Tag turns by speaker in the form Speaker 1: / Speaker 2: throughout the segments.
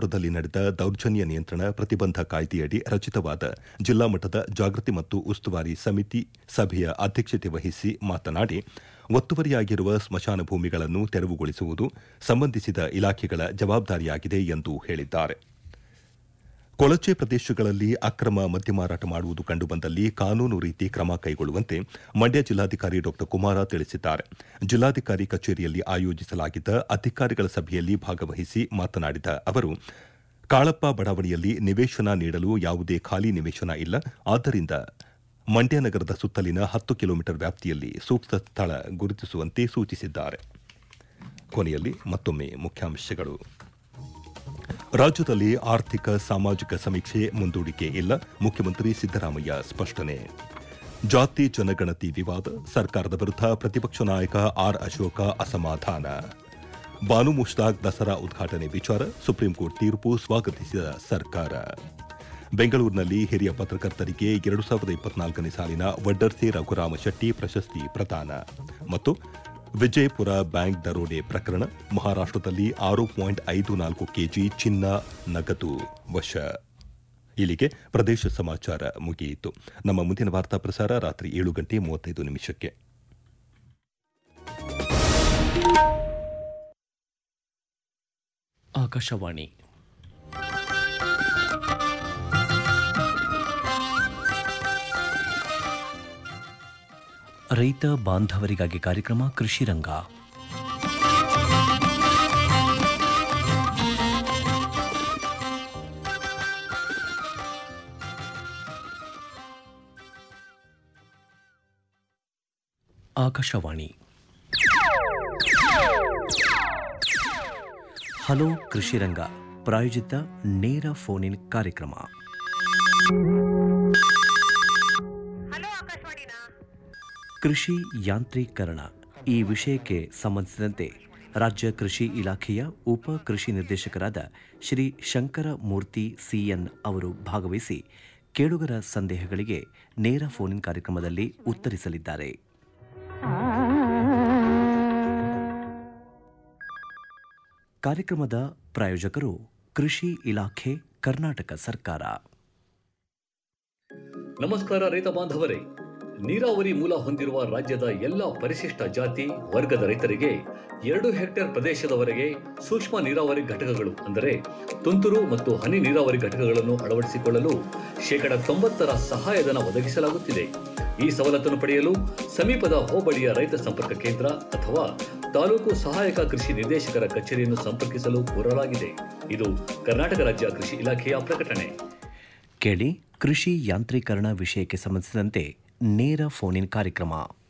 Speaker 1: ಕುಂದಾಪುರದಲ್ಲಿ ನಡೆದ ದೌರ್ಜನ್ಯ ನಿಯಂತ್ರಣ ಪ್ರತಿಬಂಧ ಕಾಯ್ದೆಯಡಿ ರಚಿತವಾದ ಜಿಲ್ಲಾ ಮಟ್ಟದ ಜಾಗೃತಿ ಮತ್ತು ಉಸ್ತುವಾರಿ ಸಮಿತಿ ಸಭೆಯ ಅಧ್ಯಕ್ಷತೆ ವಹಿಸಿ ಮಾತನಾಡಿ ಒತ್ತುವರಿಯಾಗಿರುವ ಸ್ಮಶಾನ ಭೂಮಿಗಳನ್ನು ತೆರವುಗೊಳಿಸುವುದು ಸಂಬಂಧಿಸಿದ ಇಲಾಖೆಗಳ ಜವಾಬ್ದಾರಿಯಾಗಿದೆ ಎಂದು ಹೇಳಿದ್ದಾರೆ ಕೊಳಚೆ ಪ್ರದೇಶಗಳಲ್ಲಿ ಅಕ್ರಮ ಮದ್ಯ ಮಾರಾಟ ಮಾಡುವುದು ಕಂಡುಬಂದಲ್ಲಿ ಕಾನೂನು ರೀತಿ ಕ್ರಮ ಕೈಗೊಳ್ಳುವಂತೆ ಮಂಡ್ಯ ಜಿಲ್ಲಾಧಿಕಾರಿ ಡಾ ಕುಮಾರ ತಿಳಿಸಿದ್ದಾರೆ ಜಿಲ್ಲಾಧಿಕಾರಿ ಕಚೇರಿಯಲ್ಲಿ ಆಯೋಜಿಸಲಾಗಿದ್ದ ಅಧಿಕಾರಿಗಳ ಸಭೆಯಲ್ಲಿ ಭಾಗವಹಿಸಿ ಮಾತನಾಡಿದ ಅವರು ಕಾಳಪ್ಪ ಬಡಾವಣೆಯಲ್ಲಿ ನಿವೇಶನ ನೀಡಲು ಯಾವುದೇ ಖಾಲಿ ನಿವೇಶನ ಇಲ್ಲ ಆದ್ದರಿಂದ ಮಂಡ್ಯ ನಗರದ ಸುತ್ತಲಿನ ಹತ್ತು ಕಿಲೋಮೀಟರ್ ವ್ಯಾಪ್ತಿಯಲ್ಲಿ ಸೂಕ್ತ ಸ್ಥಳ ಗುರುತಿಸುವಂತೆ ಸೂಚಿಸಿದ್ದಾರೆ ಕೊನೆಯಲ್ಲಿ ಮತ್ತೊಮ್ಮೆ ಮುಖ್ಯಾಂಶಗಳು ರಾಜ್ಯದಲ್ಲಿ ಆರ್ಥಿಕ ಸಾಮಾಜಿಕ ಸಮೀಕ್ಷೆ ಮುಂದೂಡಿಕೆ ಇಲ್ಲ ಮುಖ್ಯಮಂತ್ರಿ ಸಿದ್ದರಾಮಯ್ಯ ಸ್ಪಷ್ಟನೆ ಜಾತಿ ಜನಗಣತಿ ವಿವಾದ ಸರ್ಕಾರದ ವಿರುದ್ಧ ಪ್ರತಿಪಕ್ಷ ನಾಯಕ ಆರ್ ಅಶೋಕ ಅಸಮಾಧಾನ ಬಾನು ಮುಷ್ತಾಕ್ ದಸರಾ ಉದ್ಘಾಟನೆ ವಿಚಾರ ಸುಪ್ರೀಂಕೋರ್ಟ್ ತೀರ್ಪು ಸ್ವಾಗತಿಸಿದ ಸರ್ಕಾರ ಬೆಂಗಳೂರಿನಲ್ಲಿ ಹಿರಿಯ ಪತ್ರಕರ್ತರಿಗೆ ಎರಡು ಸಾವಿರದ ಇಪ್ಪತ್ನಾಲ್ಕನೇ ಸಾಲಿನ ವಡ್ಡರ್ಸಿ ರಘುರಾಮ ಶೆಟ್ಟಿ ಪ್ರಶಸ್ತಿ ಪ್ರದಾನ ಮತ್ತು ವಿಜಯಪುರ ಬ್ಯಾಂಕ್ ದರೋಡೆ ಪ್ರಕರಣ ಮಹಾರಾಷ್ಟದಲ್ಲಿ ಆರು ಪಾಯಿಂಟ್ ಐದು ನಾಲ್ಕು ಕೆಜಿ ಚಿನ್ನ ನಗದು ವಶ ಇಲ್ಲಿಗೆ ಪ್ರದೇಶ ಸಮಾಚಾರ ಮುಗಿಯಿತು ನಮ್ಮ ಮುಂದಿನ ವಾರ್ತಾ ಪ್ರಸಾರ ರಾತ್ರಿ ಏಳು ಗಂಟೆ ಮೂವತ್ತೈದು ನಿಮಿಷಕ್ಕೆ
Speaker 2: ಆಕಾಶವಾಣಿ ರೈತ ಬಾಂಧವರಿಗಾಗಿ ಕಾರ್ಯಕ್ರಮ ಕೃಷಿ ರಂಗ ಆಕಾಶವಾಣಿ ಹಲೋ ಕೃಷಿ ರಂಗ ಪ್ರಾಯೋಜಿತ ನೇರ ಫೋನ್ ಇನ್ ಕಾರ್ಯಕ್ರಮ
Speaker 3: ಹಲೋ ಆಕಾಶವಾಣಿನಾ
Speaker 2: ಕೃಷಿ ಯಾಂತ್ರೀಕರಣ ಈ ವಿಷಯಕ್ಕೆ ಸಂಬಂಧಿಸಿದಂತೆ ರಾಜ್ಯ ಕೃಷಿ ಇಲಾಖೆಯ ಉಪ ಕೃಷಿ ನಿರ್ದೇಶಕರಾದ ಶ್ರೀ ಶಂಕರ ಮೂರ್ತಿ ಸಿಎನ್ ಅವರು ಭಾಗವಹಿಸಿ ಕೇಳುಗರ ಸಂದೇಹಗಳಿಗೆ ನೇರ ಫೋನ್ ಇನ್ ಕಾರ್ಯಕ್ರಮದಲ್ಲಿ ಉತ್ತರಿಸಲಿದ್ದಾರೆ ಕಾರ್ಯಕ್ರಮದ ಪ್ರಾಯೋಜಕರು ಕೃಷಿ ಇಲಾಖೆ ಕರ್ನಾಟಕ ಸರ್ಕಾರ
Speaker 4: ನಮಸ್ಕಾರ ರೈತ ಬಾಂಧವರೇ ನೀರಾವರಿ ಮೂಲ ಹೊಂದಿರುವ ರಾಜ್ಯದ ಎಲ್ಲ ಪರಿಶಿಷ್ಟ ಜಾತಿ ವರ್ಗದ ರೈತರಿಗೆ ಎರಡು ಹೆಕ್ಟೇರ್ ಪ್ರದೇಶದವರೆಗೆ ಸೂಕ್ಷ್ಮ ನೀರಾವರಿ ಘಟಕಗಳು ಅಂದರೆ ತುಂತುರು ಮತ್ತು ಹನಿ ನೀರಾವರಿ ಘಟಕಗಳನ್ನು ಅಳವಡಿಸಿಕೊಳ್ಳಲು ಶೇಕಡ ತೊಂಬತ್ತರ ಸಹಾಯಧನ ಒದಗಿಸಲಾಗುತ್ತಿದೆ ಈ ಸವಲತ್ತನ್ನು ಪಡೆಯಲು ಸಮೀಪದ ಹೋಬಳಿಯ ರೈತ ಸಂಪರ್ಕ ಕೇಂದ್ರ ಅಥವಾ ತಾಲೂಕು ಸಹಾಯಕ ಕೃಷಿ ನಿರ್ದೇಶಕರ ಕಚೇರಿಯನ್ನು ಸಂಪರ್ಕಿಸಲು ಕೋರಲಾಗಿದೆ ಇದು ಕರ್ನಾಟಕ ರಾಜ್ಯ ಕೃಷಿ ಇಲಾಖೆಯ ಪ್ರಕಟಣೆ
Speaker 2: ಕೇಳಿ ಕೃಷಿ ಯಾಂತ್ರೀಕರಣ ವಿಷಯಕ್ಕೆ ಸಂಬಂಧಿಸಿದಂತೆ ನೇರ ಫೋನ್ ಇನ್ ಕಾರ್ಯಕ್ರಮ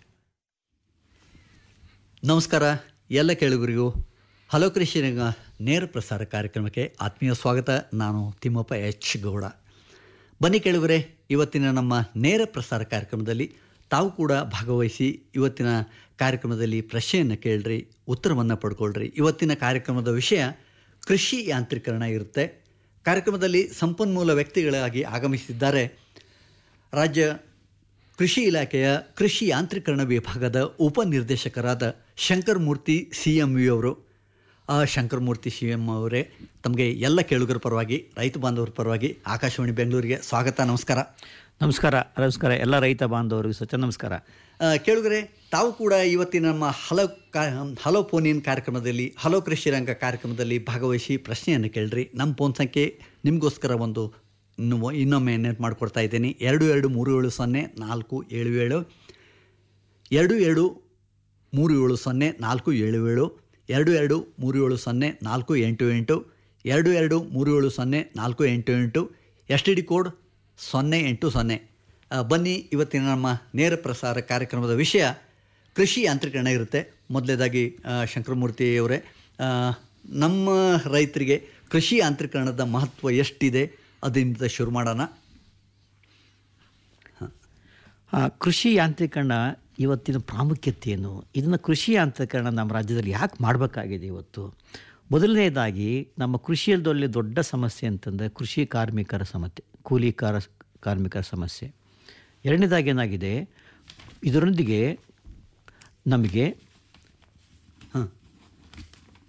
Speaker 5: ನಮಸ್ಕಾರ ಎಲ್ಲ ಕೇಳುಗರಿಗೂ ಹಲೋ ಕೃಷಿ ರಂಗ ನೇರ ಪ್ರಸಾರ ಕಾರ್ಯಕ್ರಮಕ್ಕೆ ಆತ್ಮೀಯ ಸ್ವಾಗತ ನಾನು ತಿಮ್ಮಪ್ಪ ಎಚ್ ಗೌಡ ಬನ್ನಿ ಕೇಳುಗರೆ ಇವತ್ತಿನ ನಮ್ಮ ನೇರ ಪ್ರಸಾರ ಕಾರ್ಯಕ್ರಮದಲ್ಲಿ ತಾವು ಕೂಡ ಭಾಗವಹಿಸಿ ಇವತ್ತಿನ ಕಾರ್ಯಕ್ರಮದಲ್ಲಿ ಪ್ರಶ್ನೆಯನ್ನು ಕೇಳ್ರಿ ಉತ್ತರವನ್ನು ಪಡ್ಕೊಳ್ರಿ ಇವತ್ತಿನ ಕಾರ್ಯಕ್ರಮದ ವಿಷಯ ಕೃಷಿ ಯಾಂತ್ರೀಕರಣ ಇರುತ್ತೆ ಕಾರ್ಯಕ್ರಮದಲ್ಲಿ ಸಂಪನ್ಮೂಲ ವ್ಯಕ್ತಿಗಳಾಗಿ ಆಗಮಿಸಿದ್ದಾರೆ ರಾಜ್ಯ ಕೃಷಿ ಇಲಾಖೆಯ ಕೃಷಿ ಯಾಂತ್ರೀಕರಣ ವಿಭಾಗದ ಉಪನಿರ್ದೇಶಕರಾದ Shankar Murthy C M V ಅವರು ಆ ಶಂಕರ್ ಮೂರ್ತಿ ಸಿ ಎಮ್ ಅವರೇ ತಮಗೆ ಎಲ್ಲ ಕೇಳುಗರ ಪರವಾಗಿ ರೈತ ಬಾಂಧವರ ಪರವಾಗಿ ಆಕಾಶವಾಣಿ ಬೆಂಗಳೂರಿಗೆ ಸ್ವಾಗತ ನಮಸ್ಕಾರ
Speaker 6: ನಮಸ್ಕಾರ ನಮಸ್ಕಾರ ಎಲ್ಲ ರೈತ ಬಾಂಧವರಿಗೂ ಸಚ ನಮಸ್ಕಾರ
Speaker 5: ಆ, ಕೇಳುಗರೆ ತಾವು ಕೂಡ ಇವತ್ತಿನ ನಮ್ಮ ಹಲೋ ಕಾ ಹಲೋ ಫೋನ್ ಇನ್ ಕಾರ್ಯಕ್ರಮದಲ್ಲಿ ಹಲೋ ಕೃಷಿ ರಂಗ ಕಾರ್ಯಕ್ರಮದಲ್ಲಿ ಭಾಗವಹಿಸಿ ಪ್ರಶ್ನೆಯನ್ನು ಕೇಳ್ರಿ ನಮ್ಮ ಫೋನ್ ಸಂಖ್ಯೆ ನಿಮಗೋಸ್ಕರ ಒಂದು ಇನ್ನು ಇನ್ನೊಮ್ಮೆ ನೆನಪು ಮಾಡಿಕೊಡ್ತಾ ಇದ್ದೀನಿ ಎರಡು ಎರಡು ಮೂರು ಏಳು ಸೊನ್ನೆ ನಾಲ್ಕು ಏಳು ಏಳು ಎರಡು ಎರಡು ಮೂರು ಏಳು ಸೊನ್ನೆ ನಾಲ್ಕು ಏಳು ಏಳು ಎರಡು ಎರಡು ಮೂರು ಏಳು ಸೊನ್ನೆ ನಾಲ್ಕು ಎಂಟು ಎಂಟು ಎರಡು ಎರಡು ಮೂರು ಏಳು ಸೊನ್ನೆ ನಾಲ್ಕು ಎಂಟು ಎಂಟು ಎಸ್ ಟಿ ಡಿ ಕೋಡ್ ಸೊನ್ನೆ ಎಂಟು ಸೊನ್ನೆ ಆ, ಬನ್ನಿ ಇವತ್ತಿನ ನಮ್ಮ ನೇರ ಪ್ರಸಾರ ಕಾರ್ಯಕ್ರಮದ ವಿಷಯ ಕೃಷಿ ಯಾಂತ್ರೀಕರಣ ಇರುತ್ತೆ ಮೊದಲೇದಾಗಿ ಶಂಕರಮೂರ್ತಿ ಅವರೇ ಆ, ನಮ್ಮ ರೈತರಿಗೆ ಕೃಷಿ ಯಾಂತ್ರೀಕರಣದ ಮಹತ್ವ ಎಷ್ಟಿದೆ ಅದರಿಂದ ಶುರು ಮಾಡೋಣ
Speaker 6: ಆ, ಕೃಷಿ ಯಾಂತ್ರೀಕರಣ ಇವತ್ತಿನ ಪ್ರಾಮುಖ್ಯತೆ ಏನು ಇದನ್ನು ಕೃಷಿ ಯಾಂತ್ರೀಕರಣ ನಮ್ಮ ರಾಜ್ಯದಲ್ಲಿ ಯಾಕೆ ಮಾಡಬೇಕಾಗಿದೆ ಇವತ್ತು ಮೊದಲನೇದಾಗಿ ನಮ್ಮ ಕೃಷಿಯಲ್ದಲ್ಲಿ ದೊಡ್ಡ ಸಮಸ್ಯೆ ಅಂತಂದರೆ ಕೃಷಿ ಕಾರ್ಮಿಕರ ಸಮಸ್ಯೆ ಕೂಲಿ ಕಾರ ಕಾರ್ಮಿಕರ ಸಮಸ್ಯೆ ಎರಡನೇದಾಗಿ ಏನಾಗಿದೆ ಇದರೊಂದಿಗೆ ನಮಗೆ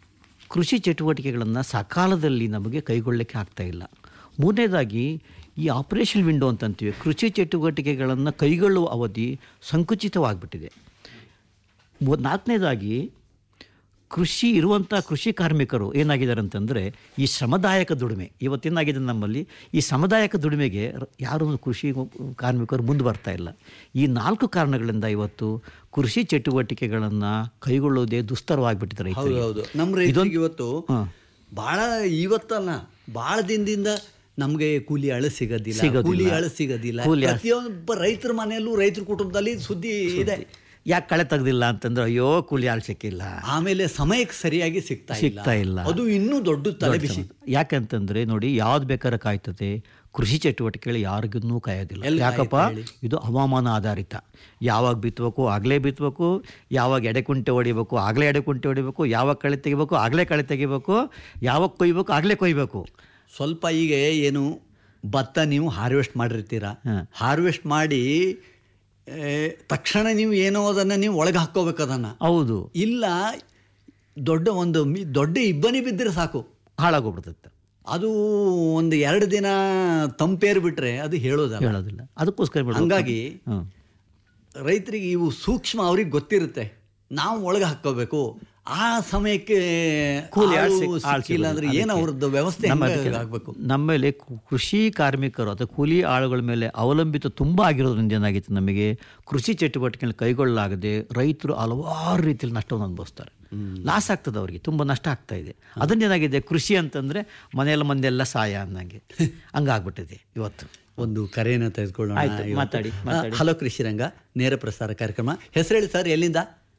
Speaker 6: ಕೃಷಿ ಚಟುವಟಿಕೆಗಳನ್ನು ಸಕಾಲದಲ್ಲಿ ನಮಗೆ ಕೈಗೊಳ್ಳಲಿಕ್ಕೆ ಆಗ್ತಾ ಇಲ್ಲ ಮೂರನೇದಾಗಿ ಈ ಆಪರೇಷನ್ ವಿಂಡೋ ಅಂತಂತೀವಿ ಕೃಷಿ ಚಟುವಟಿಕೆಗಳನ್ನು ಕೈಗೊಳ್ಳುವ ಅವಧಿ ಸಂಕುಚಿತವಾಗಿಬಿಟ್ಟಿದೆ ಮೂ- ನಾಲ್ಕನೇದಾಗಿ ಕೃಷಿ ಇರುವಂಥ ಕೃಷಿ ಕಾರ್ಮಿಕರು ಏನಾಗಿದ್ದಾರೆ ಅಂತಂದರೆ ಈ ಶ್ರಮದಾಯಕ ದುಡಿಮೆ ಇವತ್ತೇನಾಗಿದೆ ನಮ್ಮಲ್ಲಿ ಈ ಶ್ರಮದಾಯಕ ದುಡಿಮೆಗೆ ರ- ಯಾರೂ ಕೃಷಿ ಕಾರ್ಮಿಕರು ಮುಂದೆ ಬರ್ತಾ ಇಲ್ಲ ಈ ನಾಲ್ಕು ಕಾರಣಗಳಿಂದ ಇವತ್ತು ಕೃಷಿ ಚಟುವಟಿಕೆಗಳನ್ನು ಕೈಗೊಳ್ಳುವುದೇ ದುಸ್ತರವಾಗಿಬಿಟ್ಟಿದ್ದಾರೆ
Speaker 5: ಹೌದು ಹೌದು ನಮ್ಮ ರೈತರಿಗೆ ಇವತ್ತು ಭಾಳ ಇವತ್ತಲ್ಲ ಭಾಳ ದಿನದಿಂದ ನಮಗೆ ಕೂಲಿ ಆಳು ಸಿಗೋದಿಲ್ಲ
Speaker 6: ಸಿಗೋದಿಲ್ಲ.
Speaker 5: ಕೂಲಿ ಆಳು ಸಿಗೋದಿಲ್ಲ
Speaker 6: ಕೂಲಿ ಆಳು-
Speaker 5: ಪ್ರತಿಯೊಬ್ಬ ರೈತರ ಮನೆಯಲ್ಲೂ ರೈತರ ಕುಟುಂಬದಲ್ಲಿ ಸುದ್ದಿ ಇದೆ
Speaker 6: ಯಾಕೆ ಕಳೆ ತೆಗ್ದಿಲ್ಲ ಅಂತಂದ್ರೆ ಅಯ್ಯೋ ಕೂಲಿ ಆಳು ಸಿಕ್ಕಿಲ್ಲ
Speaker 5: ಆಮೇಲೆ ಸಮಯಕ್ಕೆ ಸರಿಯಾಗಿ ಸಿಗ್ತಾ
Speaker 6: ಸಿಗ್ತಾ ಇಲ್ಲ.
Speaker 5: ಅದು ಇನ್ನೂ ದೊಡ್ಡ ತಲೆಬಿಸಿ
Speaker 6: ಯಾಕಂತಂದ್ರೆ ನೋಡಿ ಯಾವ್ದು ಬೇಕಾದ್ರೆ ಕಾಯ್ತದೆ ಕೃಷಿ ಚಟುವಟಿಕೆಗಳು ಯಾರಿಗೂ ಕಾಯೋದಿಲ್ಲ
Speaker 5: ಎಲ್ಲಿ
Speaker 6: ಯಾಕಪ್ಪ
Speaker 5: ಕಾಯುತ್ತೆ ಹೇಳಿ?
Speaker 6: ಇದು ಹವಾಮಾನ ಆಧಾರಿತ ಯಾವಾಗ ಬಿತ್ತಬೇಕು ಆಗಲೇ ಬಿತ್ತಬೇಕು ಯಾವಾಗ ಎಡೆಕುಂಟೆ ಹೊಡಿಬೇಕು ಆಗಲೇ ಎಡೆಕುಂಟೆ ಹೊಡಿಬೇಕು ಯಾವಾಗ ಕಳೆ ತೆಗಿಬೇಕು ಆಗಲೇ ಕಳೆ ತೆಗಿಬೇಕು ಯಾವಾಗ ಕೊಯ್ಬೇಕು ಆಗಲೇ ಕೊಯ್ಬೇಕು
Speaker 5: ಸ್ವಲ್ಪ ಈಗ ಏನು ಭತ್ತ ನೀವು ಹಾರ್ವೆಸ್ಟ್ ಮಾಡಿರ್ತೀರ ಹಾರ್ವೆಸ್ಟ್ ಮಾಡಿ ಏ, ತಕ್ಷಣ ನೀವು ಏನೋ ಅದನ್ನು ನೀವು ಒಳಗೆ ಹಾಕ್ಕೋಬೇಕು ಅದನ್ನು
Speaker 6: ಹೌದು
Speaker 5: ಇಲ್ಲ ದೊಡ್ಡ ಒಂದು ಮಿ- ದೊಡ್ಡ ಇಬ್ಬನಿ ಬಿದ್ದರೆ ಸಾಕು
Speaker 6: ಹಾಳಾಗೋಗ್ಬಿಡ್ತೈತೆ
Speaker 5: ಅದು ಒಂದು ಎರಡು ದಿನ ತಂಪೇರು ಬಿಟ್ರೆ ಅದು ಹೇಳೋದಲ್ಲ
Speaker 6: ಹೇಳೋದಿಲ್ಲ ಅದಕ್ಕೋಸ್ಕರ ಬಿಡು.
Speaker 5: ಹಂಗಾಗಿ
Speaker 6: ಹ್ಮ್.
Speaker 5: ರೈತರಿಗೆ ಇವು ಸೂಕ್ಷ್ಮ ಅವ್ರಿಗೆ ಗೊತ್ತಿರುತ್ತೆ ನಾವು ಒಳಗೆ ಹಾಕ್ಕೋಬೇಕು ಆ ಸಮಯಕ್ಕೆ
Speaker 6: ಕೂಲಿ ಆಳ್
Speaker 5: ಆಳು
Speaker 6: ಸಿಕ್- ಆಳ್
Speaker 5: ಸಿಕ್ಕಿಲ್ಲ ಅಂದ್ರೆ
Speaker 6: ಸಿಗೋದಿಲ್ಲ.
Speaker 5: ಏನು ಅವ್ರದ್ದು ವ್ಯವಸ್ಥೆ
Speaker 6: ನಮ್ಮ
Speaker 5: ಹೆಂಗೆ
Speaker 6: ಅದಕ್ಕೆ
Speaker 5: ಆಗ್ಬೇಕು
Speaker 6: ನಮ್ಮಲ್ಲಿ ಕು- ಕೃಷಿ ಕಾರ್ಮಿಕರು ಅಥವಾ ಕೂಲಿ ಆಳುಗಳ ಮೇಲೆ ಅವಲಂಬಿತ ತುಂಬ ಆಗಿರೋದ್ರಿಂದ ಏನಾಗಿತ್ತು ನಮಗೆ ಕೃಷಿ ಚಟುವಟಿಕೆಗಳನ್ನ ಕೈಗೊಳ್ಳಲಾಗದೆ ರೈತರು ಹಲವಾರು ರೀತಿಯಲ್ಲಿ ನಷ್ಟವನ್ನು ಅನುಭವಿಸ್ತಾರೆ ಲಾಸ್ ಆಗ್ತದೆ ಅವರಿಗೆ ತುಂಬ ನಷ್ಟ ಆಗ್ತಾ ಇದೆ ಅದನ್ನೇನಾಗಿದೆ ಕೃಷಿ ಅಂತಂದ್ರೆ ಮನೆಯಲ್ಲ ಮಂದೆಲ್ಲ ಸಾಯ ಅನ್ನಂಗೆ ಹಂಗಾಗ್ಬಿಟ್ಟಿದೆ ಇವತ್ತು
Speaker 5: ಒಂದು ಕರೆಯನ್ನು ತೆಗೆದುಕೊಳ್ಳೋಣ
Speaker 6: ಆಯ್ತು,
Speaker 5: ಇವತ್ತು.
Speaker 6: ಮಾತಾಡಿ,
Speaker 5: ಆ,
Speaker 6: ಮಾತಾಡಿ.
Speaker 5: ಹಲೋ ಕೃಷಿರಂಗ ನೇರ ಪ್ರಸಾರ ಕಾರ್ಯಕ್ರಮ ಹೆಸರು ಹೇಳಿ ಸರ್ ಎಲ್ಲಿಂದ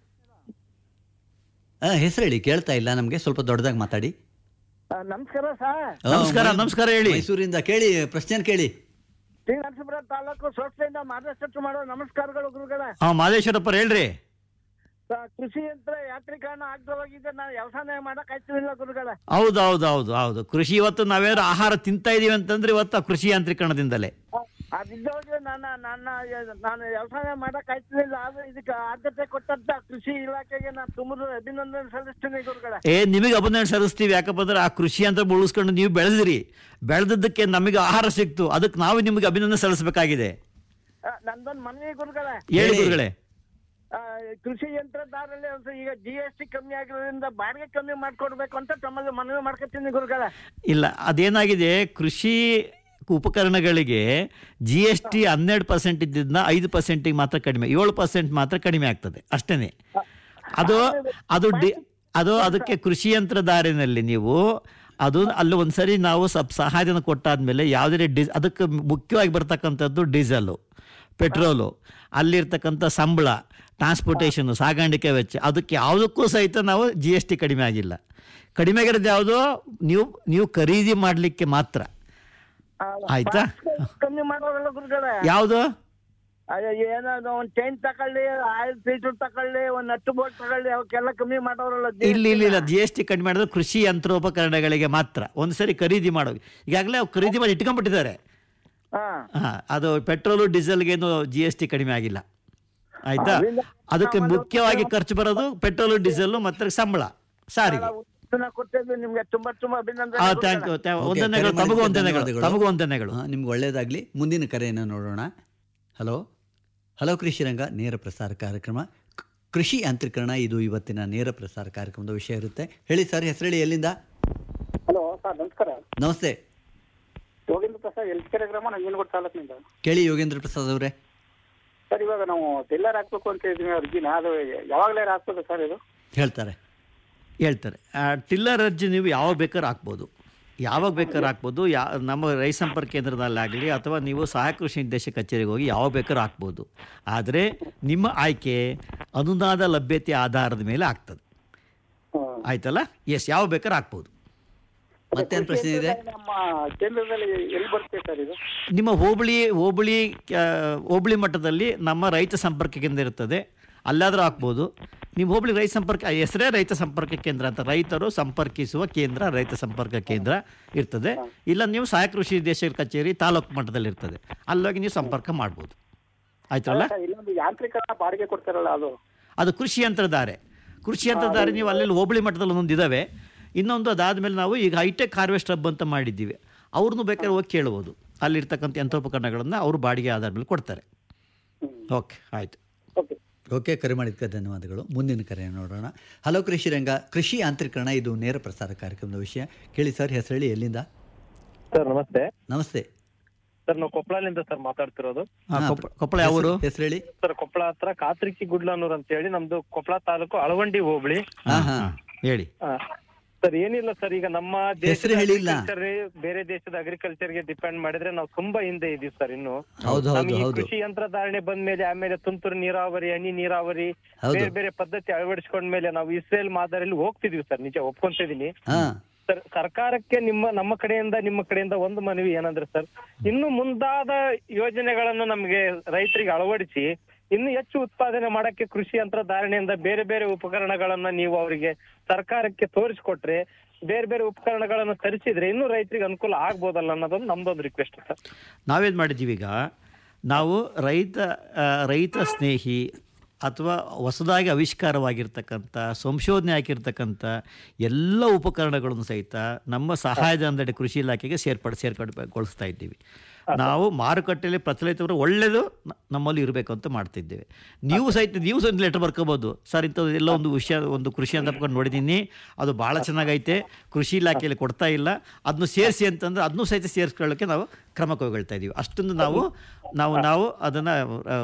Speaker 5: ಹೆಸರು ಹೇಳಿ ಕೇಳ್ತಾ ಇಲ್ಲ ನಮಗೆ ಸ್ವಲ್ಪ ದೊಡ್ಡದಾಗಿ ಮಾತಾಡಿ
Speaker 7: ಆ, ನಮಸ್ಕಾರ ಸರ್
Speaker 5: ಆ,
Speaker 6: ನಮಸ್ಕಾರ,
Speaker 5: ಮೈ-
Speaker 6: ನಮಸ್ಕಾರ ಹೇಳಿ.
Speaker 5: ಮೈಸೂರಿಂದ ಕೇಳಿ ಪ್ರಶ್ನೆ ಕೇಳಿ
Speaker 7: ಶ್ರೀ ನರಸೀಪುರ ತಾಲೂಕು ಸಂಸ್ಥೆಯಿಂದ ಮಾರ್ಗದರ್ಶನ ಮಾಡೋ ನಮಸ್ಕಾರಗಳು ಗುರುಗಳ
Speaker 6: ಹಾಂ ಮಾದೇಶ್ವರಪ್ಪರು ಹೇಳ್ರಿ
Speaker 7: ಆ, ಕೃಷಿ ಯಂತ್ರ ಯಾಂತ್ರೀಕರಣ ಆಗದವಾಗಿದೆ ನಾವು ವ್ಯವಸಾಯ ಮಾಡಕ್ ಆಯ್ತಿಲ್ಲ ಗುರುಗಳ
Speaker 6: ಹೌದು ಹೌದು ಹೌದು ಹೌದು ಕೃಷಿ ಇವತ್ತು ನಾವೇನಾದ್ರು ಆಹಾರ ತಿಂತಾ ಇದೀವಿ ಅಂತಂದ್ರೆ ಇವತ್ತು ಆ ಕೃಷಿ ಯಾಂತ್ರೀಕರಣದಿಂದಲೇ
Speaker 7: ಅದಿದ್ದೋಗಿ ನನ್ನ ನನ್ನ ನಾನು ವ್ಯವಸಾಯ ಮಾಡಕ್ ಆಯ್ತಿಲ್ಲ ಆದ್ರೆ ಇದಕ್ಕೆ ಆದ್ಯತೆ ಕೊಟ್ಟಂತ ಕೃಷಿ ಇಲಾಖೆಗೆ ನಾನು ತುಂಬ ಅಭಿನಂದನೆ ಸಲ್ಲಿಸ್ತೀನಿ ಗುರುಗಳ
Speaker 6: ಏ ನಿಮಗೆ ಅಭಿನಂದನೆ ಸಲ್ಲಿಸ್ತೀವಿ ಯಾಕಪ್ಪ ಅಂದ್ರೆ ಆ ಕೃಷಿ ಅಂತ ಉಳಿಸ್ಕೊಂಡು ನೀವು ಬೆಳೆದಿರಿ ಬೆಳೆದದ್ದಕ್ಕೆ ನಮಗೆ ಆಹಾರ ಸಿಕ್ತು ಅದಕ್ಕೆ ನಾವು ನಿಮಗೆ ಅಭಿನಂದನೆ ಸಲ್ಲಿಸಬೇಕಾಗಿದೆ
Speaker 7: ಆ, ನಂದೊಂದು ಮನವಿ ಗುರುಗಳ
Speaker 6: ಹೇಳಿ
Speaker 5: ಹೇಳಿ.
Speaker 6: ಗುರುಗಳೇ
Speaker 7: ಆ, ಕೃಷಿ ಯಂತ್ರದಾರಲ್ಲಿ ಒಂದು ಈಗ ಜಿ ಎಸ್ ಟಿ ಕಮ್ಮಿ ಆಗಿರೋದ್ರಿಂದ ಬಾಡಿಗೆ ಕಮ್ಮಿ ಮಾಡ್ಕೊಡ್ಬೇಕು ಅಂತ ತಮ್ಮಲ್ಲಿ ಮನವಿ ಮಾಡ್ಕೊತೀನಿ ಗುರುಗಳ
Speaker 6: ಇಲ್ಲ ಅದೇನಾಗಿದೆ ಕೃಷಿ ಉಪಕರಣಗಳಿಗೆ ಜಿ ಎಸ್ ಟಿ ಹನ್ನೆರಡು ಪರ್ಸೆಂಟ್ ಇದ್ದಿದ್ದನ್ನ ಐದು ಪರ್ಸೆಂಟಿಗೆ ಮಾತ್ರ ಕಡಿಮೆ ಏಳು ಪರ್ಸೆಂಟ್ ಮಾತ್ರ ಕಡಿಮೆ ಆಗ್ತದೆ ಅಷ್ಟೇ ಅದು ಅದು ಡಿ ಅದು ಅದಕ್ಕೆ ಕೃಷಿ ಯಂತ್ರಧಾರಿನಲ್ಲಿ ನೀವು ಅದು ಅಲ್ಲಿ ಒಂದ್ಸರಿ ನಾವು ಸ್ವಲ್ಪ ಸಹಾಯಧನ ಕೊಟ್ಟಾದ್ಮೇಲೆ ಯಾವುದೇ ಡಿ ಅದಕ್ಕೆ ಮುಖ್ಯವಾಗಿ ಬರ್ತಕ್ಕಂಥದ್ದು ಡೀಸೆಲು ಪೆಟ್ರೋಲು ಅಲ್ಲಿರ್ತಕ್ಕಂಥ ಸಂಬಳ ಟ್ರಾನ್ಸ್ಪೋರ್ಟೇಷನ್ ಸಾಗಾಣಿಕೆ ವೆಚ್ಚ ಅದಕ್ಕೆ ಯಾವುದಕ್ಕೂ ಸಹಿತ ನಾವು ಜಿ ಎಸ್ ಟಿ ಕಡಿಮೆ ಆಗಿಲ್ಲ ಕಡಿಮೆ ಆಗಿರೋದು ಯಾವುದು ನೀವು ನೀವು ಖರೀದಿ ಮಾಡಲಿಕ್ಕೆ ಮಾತ್ರ ಆಯ್ತಾ
Speaker 7: ಕಮ್ಮಿ ಮಾಡೋರಲ್ಲ ಗುರುಗಳ
Speaker 6: ಯಾವುದು
Speaker 7: ಅಯ್ಯೋ ಏನೋ ಒಂದ್ ಚೈನ್ ತಕೊಳ್ಳಿ ಆಯಿಲ್ ಫಿಲ್ಟರ್ ತಕೊಳ್ಳಿ ಒಂದ್ ನಟ್ಟು ಬೋಲ್ಟ್ ತಗೊಳ್ಳಿ ಅವಕ್ಕೆಲ್ಲ ಕಮ್ಮಿ ಮಾಡೋರಲ್ಲ
Speaker 6: ಇಲ್ಲ ಇಲ್ಲ ಇಲ್ಲ ಜಿ ಎಸ್ ಟಿ ಕಡಿಮೆ ಮಾಡೋದು ಕೃಷಿ ಯಂತ್ರೋಪಕರಣಗಳಿಗೆ ಮಾತ್ರ ಒಂದ್ಸರಿ ಖರೀದಿ ಮಾಡೋ ಈಗಾಗಲೇ ಅವ್ರು ಖರೀದಿ ಮಾಡಿ ಇಟ್ಕೊಂಡ್ಬಿಟ್ಟಿದ್ದಾರೆ
Speaker 7: ಹಾ
Speaker 6: ಹಾ ಅದು ಪೆಟ್ರೋಲು ಡೀಸೆಲ್ಗೇನು ಜಿ ಎಸ್ ಟಿ ಕಡಿಮೆ ಆಗಿಲ್ಲ ಆಯ್ತಾ ಅದಕ್ಕೆ ಮುಖ್ಯವಾಗಿ ಖರ್ಚು ಬರೋದು ಪೆಟ್ರೋಲು ಡೀಸೆಲ್ ಮತ್ತೆ ಸಂಬಳ ಸಾರಿಗೆ
Speaker 7: ಉತ್ತನ ಕೊಟ್ಟಿದ್ದು ನಿಮ್ಗೆ ತುಂಬಾ ತುಂಬಾ
Speaker 6: ಆ
Speaker 7: ಅಭಿನಂದನೆ
Speaker 6: ಥ್ಯಾಂಕ್ ಯು
Speaker 5: ಓಕೆ,
Speaker 6: ವಂದನೆಗಳು
Speaker 5: ಕರೆ
Speaker 6: ತಮಗೂ
Speaker 5: ಮಾಡಿದ್ದಕ್ಕೆ
Speaker 6: ವಂದನೆಗಳು
Speaker 5: ಧನ್ಯವಾದಗಳು.
Speaker 6: ತಮಗೂ ವಂದನೆಗಳು
Speaker 5: ಹಾ, ನಿಮ್ಗೆ ಒಳ್ಳೇದಾಗಲಿ ಮುಂದಿನ ಕರೆಯನ್ನು ನೋಡೋಣ ಹಲೋ ಹಲೋ ಕೃಷಿರಂಗ ನೇರ ಪ್ರಸಾರ ಕಾರ್ಯಕ್ರಮ ಕ್- ಕೃಷಿ ಯಾಂತ್ರೀಕರಣ ಇದು ಇವತ್ತಿನ ನೇರ ಪ್ರಸಾರ ಕಾರ್ಯಕ್ರಮದ ವಿಷಯ ಇರುತ್ತೆ ಹೇಳಿ ಸರ್ ಹೆಸರು ಹೇಳಿ ಎಲ್ಲಿಂದ
Speaker 8: ಹಲೋ ಸರ್ ನಮಸ್ಕಾರ
Speaker 5: ನಮಸ್ತೆ
Speaker 8: ಯೋಗೇಂದ್ರ ಪ್ರಸಾದ್ ಎಲ್ಕೆರೆ ಗ್ರಾಮ ನಂಜನಗೂಡು ತಾಲೂಕಿನಿಂದ
Speaker 5: ಕೇಳಿ ಯೋಗೇಂದ್ರ ಪ್ರಸಾದ್ ಅವರೇ
Speaker 8: ಸರ್ ಇವಾಗ ನಾವು ಟೆಲ್ಲರ್ ಹಾಕ್ಬೇಕು ಅಂತ ಇದ್ದೀವಿ ಅರ್ಜಿನ ಅದು ಯಾವಾಗಲೇ ಹಾಕ್ಬೇಕು ಸರ್ ಇದು
Speaker 5: ಹೇಳ್ತಾರೆ
Speaker 6: ಹೇಳ್ತಾರೆ ಆ, ಟಿಲ್ಲರ್ ಅರ್ಜಿ ನೀವು ಯಾವಾಗ ಬೇಕಾದ್ರೆ ಹಾಕ್ಬೋದು ಯಾವಾಗ ಬೇಕಾದ್ರೆ ಹಾಕ್ಬೋದು ಯಾ ನಮ್ಮ ರೈತ ಸಂಪರ್ಕ ಕೇಂದ್ರದಲ್ಲಾಗಲಿ ಅಥವಾ ನೀವು ಸಹಾಯಕ ಕೃಷಿ ನಿರ್ದೇಶಕ ಕಚೇರಿಗೆ ಹೋಗಿ ಯಾವಾಗ ಬೇಕಾದ್ರೂ ಹಾಕ್ಬೋದು ಆದರೆ ನಿಮ್ಮ ಆಯ್ಕೆ ಅನುದಾನದ ಲಭ್ಯತೆ ಆಧಾರದ ಮೇಲೆ ಆಗ್ತದೆ ಆಯ್ತಲ್ಲ ಎಸ್ ಯಾವ ಬೇಕಾದ್ರೆ ಹಾಕ್ಬೋದು
Speaker 5: ಮತ್ತೇನು ಪ್ರಶ್ನೆ ಇದೆ
Speaker 8: ನಮ್ಮ ಕೇಂದ್ರದಲ್ಲಿ ಎಲ್ಲಿ ಬರುತ್ತೆ ಸರ್ ಇದು
Speaker 6: ನಿಮ್ಮ ಹೋಬಳಿ ಹೋಬಳಿ ಆ, ಹೋಬಳಿ ಮಟ್ಟದಲ್ಲಿ ನಮ್ಮ ರೈತ ಸಂಪರ್ಕ ಕೇಂದ್ರ ಇರ್ತದೆ ಅಲ್ಲಾದರೂ ಹಾಕ್ಬೋದು ನಿಮ್ಮ ಹೋಬಳಿ ರೈತ ಸಂಪರ್ಕ ಹೆಸರೇ ರೈತ ಸಂಪರ್ಕ ಕೇಂದ್ರ ಅಂತ ರೈತರು ಸಂಪರ್ಕಿಸುವ ಕೇಂದ್ರ ರೈತ ಸಂಪರ್ಕ ಕೇಂದ್ರ ಇರ್ತದೆ ಇಲ್ಲ ನೀವು ಸಹಾಯಕ ಕೃಷಿ ನಿರ್ದೇಶಕರ ಕಚೇರಿ ತಾಲೂಕು ಮಟ್ಟದಲ್ಲಿ ಇರ್ತದೆ ಅಲ್ಲೋಗಿ ನೀವು ಸಂಪರ್ಕ ಮಾಡ್ಬೋದು ಆಯ್ತಲ್ಲ
Speaker 8: ಸರ್, ಇಲ್ಲೊಂದು ಯಾಂತ್ರಿಕರಣ ಬಾಡಿಗೆ ಕೊಡ್ತಾರಲ್ಲ ಅದು
Speaker 6: ಅದು ಕೃಷಿ ಯಂತ್ರಧಾರೆ ಕೃಷಿ ಯಂತ್ರಧಾರೆ ನೀವು ಅಲ್ಲಿ ಹೋಬಳಿ ಮಟ್ಟದಲ್ಲಿ ಒಂದೊಂದು ಇದ್ದಾವೆ ಇನ್ನೊಂದು ಅದಾದಮೇಲೆ ನಾವು ಈಗ ಹೈಟೆಕ್ ಹಾರ್ವೆಸ್ಟ್ ಹಬ್ ಅಂತ ಮಾಡಿದ್ದೀವಿ ಅವ್ರನ್ನೂ ಬೇಕಾದ್ರೆ ಹೋಗಿ ಕೇಳ್ಬೋದು ಅಲ್ಲಿರ್ತಕ್ಕಂಥ ಯಂತ್ರೋಪಕರಣಗಳನ್ನು ಅವರು ಬಾಡಿಗೆ ಆಧಾರದ ಮೇಲೆ ಕೊಡ್ತಾರೆ ಓಕೆ ಆಯಿತು
Speaker 5: ಓಕೆ ಕರೆ ಮಾಡಿದ್ದಕ್ಕೆ ಧನ್ಯವಾದಗಳು ಮುಂದಿನ ಕರೆ ನೋಡೋಣ ಹಲೋ ಕೃಷಿ ರಂಗ ಕೃಷಿ ಯಾಂತ್ರೀಕರಣ ಇದು ನೇರ ಪ್ರಸಾರ ಕಾರ್ಯಕ್ರಮದ ವಿಷಯ ಕೇಳಿ ಸರ್ ಹೆಸರೇಳಿ ಎಲ್ಲಿಂದ
Speaker 9: ಸರ್ ನಮಸ್ತೆ
Speaker 5: ನಮಸ್ತೆ
Speaker 9: ಸರ್ ನಾವು ಕೊಪ್ಪಳದಿಂದ ಸರ್ ಮಾತಾಡ್ತಿರೋದು
Speaker 6: ಹಾಂ
Speaker 5: ಹಾ,
Speaker 6: ಕೊಪ್ಪ ಕೊಪ್ಪಳ ಯಾವ ಊರು
Speaker 5: ಹೆಸರೇಳಿ
Speaker 9: ಸರ್ ಕೊಪ್ಪಳ ಹತ್ರ ಕಾತ್ರಿಕಿ ಗುಡ್ಲನೂರ್ ಅಂತ ಹೇಳಿ ನಮ್ದು ಕೊಪ್ಪಳ ತಾಲೂಕು ಅಳವಂಡಿ ಹೋಬಳಿ
Speaker 5: ಹಾಂ ಹಾಂ
Speaker 6: ಹಾಂ ಹೇಳಿ
Speaker 9: ಆ, ಸರ್ ಏನಿಲ್ಲ ಸರ್ ಈಗ ನಮ್ಮ
Speaker 5: ಹೆಸ್ರು ಹೇಳಿಲ್ಲ.
Speaker 9: agriculture ಬೇರೆ ದೇಶದ ಅಗ್ರಿಕಲ್ಚರ್ ಗೆ ಡಿಪೆಂಡ್ ಮಾಡಿದ್ರೆ ನಾವು ತುಂಬಾ ಹಿಂದೆ ಇದೀವಿ ಸರ್ ಇನ್ನು
Speaker 5: ಹೌದು ಹೌದು
Speaker 9: ನಮ್ಗೆ ಈ
Speaker 5: ಹೌದು
Speaker 9: ಕೃಷಿ ಯಂತ್ರಧಾರಣೆ ಬಂದ್ಮೇಲೆ ಆಮೇಲೆ ತುಂತುರು ನೀರಾವರಿ ಹನಿ ನೀರಾವರಿ
Speaker 5: ಹೌದು.
Speaker 9: ಬೇರೆ ಬೇರೆ ಪದ್ಧತಿ ಅಳವಡಿಸ್ಕೊಂಡ್ಮೇಲೆ ನಾವು ಇಸ್ರೇಲ್ ಮಾದರಿಯಲ್ಲಿ ಹೋಗ್ತಿದೀವಿ ಸರ್ ನಿಜ ಒಪ್ಕೊಂತಿದೀನಿ
Speaker 5: ಹಾಂ
Speaker 9: ಸರ್ ಸರ್ಕಾರಕ್ಕೆ ನಿಮ್ಮ ನಮ್ಮ ಕಡೆಯಿಂದ ನಿಮ್ಮ ಕಡೆಯಿಂದ ಒಂದು ಮನವಿ ಏನಂದ್ರೆ ಸರ್ ಇನ್ನು ಮುಂದಾದ ಯೋಜನೆಗಳನ್ನು ನಮಗೆ ರೈತರಿಗೆ ಅಳವಡಿಸಿ ಇನ್ನು ಹೆಚ್ಚು ಉತ್ಪಾದನೆ ಮಾಡಕ್ಕೆ ಕೃಷಿ ಯಂತ್ರಧಾರಣೆಯಿಂದ ಬೇರೆ ಬೇರೆ ಉಪಕರಣಗಳನ್ನ ನೀವು ಅವರಿಗೆ ಸರ್ಕಾರಕ್ಕೆ ತೋರಿಸ್ಕೊಟ್ರೆ ಬೇರೆ ಬೇರೆ ಉಪಕರಣಗಳನ್ನು ತರಿಸಿದ್ರೆ ಇನ್ನೂ ರೈತರಿಗೆ ಅನುಕೂಲ ಆಗ್ಬೋದಲ್ಲ ಅನ್ನೋದೊಂದು ನಮ್ದೊಂದು ರಿಕ್ವೆಸ್ಟ್ ಸರ್
Speaker 6: ನಾವೇನು ಮಾಡಿದ್ದೀವಿ ಈಗ ನಾವು ರೈತ ಆ, ರೈತ ಸ್ನೇಹಿ ಅಥವಾ ಹೊಸದಾಗಿ ಆವಿಷ್ಕಾರವಾಗಿರ್ತಕ್ಕಂಥ ಸಂಶೋಧನೆ ಆಗಿರ್ತಕ್ಕಂಥ ಎಲ್ಲ ಉಪಕರಣಗಳನ್ನು ಸಹಿತ ನಮ್ಮ ಸಹಾಯಧನದಡಿ ಕೃಷಿ ಇಲಾಖೆಗೆ ಸೇರ್ಪಡೆ ಸೇರ್ಪಡೆಗೊಳಿಸ್ತಾ ಇದ್ದೀವಿ ನಾವು ಮಾರುಕಟ್ಟೆಯಲ್ಲಿ ಪ್ರಚಲಿತವರು ಒಳ್ಳೆಯದು ನ- ನಮ್ಮಲ್ಲಿ ಇರಬೇಕು ಅಂತ ಮಾಡ್ತಿದ್ದೇವೆ ನೀವು ಸಹಿತ ನೀವು ಸಹ ಲೆಟರ್ ಬರ್ಕೋಬೋದು ಸರ್ ಇಂಥದ್ದು ಎಲ್ಲ ಒಂದು ವಿಷಯ ಒಂದು ಕೃಷಿ ಅಂತ ಪಡ್ಕೊಂಡು ನೋಡಿದ್ದೀನಿ ಅದು ಭಾಳ ಚೆನ್ನಾಗೈತೆ ಕೃಷಿ ಇಲಾಖೆಯಲ್ಲಿ ಕೊಡ್ತಾ ಇಲ್ಲ ಅದನ್ನು ಸೇರಿಸಿ ಅಂತಂದ್ರೆ ಅದನ್ನು ಸಹಿತ ಸೇರಿಸ್ಕೊಳ್ಳೋಕ್ಕೆ ನಾವು ಕ್ರಮ ಕೈಗೊಳ್ತಾ ಇದ್ದೀವಿ ಅಷ್ಟೊಂದು ನಾವು ನಾವು ನಾವು ಅದನ್ನು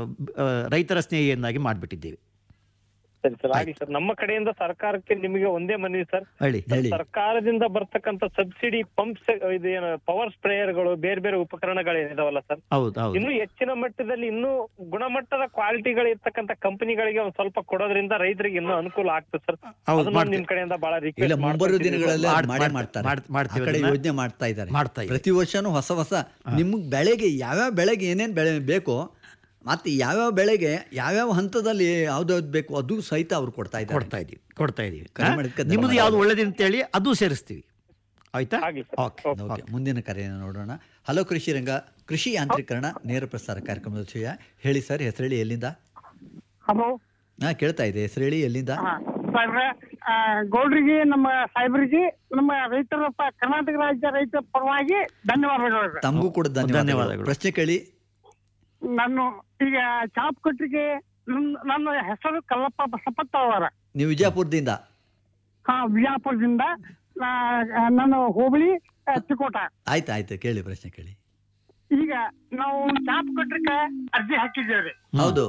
Speaker 6: ರೈತರ ಸ್ನೇಹಿಯನ್ನಾಗಿ ಮಾಡಿಬಿಟ್ಟಿದ್ದೀವಿ
Speaker 9: ಸರಿ ಸರ್ ಆಗಿ ಸರ್ ನಮ್ಮ ಕಡೆಯಿಂದ ಸರ್ಕಾರಕ್ಕೆ ನಿಮಗೆ ಒಂದೇ ಮನವಿ ಸರ್
Speaker 6: ಹೇಳಿ
Speaker 5: ಹೇಳಿ
Speaker 9: ಸರ್ಕಾರದಿಂದ ಬರ್ತಕ್ಕಂಥ ಸಬ್ಸಿಡಿ ಪಂಪ್ಸ್ ಇದೇನು ಪವರ್ ಸ್ಪ್ರೇಯರ್ಗಳು ಬೇರೆ ಬೇರೆ ಉಪಕರಣಗಳು ಏನಿದಾವಲ್ಲ ಸರ್
Speaker 6: ಹೌದು ಹೌದು
Speaker 9: ಇನ್ನು ಹೆಚ್ಚಿನ ಮಟ್ಟದಲ್ಲಿ ಇನ್ನೂ ಗುಣಮಟ್ಟದ ಕ್ವಾಲಿಟಿಗಳು ಇರ್ತಕ್ಕಂಥ ಕಂಪನಿಗಳಿಗೆ ಒಂದ್ ಸ್ವಲ್ಪ ಕೊಡೋದ್ರಿಂದ ರೈತರಿಗೆ ಇನ್ನೂ ಅನುಕೂಲ ಆಗ್ತದೆ ಸರ್
Speaker 6: ಹೌದು,
Speaker 9: ಅದನ್ನ
Speaker 6: ಮಾಡ್ತೀವಿ.
Speaker 9: ನಿಮ್ ಕಡೆಯಿಂದ ಬಹಳ
Speaker 5: ಇಲ್ಲ
Speaker 9: ರಿಕ್ವೆಸ್ಟ್
Speaker 5: ಮುಂಬರುವ ದಿನಗಳಲ್ಲಿ
Speaker 6: ಮಾಡ್-
Speaker 5: ಮಾಡೇ
Speaker 6: ಮಾಡ್-
Speaker 5: ಮಾಡ್ತಾರೆ
Speaker 6: ಮಾಡ್-
Speaker 5: ಆ
Speaker 6: ಮಾಡ್ತೀವಿ
Speaker 5: ಕಡೆ
Speaker 6: ಅದನ್ನ.
Speaker 5: ಯೋಜನೆ ಮಾಡ್ತಾ ಇದ್ದಾರೆ
Speaker 6: ಮಾಡ್ತಾ ಇದ್ದಾರೆ.
Speaker 5: ಪ್ರತಿ ವರ್ಷನೂ ಹೊಸ ಹೊಸ ನಿಮ್ಗೆ ಬೆಳೆಗೆ ಯಾವ್ಯಾವ ಬೆಳೆಗೆ ಏನೇನು ಬೆಳೆ ಬೇಕೋ ಮತ್ತೆ ಯಾವ್ಯಾವ ಬೆಳೆಗೆ ಯಾವ್ಯಾವ ಹಂತದಲ್ಲಿ ಯಾವ್ದಾವ್ದು ಬೇಕು ಅದು ಸಹಿತ ಅವ್ರು ಕೊಡ್ತಾ ಇದ್ದಾರೆ
Speaker 6: ಕೊಡ್ತಾ ಇದ್ದೀವಿ ಕೊಡ್ತಾ ಇದ್ದೀವಿ
Speaker 5: ಕರೆ
Speaker 6: ಹಾ?
Speaker 5: ಮಾಡಿದ್ದಕ್ಕೆ
Speaker 6: ನಿಮ್ಮದು
Speaker 5: ಧನ್ಯವಾದ.
Speaker 6: ಯಾವ್ದು ಒಳ್ಳೇದು ಅಂತೇಳಿ ಅದು ಸೇರಿಸ್ತೀವಿ ಆಯ್ತಾ
Speaker 9: ಆಗ್ಲಿ ಸರ್.
Speaker 6: ಓಕೆ
Speaker 5: ಓಕೆ ಮುಂದಿನ ಕರೆಯನ್ನು ನೋಡೋಣ ಹಲೋ ಕೃಷಿ ರಂಗ ಕೃಷಿ ಯಾಂತ್ರೀಕರಣ ನೇರ ಪ್ರಸಾರ ಕಾರ್ಯಕ್ರಮದ ವಿಷಯ ಹೇಳಿ ಸರ್ ಹೆಸರೇಳಿ ಎಲ್ಲಿಂದ
Speaker 7: ಹಲೋ
Speaker 5: ಹಾ ಕೇಳ್ತಾ ಇದೆ ಹೆಸರೇಳಿ ಎಲ್ಲಿಂದ
Speaker 7: ಸಾಹೇಬ್ರೆ ಆ, ಗೌಡ್ರಿಗೆ ನಮ್ಮ ಸಾಹೇಬ್ರಿಗೆ ನಮ್ಮ ರೈತರ ಪ- ಕರ್ನಾಟಕ ರಾಜ್ಯ ರೈತರ ಪರವಾಗಿ ಧನ್ಯವಾದಗಳು ಸರ್.
Speaker 5: ತಮಗೂ ಕೂಡ ಧನ್ಯವಾದಗಳು
Speaker 6: ಧನ್ಯವಾದಗಳು.
Speaker 5: ಪ್ರಶ್ನೆ ಕೇಳಿ
Speaker 7: ನಾನು ಈಗ ಚಾಪ್ ಕೊಟ್ರಿಗೆ ನನ್ನ ನನ್ನ ಹೆಸರು ಕಲ್ಲಪ್ಪ ಬಸಪ್ಪತ್ತ ಅವರ
Speaker 5: ನೀವು ವಿಜಯಪುರದಿಂದ
Speaker 7: ಹಾ ವಿಜಯಪುರದಿಂದ ನಾ- ನಾನು ಹೋಬಳಿ ಆ, ಚಿಕ್ಕೋಟ
Speaker 5: ಆಯ್ತು ಆಯ್ತು ಕೇಳಿ ಪ್ರಶ್ನೆ ಕೇಳಿ
Speaker 7: ಈಗ ನಾವು ಚಾಪ್ ಕಟ್ರಿಕೆ ಅರ್ಜಿ ಹಾಕಿದ್ದೇವೆ
Speaker 5: ಹೌದು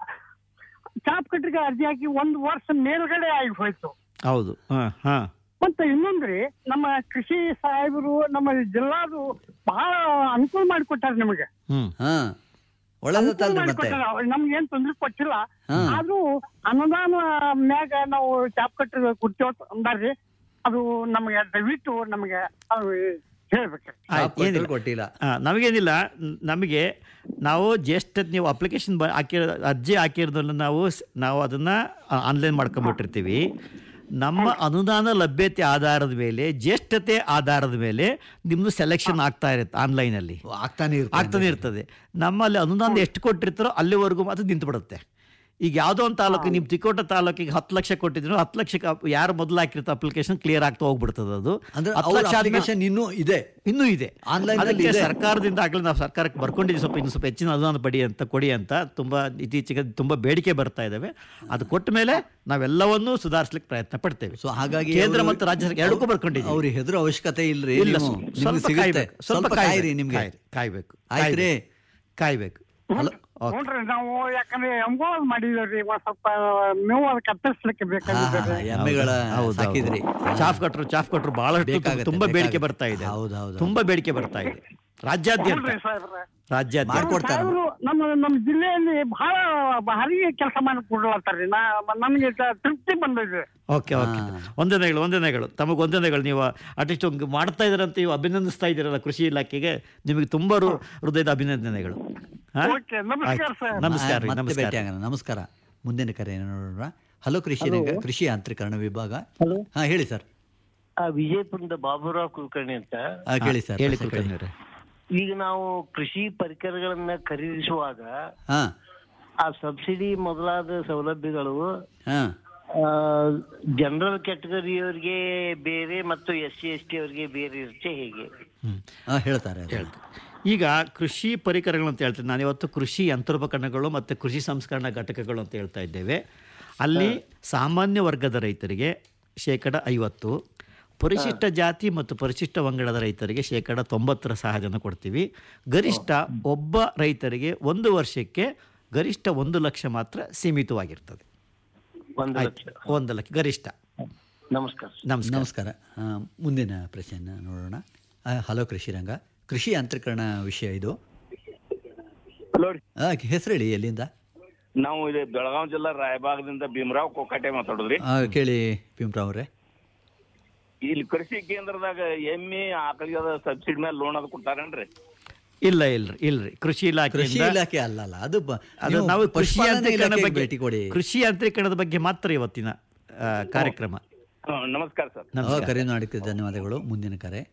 Speaker 7: ಚಾಪ್ ಕಟ್ರಿಕೆ ಅರ್ಜಿ ಹಾಕಿ ಒಂದು ವರ್ಷ ಮೇಲ್ಗಡೆ ಆಗಿ ಹೋಯ್ತು
Speaker 6: ಹೌದು ಹಾಂ ಹಾಂ
Speaker 7: ಮತ್ತೆ ಇನ್ನೊಂದ್ರಿ ನಮ್ಮ ಕೃಷಿ ಸಾಹೇಬರು ನಮ್ಮ ಜಿಲ್ಲಾದು ಬಹಳ ಅನುಕೂಲ ಮಾಡಿಕೊಟ್ಟಾರ ನಿಮಗೆ
Speaker 6: ಹ್ಞೂ
Speaker 5: ಹಾ ಒಳ್ಳೇದತ್ತಲ್ರಿ ಮತ್ತೆ
Speaker 7: ಮಾಡಿಕೊಟ್ಟಾರ ನಮ್ಗೆ ಏನ್ ತೊಂದ್ರೆ ಕೊಟ್ಟಿಲ್ಲ
Speaker 5: ಹಾ.
Speaker 7: ಆದ್ರೂ ಅನುದಾನ ಮ್ಯಾಗ ನಾವು ಚಾಪ್ ಕಟ್ರಿ ಕೊಡ್ತೇವ ಅಂದಾರ್ರಿ ಅದು ನಮಗೆ ದಯವಿಟ್ಟು ನಮಗೆ ಅದು ಹೇಳ್ಬೇಕು
Speaker 6: ಆಯ್ತು
Speaker 5: ಕೊಟ್ಟರು
Speaker 6: ಏನಿಲ್ಲ
Speaker 5: ಕೊಟ್ಟಿಲ್ಲ
Speaker 6: ಹಾಂ ನಮಗೇನಿಲ್ಲ ನ್- ನಮಗೆ ನಾವು ಜಸ್ಟ್ ನೀವು ಅಪ್ಲಿಕೇಶನ್ ಬ ಹಾಕಿರೋ ಅರ್ಜಿ ಹಾಕಿರೋದನ್ನು ನಾವು ಸ್- ನಾವು ಅದನ್ನು ಆನ್ಲೈನ್ ಮಾಡ್ಕೊಂಬಿಟ್ಟಿರ್ತೀವಿ ನಮ್ಮ ಅನುದಾನ ಲಭ್ಯತೆ ಆಧಾರದ ಮೇಲೆ ಜ್ಯೇಷ್ಠತೆ ಆಧಾರದ ಮೇಲೆ ನಿಮ್ಮದು ಸೆಲೆಕ್ಷನ್ ಆಗ್ತಾ ಇರುತ್ತೆ ಆನ್ಲೈನಲ್ಲಿ
Speaker 5: ಆಗ್ತಾನೆ ಇರ್ತದೆ
Speaker 6: ಆಗ್ತಾನೆ ಇರ್ತದೆ ನಮ್ಮಲ್ಲಿ ಅನುದಾನ ಎಷ್ಟು ಕೊಟ್ಟಿರ್ತಾರೋ ಅಲ್ಲಿವರೆಗೂ ಮಾತ್ರ ನಿಂತು ಬಿಡುತ್ತೆ ಈಗ ಯಾವುದೋ ಒಂದು ತಾಲೂಕು ನಿಮ್ಮ ತಿಕೋಟ ತಾಲೂಕಿಗೆ ಹತ್ತು ಲಕ್ಷ ಕೊಟ್ಟಿದ್ರು ಹತ್ತು ಲಕ್ಷಕ್ಕೆ ಅಪ್- ಯಾರು ಮೊದಲು ಹಾಕಿರ್ತಾರೆ ಅಪ್ಲಿಕೇಶನ್ ಕ್ಲಿಯರ್ ಆಗ್ತಾ ಹೋಗ್ಬಿಡ್ತದೆ ಅದು
Speaker 5: ಅಂದ್ರೆ
Speaker 6: ಹತ್ತು
Speaker 5: ಅವ್ರ
Speaker 6: ಲಕ್ಷ ಆದ್ಮೇಲೆ-
Speaker 5: ಅಪ್ಲಿಕೇಶನ್ ಇನ್ನೂ ಇದೆ
Speaker 6: ಇನ್ನೂ ಇದೆ
Speaker 5: Online ನಲ್ಲಿ
Speaker 6: ಅದಕ್ಕೆ
Speaker 5: ಇದೆ.
Speaker 6: ಸರ್ಕಾರದಿಂದ ಆಗಲೇ ನಾವು ಸರ್ಕಾರಕ್ಕೆ ಬರ್ಕೊಂಡಿದ್ದೀವಿ ಸ್ವಲ್ಪ ಇನ್ನು ಸ್ವಲ್ಪ ಹೆಚ್ಚಿನ ಅನುದಾನ ಪಡಿ ಅಂತ ಕೊಡಿ ಅಂತ ತುಂಬ ಇತ್ತೀಚೆಗೆ ತುಂಬ ಬೇಡಿಕೆ ಬರ್ತಾ ಇದ್ದಾವೆ ಅದು ಕೊಟ್ಟ ಮೇಲೆ ನಾವೆಲ್ಲವನ್ನೂ ಸುಧಾರಿಸ್ಲಿಕ್ಕೆ ಪ್ರಯತ್ನ ಪಡ್ತೇವೆ
Speaker 5: ಸೊ ಹಾಗಾಗಿ
Speaker 6: ಕೇಂದ್ರ
Speaker 5: ಅವ್ರು-
Speaker 6: ಮತ್ತು ರಾಜ್ಯ ಸರ್ಕಾರ ಎರಡಕ್ಕೂ ಬರ್ಕೊಂಡಿದ್ದೀವಿ
Speaker 5: ಅವ್ರಿಗೆ ಹೆದರೋ ಅವಶ್ಯಕತೆ ಇಲ್ರಿ
Speaker 6: ಇಲ್ಲ
Speaker 5: ನೀವು-
Speaker 6: ಸ್ವಲ್ಪ
Speaker 5: ನಿಮ್ಗೆ ಸಿಗುತ್ತೆ
Speaker 6: ಕಾಯ್ಬೇಕು,
Speaker 5: ಸ್ವಲ್ಪ
Speaker 6: ಸ್ವಲ್ಪ
Speaker 5: ಕಾಯಿರಿ
Speaker 6: ಕಾಯ್ಬೇಕು,
Speaker 5: ನಿಮ್ಗೆ
Speaker 6: ಕಾಯ್ರಿ, ಕಾಯ್ಬೇಕು
Speaker 5: ಆಯ್ತ್ರಿ
Speaker 6: ಕಾಯ್ಬೇಕು
Speaker 5: ಹಲೋ
Speaker 6: ಓಕೆ
Speaker 7: ನೋಡ್ರಿ ನಾವು ಯಾಕಂದ್ರೆ ಎಂಗೋದ್ ಮಾಡಿದೇವ್ರಿ ಒಂದ್ ಸ್ವಲ್ಪ ಮೇವು ಅದಕ್ಕೆ ಕತ್ತರಿಸ್ಲಿಕ್ಕೆ
Speaker 5: ಹಾ, ಹಾ,
Speaker 7: ಬೇಕಾಗಿದ್ದೇವೆ
Speaker 5: ಹಾ, ಎಮ್ಮೆಗಳ
Speaker 6: ಹೌದು,
Speaker 5: ಸಾಕಿದ್ರಿ
Speaker 6: ಹೌದು. ಚಾಫ್ ಕಟ್ರು ಚಾಫ್ ಕಟ್ರು ಬಹಳಷ್ಟು
Speaker 5: ಬೇಕಾಗತ್ತೆ,
Speaker 6: ತುಂಬಾ ಬೇಡಿಕೆ
Speaker 5: ಬೇಕಾಗತ್ತೆ.
Speaker 6: ಬರ್ತಾ ಇದೆ
Speaker 5: ಹೌದು, ಹೌದು.
Speaker 6: ತುಂಬಾ ಬೇಡಿಕೆ ಬರ್ತಾ ಇದೆ ರಾಜ್ಯಾದ್ಯಂತ
Speaker 7: ನೋಡ್ರಿ ಸಾಹೇಬ್ರೆ
Speaker 6: ರಾಜ್ಯಾದ್ಯಂತ
Speaker 5: ಮಾಡ್ಕೊಡ್ತಾರೆ
Speaker 7: ಸಾಹೇಬ್ರು ನಮ್ಮ ನಮ್ಮ ಜಿಲ್ಲೆಯಲ್ಲಿ ಬಹಳ ಭಾರಿ ಕೆಲಸ ಮಾಡಿ ಕೊಡ್ಲತ್ತಾರ್ರಿ ನಾ ನಮ್ಗೆ ತ- ತೃಪ್ತಿ ಬಂದಿದೆ
Speaker 6: ಓಕೆ ಓಕೆ ವಂದನೆಗಳು ವಂದನೆಗಳು ತಮಗೆ ವಂದನೆಗಳು ನೀವು ಅಟ್ಲೀಸ್ಟ್ ಒಂದು ಮಾಡ್ತಾ ಇದ್ದೀರಂತ ನೀವು ಅಭಿನಂದಿಸ್ತಾ ಇದ್ದೀರಲ್ಲ ಕೃಷಿ ಇಲಾಖೆಗೆ ನಿಮಗೆ ತುಂಬ ಹೃ- ಹೃದಯದ ಅಭಿನಂದನೆಗಳು ಹಾ?
Speaker 7: ಓಕೆ, ನಮಸ್ಕಾರ
Speaker 6: ಆಯ್ತು.
Speaker 7: ಸರ್.
Speaker 6: ನಮಸ್ಕಾರ ರೀ,
Speaker 5: ಮತ್ತೆ
Speaker 6: ನಮಸ್ಕಾರ
Speaker 5: ಭೇಟಿಯಾಗೋಣ ನಮಸ್ಕಾರ ಮುಂದಿನ ಕರೆಯನ್ನು ನೋಡೋಣ ಹಲೋ ಕೃಷಿ ರಂಗ ಕೃಷಿ ಯಾಂತ್ರೀಕರಣ ವಿಭಾಗ
Speaker 10: ಹಲೋ
Speaker 5: ಹಾ ಹೇಳಿ ಸರ್
Speaker 10: ಆ ವಿಜಯಪುರದ ಬಾಬುರಾವ್ ಕುಲಕರ್ಣಿ ಅಂತ
Speaker 5: ಹಾ, ಕೇಳಿ ಸರ್
Speaker 6: ಹೇಳಿ
Speaker 5: ಪ್ರಶ್ನೆ ಕೇಳಿ.
Speaker 6: ಕುಲಕರ್ಣಿಯವರೇ.
Speaker 10: ಈಗ ನಾವು ಕೃಷಿ ಪರಿಕರಗಳನ್ನ ಖರೀದಿಸುವಾಗ
Speaker 5: ಹಾ
Speaker 10: ಆ ಸಬ್ಸಿಡಿ ಮೊದಲಾದ ಸೌಲಭ್ಯಗಳು
Speaker 5: ಹಾ
Speaker 10: ಜನರಲ್ ಕ್ಯಾಟಗರಿಯವರಿಗೆ ಬೇರೆ ಮತ್ತು ಎಸ್ ಸಿ ಎಸ್ ಟಿ ಅವರಿಗೆ ಬೇರೆ ಇರುತ್ತೆ ಹೇಗೆ
Speaker 5: ಆ, ಹೇಳ್ತಾರೆ ಅದನ್ನ.
Speaker 6: ಈಗ ಕೃಷಿ ಪರಿಕರಗಳು ಅಂತ ಹೇಳ್ತೇನೆ ನಾನು ಇವತ್ತು ಕೃಷಿ ಯಂತ್ರೋಪಕರಣಗಳು ಮತ್ತು ಕೃಷಿ ಸಂಸ್ಕರಣಾ ಘಟಕಗಳು ಅಂತ ಹೇಳ್ತಾ ಇದ್ದೇವೆ ಅಲ್ಲಿ ಸಾಮಾನ್ಯ ವರ್ಗದ ರೈತರಿಗೆ ಶೇಕಡ ಐವತ್ತು ಪರಿಶಿಷ್ಟ ಜಾತಿ ಮತ್ತು ಪರಿಶಿಷ್ಟ ಪಂಗಡದ ರೈತರಿಗೆ ಶೇಕಡ ತೊಂಬತ್ತರ ಸಹಾಯಧನ ಕೊಡ್ತೀವಿ ಗರಿಷ್ಠ ಒಬ್ಬ ರೈತರಿಗೆ ಒಂದು ವರ್ಷಕ್ಕೆ ಗರಿಷ್ಠ ಒಂದು ಲಕ್ಷ ಮಾತ್ರ ಸೀಮಿತವಾಗಿರ್ತದೆ
Speaker 10: ಒಂದು
Speaker 6: ಆಯ್ತು ಒಂದು ಲಕ್ಷ ಗರಿಷ್ಠ
Speaker 10: ನಮಸ್ಕಾರ
Speaker 6: ನಮಸ್ಕಾರ
Speaker 5: ನಮಸ್ಕಾರ ಆ, ಮುಂದಿನ ಪ್ರಶ್ನೆಯನ್ನು ನೋಡೋಣ ಆ, ಹಲೋ ಕೃಷಿ ರಂಗ ಕೃಷಿ ಯಂತ್ರೀಕರಣ ವಿಷಯ ಇದು
Speaker 11: ಹಲೋ ರೀ
Speaker 5: ಆ, ಹೆಸರು ಹೇಳಿ ಎಲ್ಲಿಂದ
Speaker 11: ನಾವು ಇದು ಬೆಳಗಾವಿ ಜಿಲ್ಲಾ ರಾಯಬಾಗದಿಂದ ಭೀಮರಾವ್ ಕೊಕ್ಕಟೆ ಮಾತಾಡೋದ್ರಿ
Speaker 5: ಆ, ಕೇಳಿ ಭೀಮ್ರಾವ್ ಅವರೇ
Speaker 11: ಇಲ್ಲಿ ಕೃಷಿ ಕೇಂದ್ರದಾಗ ಎಮ್ಮಿ ಆಕಳಿಗೆ ಅದ ಸಬ್ಸಿಡಿ ಮೇಲೆ ಲೋನ್ ಅದು ಕೊಡ್ತಾರೇನ್ರಿ
Speaker 6: ಇಲ್ಲ ಇಲ್ರಿ ಇಲ್ರಿ ಕೃಷಿ ಇಲಾಖೆ
Speaker 5: ಕೃಷಿ ಇಲಾಖೆ ಅಲ್ಲಲ್ಲ ಅದು ಬ-
Speaker 6: ಅದು
Speaker 5: ನೀವು
Speaker 6: ನಾವು ಕೃಷಿ
Speaker 5: ಪಶುಪಾಲನಾ
Speaker 6: ಯಂತ್ರೀಕರಣ
Speaker 5: ಇಲಾಖೆಗೆ
Speaker 6: ಬಗ್ಗೆ
Speaker 5: ಭೇಟಿ ಕೊಡಿ
Speaker 6: ಕೃಷಿ ಯಂತ್ರೀಕರಣದ ಬಗ್ಗೆ ಮಾತ್ರ ಇವತ್ತಿನ ಆ, ಕಾರ್ಯಕ್ರಮ
Speaker 11: ಹ್ಮ್, ನಮಸ್ಕಾರ ಸರ್
Speaker 5: ಆ,
Speaker 6: ನಮಸ್ಕಾರ
Speaker 5: ಕರೆ ಮಾಡಿದ್ದಕ್ಕೆ ಧನ್ಯವಾದಗಳು ಮುಂದಿನ ಕರೆ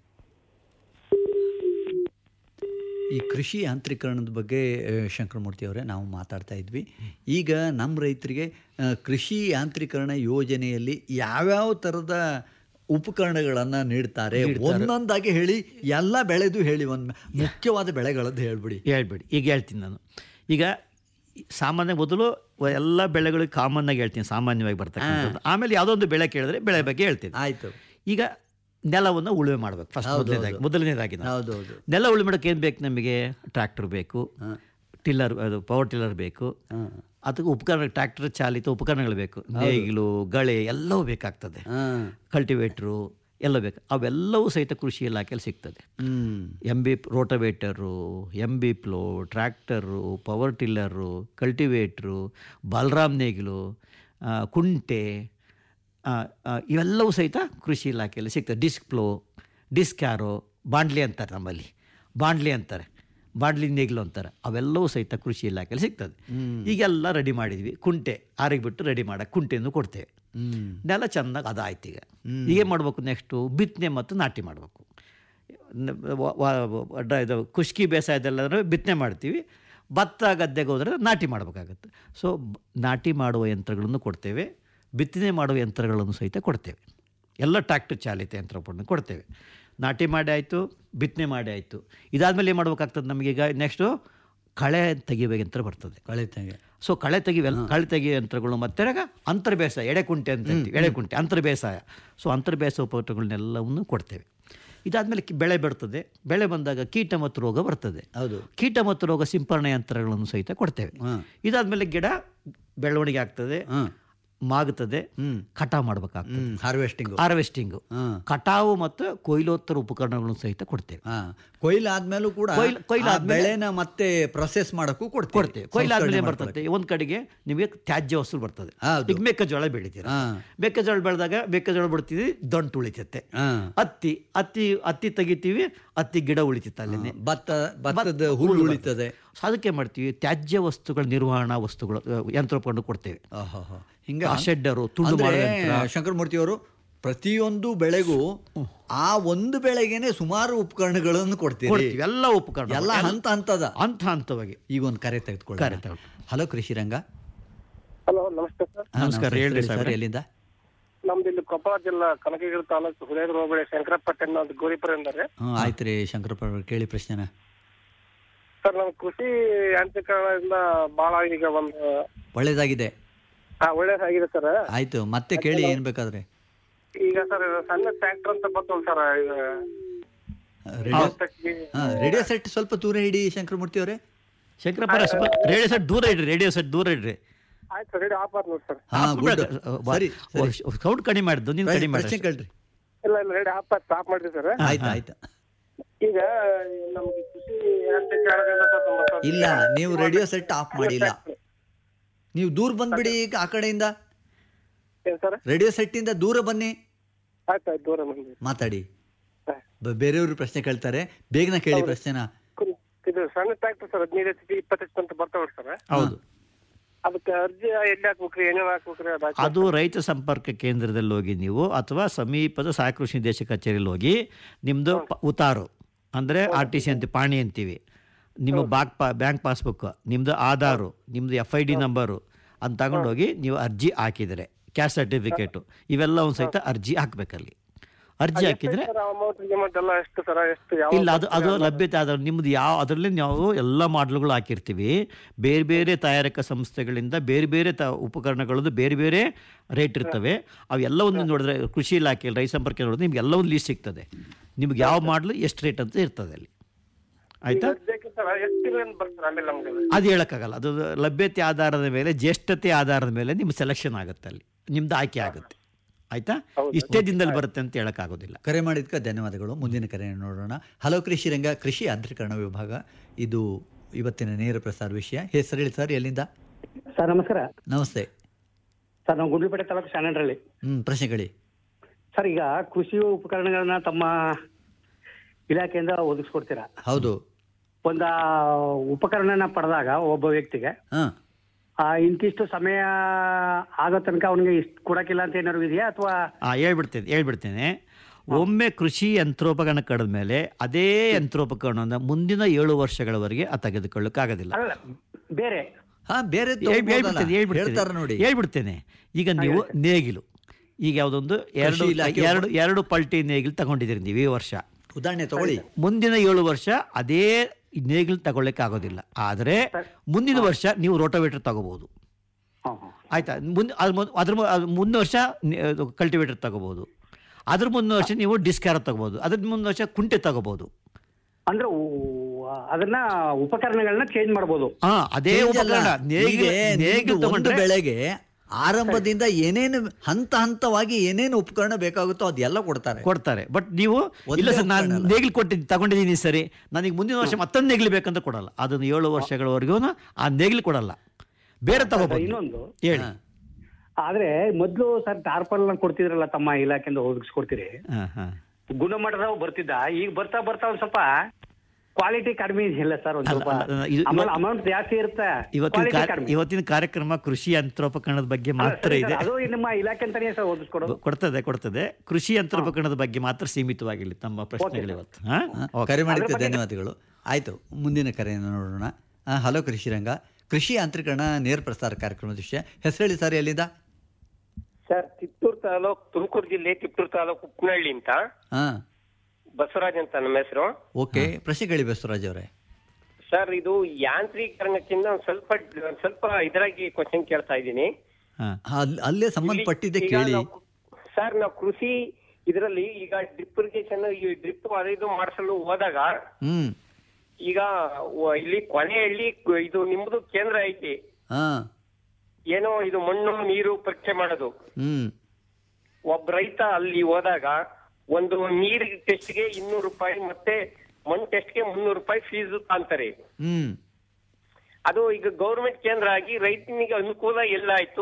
Speaker 5: ಈ ಕೃಷಿ ಯಾಂತ್ರೀಕರಣದ ಬಗ್ಗೆ ಆ, ಶಂಕರಮೂರ್ತಿ ಅವರೇ ನಾವು ಮಾತಾಡ್ತಾ ಇದ್ವಿ ಈಗ ನಮ್ಮ ರೈತರಿಗೆ ಆ, ಕೃಷಿ ಯಾಂತ್ರೀಕರಣ ಯೋಜನೆಯಲ್ಲಿ ಯಾವ್ಯಾವ ಥರದ ಉಪಕರಣಗಳನ್ನು ನೀಡ್ತಾರೆ ಒಂದೊಂದಾಗಿ ಹೇಳಿ ಎಲ್ಲ ಬೆಳೆದು ಹೇಳಿ ಒಂದು ಮುಖ್ಯವಾದ ಬೆಳೆಗಳದ್ದು ಹೇಳ್ಬಿಡಿ
Speaker 6: ಹೇಳ್ಬೇಡಿ ಈಗ ಹೇಳ್ತೀನಿ ನಾನು ಈಗ ಸಾಮಾನ್ಯ ಮೊದಲು ಎಲ್ಲ ಬೆಳೆಗಳಿಗೆ ಕಾಮನ್ ಆಗಿ ಹೇಳ್ತೀನಿ ಸಾಮಾನ್ಯವಾಗಿ ಬರ್ತಕ್ಕಂಥದ್ದು ಆಮೇಲೆ ಯಾವುದೋ ಒಂದು ಬೆಳೆ ಕೇಳಿದ್ರೆ ಬೆಳೆ ಬಗ್ಗೆ ಹೇಳ್ತೀನಿ
Speaker 5: ಆಯಿತು
Speaker 6: ಈಗ ನೆಲವನ್ನು ಉಳುಮೆ ಮಾಡಬೇಕು ಫಸ್ಟ್
Speaker 5: ಹೌದು,
Speaker 6: ಮೊದಲನೇದಾಗಿ
Speaker 5: ಹೌದು.
Speaker 6: ಮೊದಲನೇದಾಗಿ ನಾವು.
Speaker 5: ಹೌದು ಹೌದು
Speaker 6: ನೆಲ ಉಳುಮೆ ಮಾಡೋಕೆ ಏನು ಬೇಕು ನಮಗೆ ಟ್ರ್ಯಾಕ್ಟರ್ ಬೇಕು ಟಿಲ್ಲರ್ ಅದು ಪವರ್ ಟಿಲ್ಲರ್ ಬೇಕು ಅದಕ್ಕೆ ಉಪಕರಣ ಟ್ರ್ಯಾಕ್ಟರ್ ಚಾಲಿತ ಉಪಕರಣಗಳು ಬೇಕು ನೇಗಿಲು ಗಳೆ ಎಲ್ಲವೂ ಬೇಕಾಗ್ತದೆ
Speaker 5: ಹಾಂ
Speaker 6: ಕಲ್ಟಿವೇಟ್ರು ಎಲ್ಲ ಬೇಕು ಅವೆಲ್ಲವೂ ಸಹಿತ ಕೃಷಿ ಇಲಾಖೆಯಲ್ಲಿ ಸಿಗ್ತದೆ
Speaker 5: ಹ್ಮ್
Speaker 6: M B rotavator M B plough tractor power tiller cultivator Balaram ನೇಗಿಲು ಆ, ಕುಂಟೆ ಆ, ಆ, ಇವೆಲ್ಲವೂ ಸಹಿತ ಕೃಷಿ ಇಲಾಖೆಯಲ್ಲಿ ಸಿಗ್ತದೆ ಡಿಸ್ಕ್ ಪ್ಲೋ ಡಿಸ್ಕ್ ಯಾರೋ ಬಾಂಡ್ಲಿ ಅಂತಾರೆ ನಮ್ಮಲ್ಲಿ ಬಾಂಡ್ಲಿ ಅಂತಾರೆ ಬಾಂಡ್ಲಿ ನೇಗಿಲು ಅಂತಾರೆ ಅವೆಲ್ಲವೂ ಸಹಿತ ಕೃಷಿ ಇಲಾಖೆಯಲ್ಲಿ ಸಿಗ್ತದೆ ಈಗೆಲ್ಲ ರೆಡಿ ಮಾಡಿದ್ವಿ ಕುಂಟೆ ಆರಿಗೆ ಬಿಟ್ಟು ರೆಡಿ ಮಾಡಕ್ಕೆ ಕುಂಟೆಯನ್ನು ಕೊಡ್ತೇವೆ
Speaker 5: ಹ್ಮ್
Speaker 6: ನೆಲ ಚೆಂದಾಗಿ ಅದಾಯ್ತು ಈಗ ಈಗ ಮಾಡಬೇಕು ನೆಕ್ಸ್ಟು ಬಿತ್ತನೆ ಮತ್ತು ನಾಟಿ ಮಾಡಬೇಕು ಇದು ಖುಷ್ಕಿ ಬೇಸಾಯದಲ್ಲಾದ್ರೆ ಬಿತ್ತನೆ ಮಾಡ್ತೀವಿ ಭತ್ತ ಗದ್ದೆಗೆ ಹೋದರೆ ನಾಟಿ ಮಾಡಬೇಕಾಗತ್ತೆ ಸೊ ಬ- ನಾಟಿ ಮಾಡುವ ಯಂತ್ರಗಳನ್ನು ಕೊಡ್ತೇವೆ ಬಿತ್ತನೆ ಮಾಡುವ ಯಂತ್ರಗಳನ್ನು ಸಹಿತ ಕೊಡ್ತೇವೆ ಎಲ್ಲ ಟ್ರ್ಯಾಕ್ಟರ್ ಚಾಲಿತ ಯಂತ್ರಗಳನ್ನು ಕೊಡ್ತೇವೆ ನಾಟಿ ಮಾಡಿ ಆಯಿತು ಬಿತ್ತನೆ ಮಾಡಿ ಆಯಿತು ಇದಾದಮೇಲೆ ಏನು ಮಾಡ್ಬೇಕಾಗ್ತದೆ ನಮಗೀಗ ನೆಕ್ಸ್ಟು ಕಳೆ ತೆಗಿಯುವ ಯಂತ್ರ ಬರ್ತದೆ
Speaker 5: ಕಳಿತಂಗೆ
Speaker 6: ಸೊ ಕಳೆ ತೆಗಿವೆಲ್ಲ ಕಳೆ ತೆಗಿಯೋ ಯಂತ್ರಗಳು ಮತ್ತೆ ಅಂತರ್ ಬೇಸಾಯ ಎಡೆಕುಂಟೆ ಅಂತ ಹೇಳ್ತೀವಿ ಎಡೆಕುಂಟೆ ಅಂತರ್ ಬೇಸಾಯ ಸೊ ಅಂತರ್ ಬೇಸಾಯ ಉಪಕರಣಗಳನ್ನೆಲ್ಲವನ್ನು ಕೊಡ್ತೇವೆ ಇದಾದಮೇಲೆ ಬೆಳೆ ಬರ್ತದೆ ಬೆಳೆ ಬಂದಾಗ ಕೀಟ ಮತ್ತು ರೋಗ ಬರ್ತದೆ
Speaker 5: ಹೌದು
Speaker 6: ಕೀಟ ಮತ್ತು ರೋಗ ಸಿಂಪರಣೆ ಯಂತ್ರಗಳನ್ನು ಸಹಿತ ಕೊಡ್ತೇವೆ
Speaker 5: ಹಾಂ
Speaker 6: ಇದಾದಮೇಲೆ ಗಿಡ ಬೆಳವಣಿಗೆ ಆಗ್ತದೆ
Speaker 5: ಹಾಂ
Speaker 6: ಮಾಗುತ್ತದೆ
Speaker 5: ಹ್ಮ್.
Speaker 6: ಕಟಾವು ಮಾಡಬೇಕಾಗ್ತದೆ
Speaker 5: ಹ್ಮ್ ಹಾರ್ವೆಸ್ಟಿಂಗು
Speaker 6: ಹಾರ್ವೆಸ್ಟಿಂಗು
Speaker 5: ಹಾಂ
Speaker 6: ಕಟಾವು ಮತ್ತು ಕೊಯ್ಲೋತ್ತರ ಉಪಕರಣಗಳನ್ನು ಸಹಿತ ಕೊಡ್ತೇವೆ
Speaker 5: ಹಾ ಕೊಯ್ಲು ಆದ್ಮೇಲೂ ಕೂಡ
Speaker 6: ಕೊಯ್ಲು- ಕೊಯ್ಲು
Speaker 5: ಆ
Speaker 6: ಆದ್ಮೇಲೆ-
Speaker 5: ಬೆಳೆನ ಮತ್ತೆ ಪ್ರೊಸೆಸ್ ಮಾಡಕ್ಕೂ ಕೊಡ್ತೀವಿ
Speaker 6: ಕೊಡ್ತೇವೆ ಕೊಯ್ಲು ಆದ್ಮೇಲೆ
Speaker 5: ಸಂಸ್ಕರಣೆ
Speaker 6: ಏನ್
Speaker 5: ಮಾಡ್ಕೊಳ್ಳೋಕೆ.
Speaker 6: ಬರ್ತದೆ ಒಂದ್ ಕಡೆಗೆ ನಿಮಗೆ ತ್ಯಾಜ್ಯ ವಸ್ತು ಬರ್ತದೆ
Speaker 5: ಹೌದು.
Speaker 6: ಈಗ ಮೆಕ್ಕೆಜೋಳ ಬೆಳಿತೀರ
Speaker 5: ಹಾ.
Speaker 6: ಮೆಕ್ಕೆಜೋಳ ಬೆಳೆದಾಗ ಮೆಕ್ಕೆಜೋಳ ಬಿಡ್ತೀವಿ ದಂಟು ಉಳಿತೈತೆ
Speaker 5: ಹಾ.
Speaker 6: ಹತ್ತಿ ಹತ್ತಿ ಹತ್ತಿ ತೆಗಿತೀವಿ ಹತ್ತಿ ಗಿಡ ಉಳಿತೈತೆ ಅಲ್ಲೇನೆ
Speaker 5: ಭತ್ತ ಭತ್ತದ ಹುಲ್ಲು ಉಳಿತದೆ
Speaker 6: ಸೊ ಅದಕ್ಕೆ ಮಾಡ್ತೀವಿ ತ್ಯಾಜ್ಯ ವಸ್ತುಗಳ ನಿರ್ವಹಣಾ ವಸ್ತುಗಳು ಅಹ್, ಯಂತ್ರೋಪಕರಣ ಕೊಡ್ತೇವೆ
Speaker 5: ಆಹಾಹಾ. ಹಿಂಗ
Speaker 6: ಆ ಶೆಡ್ಡರು ತುಂಡು
Speaker 5: ಅಂದ್ರೆ
Speaker 6: ಮಾಡುವ ಯಂತ್ರ
Speaker 5: ಶಂಕರಮೂರ್ತಿ ಅವರು ಪ್ರತಿಯೊಂದು ಬೆಳೆಗೂ ಆ ಒಂದು ಬೆಳೆಗೇನೆ ಸುಮಾರು ಉಪಕರಣಗಳನ್ನು ಕೊಡ್ತೀವಿ
Speaker 6: ಕೊಡ್ತೀವಿ ಎಲ್ಲ ಉಪಕರಣ
Speaker 5: ಎಲ್ಲ ಹಂತ ಹಂತದ
Speaker 6: ಹಂತ ಹಂತವಾಗಿ
Speaker 5: ಈಗ ಒಂದು ಕರೆ ತೆಗೆದುಕೊಳ್ಳಿ
Speaker 6: ಕರೆ ತಗೊಳ್ಳಿ.
Speaker 5: ಹಲೋ ಕೃಷಿ ರಂಗ
Speaker 9: ಹಲೋ ನಮಸ್ತೆ ಸರ್
Speaker 5: ಹಾ,
Speaker 6: ನಮಸ್ಕಾರ,
Speaker 5: ನಮಸ್ತೆ
Speaker 6: ಹೇಳ್ರಿ
Speaker 5: ಸರ್
Speaker 6: ಸಾಹೇಬ್ರೆ.
Speaker 5: ಎಲ್ಲಿಂದ
Speaker 9: ನಮ್ದು ಇಲ್ಲಿ ಕೊಪ್ಪಳ ಜಿಲ್ಲಾ ಕನಕಗಿರಿ ತಾಲೂಕು ಹುಲಿಯಾದ್ರ ಹೋಬಳಿ ಶಂಕರಪಟ್ಟಣ ಅಂತ ಗೋರಿಪುರ ಎಂದರೆ
Speaker 5: ಹ್ಞೂ ಆಯ್ತು ರೀ ಶಂಕರಪ್ಪ ಅವ್ರು ಕೇಳಿ ಪ್ರಶ್ನೆನ
Speaker 9: ಸರ್ ನಮ್ಮ ಕೃಷಿ ಯಾಂತ್ರೀಕರಣದಿಂದ ಬಹಳ ಈಗ ಒಂದು
Speaker 5: ಒಳ್ಳೇದಾಗಿದೆ
Speaker 9: ಹಾ ಒಳ್ಳೇದಾಗಿದೆ ಸರ್
Speaker 5: ಆಯ್ತು ಮತ್ತೆ ಕೇಳಿ ಏನ್ ಬೇಕಾದ್ರೆ
Speaker 9: ಈಗ ಸರ್ ಸಣ್ಣ ಟ್ರ್ಯಾಕ್ಟರ್ ಅಂತ ಬರ್ತವಲ್ಲ ಸರ್ ಈಗ
Speaker 5: ರೇಡಿಯೋ
Speaker 9: ತಕ್ಕಿ
Speaker 5: ಹಾ ರೇಡಿಯೋ ಸೆಟ್ ಸ್ವಲ್ಪ ದೂರ ಹಿಡಿ ಶಂಕರಮೂರ್ತಿ ಅವರೇ
Speaker 6: ಶಂಕರಪ್ಪ ಸ್ವಲ್ಪ ರೇಡಿಯೋ ಸೆಟ್ ದೂರ ಇಡ್ರಿ ರೇಡಿಯೋ ಸೆಟ್ ದೂರ ಇಡ್ರಿ
Speaker 9: ಆಯ್ತು ಸರ್ ರೆಡಿ ಆಫ್ ಆದ್ ನೋಡಿ ಸರ್
Speaker 5: ಹಾ ಗುಡ್ ಸರಿ ಸರಿ
Speaker 6: ಸೌಂಡ್ ಕಡಿಮೆ ಮಾಡಿದ್ದು ನೀನು ಕಡಿಮೆ
Speaker 5: ಪ್ರಶ್ನೆ
Speaker 6: ಮಾಡಿ
Speaker 5: ಕೇಳ್ರಿ
Speaker 9: ಇಲ್ಲ ಇಲ್ಲ ರೆಡಿ ಆಫ್ ಆದ್ ಸ್ಟಾಪ್ ಮಾಡ್ರಿ ಸರ್
Speaker 5: ಆಯ್ತು ಆಯ್ತು
Speaker 9: ಈಗ ನಮ್ಗೆ ಕೃಷಿ ಯಾಂತ್ರೀಕರಣದಿಂದ ಸರ್ ನಮ್ಮ ಸ್ವಲ್ಪ-
Speaker 5: ಇಲ್ಲ ನೀವು ರೇಡಿಯೋ ಸೆಟ್ ಆಫ್ ಮಾಡಿಲ್ಲ ನೀವು ದೂರ ಬಂದ್ಬಿಡಿ ಈಗ ಆ ಕಡೆಯಿಂದ
Speaker 9: ಏನ್ ಸರ್
Speaker 5: ರೇಡಿಯೋ ಸೆಟ್ಟಿಂದ ದೂರ ಬನ್ನಿ
Speaker 9: ಆಯ್ತು ಆಯ್ತು ದೂರ ಬಂದ್ವಿ
Speaker 5: ಮಾತಾಡಿ ಬ- ಬೇರೆಯವರು ಪ್ರಶ್ನೆ ಕೇಳ್ತಾರೆ ಬೇಗನೆ ಕೇಳಿ ಪ್ರಶ್ನೆನ
Speaker 9: ಕುಂ- ಇದು ಸಣ್ಣ ಟ್ರ್ಯಾಕ್ಟರ್ ಸರ್ ಹದಿನೈದು ಎಚ್ ಪಿ ಇಪ್ಪತ್ತು ಅಂತ ಬರ್ತಾವ ಸರ್
Speaker 6: ಹೌದು
Speaker 9: ಅದಕ್ಕೆ ಅರ್ಜಿ ಎಲ್ಲಿ ಹಾಕ್ಬೇಕ್ರಿ ಏನೇನು ಹಾಕ್ಬೇಕ್ರಿ ಅದು ಹಾಕಿ-
Speaker 6: ಅದು ರೈತ ಸಂಪರ್ಕ ಕೇಂದ್ರದಲ್ಲಿ ಹೋಗಿ ನೀವು ಅಥವಾ ಸಮೀಪದ ಸಹಾಯಕ ಕೃಷಿ ನಿರ್ದೇಶಕ ಕಚೇರಿಯಲ್ಲಿ ಹೋಗಿ ನಿಮ್ಮದು ಉತಾರು ಅಂದರೆ ಆರ್ ಟಿ ಸಿ ಅಂತ ಪಾಣಿ ಅಂತೀವಿ ನಿಮ್ಮ ಬಾಕ್ ಪಾ ಬ್ಯಾಂಕ್ ಪಾಸ್ಬುಕ್ ನಿಮ್ಮದು ಆಧಾರು ನಿಮ್ಮದು ಎಫ್ ಐ ಡಿ ನಂಬರು ಅಂತ ತಗೊಂಡೋಗಿ ನೀವು ಅರ್ಜಿ ಹಾಕಿದರೆ ಕ್ಯಾಸ್ಟ್ ಸರ್ಟಿಫಿಕೇಟು ಇವೆಲ್ಲವೂ ಸಹಿತ ಅರ್ಜಿ ಹಾಕಬೇಕಲ್ಲಿ ಅರ್ಜಿ ಹಾಕಿದರೆ
Speaker 12: ಅಮೌಂಟ್ ಗಿಮೌಂಟ್ ಎಲ್ಲ ಎಷ್ಟು ಸರ ಎಷ್ಟು ಯಾವ
Speaker 6: ಇಲ್ಲ ಅದು ಅದು ಲಭ್ಯತೆ ಆದ ನಿಮ್ಮದು ಯಾವ ಅದರಲ್ಲಿ ನಾವು ಎಲ್ಲ ಮಾಡಲ್ಗಳು ಹಾಕಿರ್ತೀವಿ ಬೇರೆ ಬೇರೆ ತಯಾರಕ ಸಂಸ್ಥೆಗಳಿಂದ ಬೇರೆ ಬೇರೆ ತ ಉಪಕರಣಗಳದ್ದು ಬೇರೆ ಬೇರೆ ರೇಟ್ ಇರ್ತವೆ ಅವೆಲ್ಲವನ್ನು ನೋಡಿದ್ರೆ ಕೃಷಿ ಇಲಾಖೆಯಲ್ಲಿ ರೈತ ಸಂಪರ್ಕ ನೋಡಿದ್ರೆ ನಿಮ್ಗೆ ಎಲ್ಲ ಒಂದು ಲೀಸ್ಟ್ ಸಿಗ್ತದೆ ನಿಮ್ಗೆ ಯಾವ ಮಾಡಲು ಎಷ್ಟು ರೇಟ್ ಅಂತ ಇರ್ತದೆ ಅಲ್ಲಿ ಆಯಿತಾ
Speaker 12: ಸದ್ಯಕ್ಕೆ ಸರ ಎಷ್ಟು ತಿಂಗಳು ಬರ್ತಾರೆ ಆಮೇಲೆ ನಮ್ಗೆ
Speaker 6: ಅದು ಹೇಳೋಕ್ಕಾಗಲ್ಲ ಅದು ಲಭ್ಯತೆ ಆಧಾರದ ಮೇಲೆ ಜ್ಯೇಷ್ಠತೆ ಆಧಾರದ ಮೇಲೆ ನಿಮ್ಮ ಸೆಲೆಕ್ಷನ್ ಆಗುತ್ತೆ ಅಲ್ಲಿ ನಿಮ್ದು ಆಯ್ಕೆ ಆಗುತ್ತೆ ಆಯ್ತಾ ಇಷ್ಟೇ ದಿನದಲ್ಲಿ ಬರುತ್ತೆ ಅಂತ ಹೇಳೋಕ್ಕಾಗೋದಿಲ್ಲ
Speaker 5: ಕರೆ ಮಾಡಿದ್ಕೆ ಧನ್ಯವಾದಗಳು ಮುಂದಿನ ಕರೆಯನ್ನು ನೋಡೋಣ ಹಲೋ ಕೃಷಿ ರಂಗ ಕೃಷಿ ಯಾಂತ್ರೀಕರಣ ವಿಭಾಗ ಇದು ಇವತ್ತಿನ ನೇರ ಪ್ರಸಾರ ವಿಷಯ ಹೆಸರು ಹೇಳಿ ಸರ್ ಎಲ್ಲಿಂದ
Speaker 13: ಸರ್ ನಮಸ್ಕಾರ
Speaker 5: ನಮಸ್ತೆ
Speaker 13: ಸರ್ ನಾವು ಗುಂಡ್ಲುಪೇಟೆ ತಾಲೂಕು ಶಾನಂಡ್ರಳ್ಳಿ
Speaker 5: ಹ್ಮ್ ಪ್ರಶ್ನೆಗಳಿ
Speaker 13: ಸರ್ ಈಗ ಕೃಷಿ ಉಪಕರಣಗಳನ್ನ ತಮ್ಮ ಇಲಾಖೆಯಿಂದ ಒದಗಿಸ್ಕೊಡ್ತೀರಾ
Speaker 5: ಹೌದು
Speaker 13: ಒಂದ ಉಪಕರಣನ ಪಡೆದಾಗ ಒಬ್ಬ ವ್ಯಕ್ತಿಗೆ
Speaker 5: ಹಾ
Speaker 13: ಆ ಇಂತಿಷ್ಟು ಸಮಯ ಆಗೋ ತನಕ ಅವನಿಗೆ ಇಷ್ಟು ಕೊಡಕ್ಕಿಲ್ಲ ಅಂತ ಏನಾದ್ರು ಇದೆಯಾ ಅಥವಾ
Speaker 6: ಹಾಂ ಹೇಳ್ಬಿಡ್ತೇನೆ ಹೇಳ್ಬಿಡ್ತೇನೆ ಒಮ್ಮೆ ಕೃಷಿ ಯಂತ್ರೋಪಕರಣ ಕಳೆದ ಮೇಲೆ ಅದೇ ಯಂತ್ರೋಪಕರಣವನ್ನು ಮುಂದಿನ ಏಳು ವರ್ಷಗಳವರೆಗೆ ಆ ತೆಗೆದುಕೊಳ್ಳಕ್ಕಾಗೋದಿಲ್ಲ
Speaker 13: ಅಲ್ಲ ಬೇರೆ
Speaker 5: ಹಾ ಬೇರೆ
Speaker 6: ಹೇಳ್- ಹೇಳ್ಬಿಡ್ತೇನೆ ಹೇಳ್ಬಿಡ್ತೇನೆ
Speaker 5: ಹೇಳ್ತಾರೆ ನೋಡಿ
Speaker 6: ಹೇಳ್ಬಿಡ್ತೇನೆ ಈಗ ನೀವು ನೇಗಿಲು ಈಗ ಯಾವುದೊಂದು ಎರಡು
Speaker 5: ಇಲಾಖೆ
Speaker 6: ಎರಡು ಎರಡು ಪಲ್ಟಿ ನೇಗಿಲು ತಗೊಂಡಿದ್ದೀರಿ ನೀವು ಈ ವರ್ಷ
Speaker 5: ಉದಾಹರಣೆ ತಗೊಳ್ಳಿ
Speaker 6: ಮುಂದಿನ ಏಳು ವರ್ಷ ಅದೇ ನೇಗಿಲು ತಗೊಳ್ಳಿಕ್ಕೆ ಆಗೋದಿಲ್ಲ ಆದರೆ ಮುಂದಿನ ವರ್ಷ ನೀವು ರೋಟೋವೇಟರ್ ತಗೋಬಹುದು ಆಯ್ತಾ ಮುಂದೆ ಅದ್ರ ಮೊದ್- ಅದ್ರ ಮೊ- ಅದ್ರ ಮುಂದಿನ ವರ್ಷ ಕಲ್ಟಿವೇಟರ್ ತಗೋಬಹುದು ಅದ್ರ ಮುಂದಿನ ವರ್ಷ ನೀವು ಡಿಸ್ಕ್ಯಾರ ತಗೋಬಹುದು ಅದ್ರ ಮುಂದಿನ ವರ್ಷ ಕುಂಟೆ ತಗೋಬಹುದು
Speaker 13: ಅಂದ್ರೆ ಊ- ಅದನ್ನ ಉಪಕರಣಗಳನ್ನ ಚೇಂಜ್ ಮಾಡ್ಬೋದು
Speaker 6: ಹಾ ಅದೇ
Speaker 5: Change ಅಲ್ಲ.
Speaker 6: ಉಪಕರಣ ನೇಗಿಲು
Speaker 5: ಹೀಗೆ
Speaker 6: ನೇಗಿಲು
Speaker 5: ನಿಮ್ದು ಒಂದು
Speaker 6: ತಗೊಂಡ್ರೆ
Speaker 5: ಬೆಳೆಗೆ ಆರಂಭದಿಂದ ಏನೇನು ಹಂತ ಹಂತವಾಗಿ ಏನೇನು ಉಪಕರಣ ಬೇಕಾಗುತ್ತೋ ಅದೆಲ್ಲ ಕೊಡ್ತಾರೆ
Speaker 6: ಕೊಡ್ತಾರೆ ಬಟ್ ನೀವು
Speaker 5: ಒಂದೇ
Speaker 6: ಇಲ್ಲ ಸರ್ ನಾನು
Speaker 5: ಉಪಕರಣ ಅಲ್ಲ.
Speaker 6: ನೇಗಿಲು ಕೊಟ್ಟಿದ್ದು ತಗೊಂಡಿದ್ದೀನಿ ಸರಿ ನನಗೆ ಮುಂದಿನ ವರ್ಷ ಮತ್ತೊಂದು ನೇಗಿಲು ಬೇಕಂತ ಕೊಡಲ್ಲ ಅದನ್ನು ಏಳು ವರ್ಷಗಳವರೆಗೂ ಆ ನೇಗಿಲು ಕೊಡಲ್ಲ ಬೇರೆ ತಗೋಬಹುದು
Speaker 13: ಇನ್ನೊಂದು
Speaker 6: ಹೇಳಿ
Speaker 13: ಆದ್ರೆ ಮೊದ್ಲು ಸರ್ ಟಾರ್ಪಲ್ ಕೊಡ್ತಿದ್ರಲ್ಲ ತಮ್ಮ ಇಲಾಖೆಯಿಂದ ಒದಗಿಸ್ಕೊಡ್ತೀರಿ
Speaker 6: ಹಾ ಹಾ
Speaker 13: ಗುಣಮಟ್ಟದವು ಬರ್ತಿದ್ದ ಈಗ ಬರ್ತಾ ಬರ್ತಾ ಒಂದ್ ಸ್ವಲ್ಪ ಕ್ವಾಲಿಟಿ ಕಡಿಮೆ ಇದೆಯಲ್ಲ ಸರ್ ಒಂದ್
Speaker 6: ಅಲ್ಲ,
Speaker 13: ಸ್ವಲ್ಪ
Speaker 6: ಅಲ್ಲ, ಇದು-
Speaker 13: ಆಮೇಲೆ
Speaker 6: ಇವತ್ತು-
Speaker 13: ಅಮೌಂಟ್ ಜಾಸ್ತಿ ಇರುತ್ತೆ
Speaker 6: ಇವತ್ತಿನ
Speaker 13: quality
Speaker 6: ಕಾ-
Speaker 13: ಕಡಿಮೆ.
Speaker 6: ಇವತ್ತಿನ ಕಾರ್ಯಕ್ರಮ ಕೃಷಿ ಯಂತ್ರೋಪಕರಣದ ಬಗ್ಗೆ
Speaker 13: ಅಲ್ಲ,
Speaker 6: ಮಾತ್ರ
Speaker 13: ಸರಿ
Speaker 6: ಇದೆ
Speaker 13: ಸರ್, ಅದು ನಿಮ್ಮ ಇಲಾಖೆ ಅಂತಾನೆ ಸರ್ ಓದಿಸ್ಕೊಡೋದು
Speaker 6: ಕೊಡ್ತದೆ ಕೊಡ್ತದೆ ಕೃಷಿ ಯಂತ್ರೋಪಕರಣದ ಬಗ್ಗೆ ಮಾತ್ರ ಸೀಮಿತವಾಗಿಲ್ಲ ತಮ್ಮ ಪ್ರಶ್ನೆಗಳು ಇವತ್ತು ಹಾ? ಓಕೆ.
Speaker 5: ಕರೆ ಮಾಡಿದ್ದಕ್ಕೆ ಧನ್ಯವಾದಗಳು ಆಯ್ತು ಮುಂದಿನ ಕರೆಯನ್ನು ನೋಡೋಣ ಆ, ಹಲೋ ಕೃಷಿ ರಂಗ ಕೃಷಿ ಯಾಂತ್ರೀಕರಣ ನೇರ ಪ್ರಸಾರ ಕಾರ್ಯಕ್ರಮದ ವಿಷಯ ಹೆಸರು ಹೇಳಿ ಸರ್ ಎಲ್ಲಿಂದ
Speaker 12: ಸರ್ ಕಿತ್ತೂರು ತಾಲೂಕ್ ತುಮಕೂರು ಜಿಲ್ಲೆ ಕಿತ್ತೂರು ತಾಲೂಕು ಉಪ್ಪನಹಳ್ಳಿ ಅಂತ
Speaker 5: ಹಾ
Speaker 12: ಬಸವರಾಜ್ ಅಂತ ನಮ್ಮ ಹೆಸರು
Speaker 5: ಓಕೆ ಪ್ರಶ್ನೆ ಕೇಳಿ ಬಸವರಾಜ್ ಅವರೇ
Speaker 12: ಸರ್ ಇದು ಯಾಂತ್ರೀಕರಣಕ್ಕಿಂತ ಒಂದ್ ಸ್ವಲ್ಪ ಒಂದ್ ಸ್ವಲ್ಪ ಇದರಾಗಿ ಕ್ವಶನ್ ಕೇಳ್ತಾ ಇದ್ದೀನಿ
Speaker 5: ಅಲ್- ಅಲ್ಲೇ ಸಂಬಂಧಪಟ್ಟಿದ್ದೆ
Speaker 12: ಈಗ
Speaker 5: ಕೇಳಿ
Speaker 12: ನಾವು- ಸರ್ ನಾವು ಕೃಷಿ ಇದರಲ್ಲಿ ಈಗ ಡ್ರಿಪ್ ಇರಿಗೇಷನ್ ಈ ಡ್ರಿಪ್ ಅದು ಇದು ಮಾಡಿಸಲು ಹೋದಾಗ
Speaker 5: ಹ್ಮ್
Speaker 12: ಈಗ ವ- ಇಲ್ಲಿ ಕೊನೆಯಲ್ಲಿ ಕು- ಇದು ನಿಮ್ದು ಕೇಂದ್ರ ಐತಿ
Speaker 5: ಹಾ
Speaker 12: ಏನೋ ಇದು ಮಣ್ಣು ನೀರು ಪರೀಕ್ಷೆ ಮಾಡೋದು
Speaker 5: ಹ್ಮ್
Speaker 12: ಒಬ್ಬ ರೈತ ಅಲ್ಲಿ ಹೋದಾಗ ಒಂದು ನೀರಿನ ಟೆಸ್ಟ್ಗೆ ಇನ್ನೂರು ರೂಪಾಯಿ ಮತ್ತೆ ಮಣ್ಣು ಟೆಸ್ಟ್ಗೆ ಮುನ್ನೂರು ರೂಪಾಯಿ ಫೀಸ್ ಅಂತಾರೆ
Speaker 5: ಹ್ಮ್
Speaker 12: ಅದು ಈಗ ಗೌರ್ಮೆಂಟ್ ಕೇಂದ್ರ ಆಗಿ ರೈತನಿಗೆ ಅನುಕೂಲ ಎಲ್ಲ ಆಯ್ತು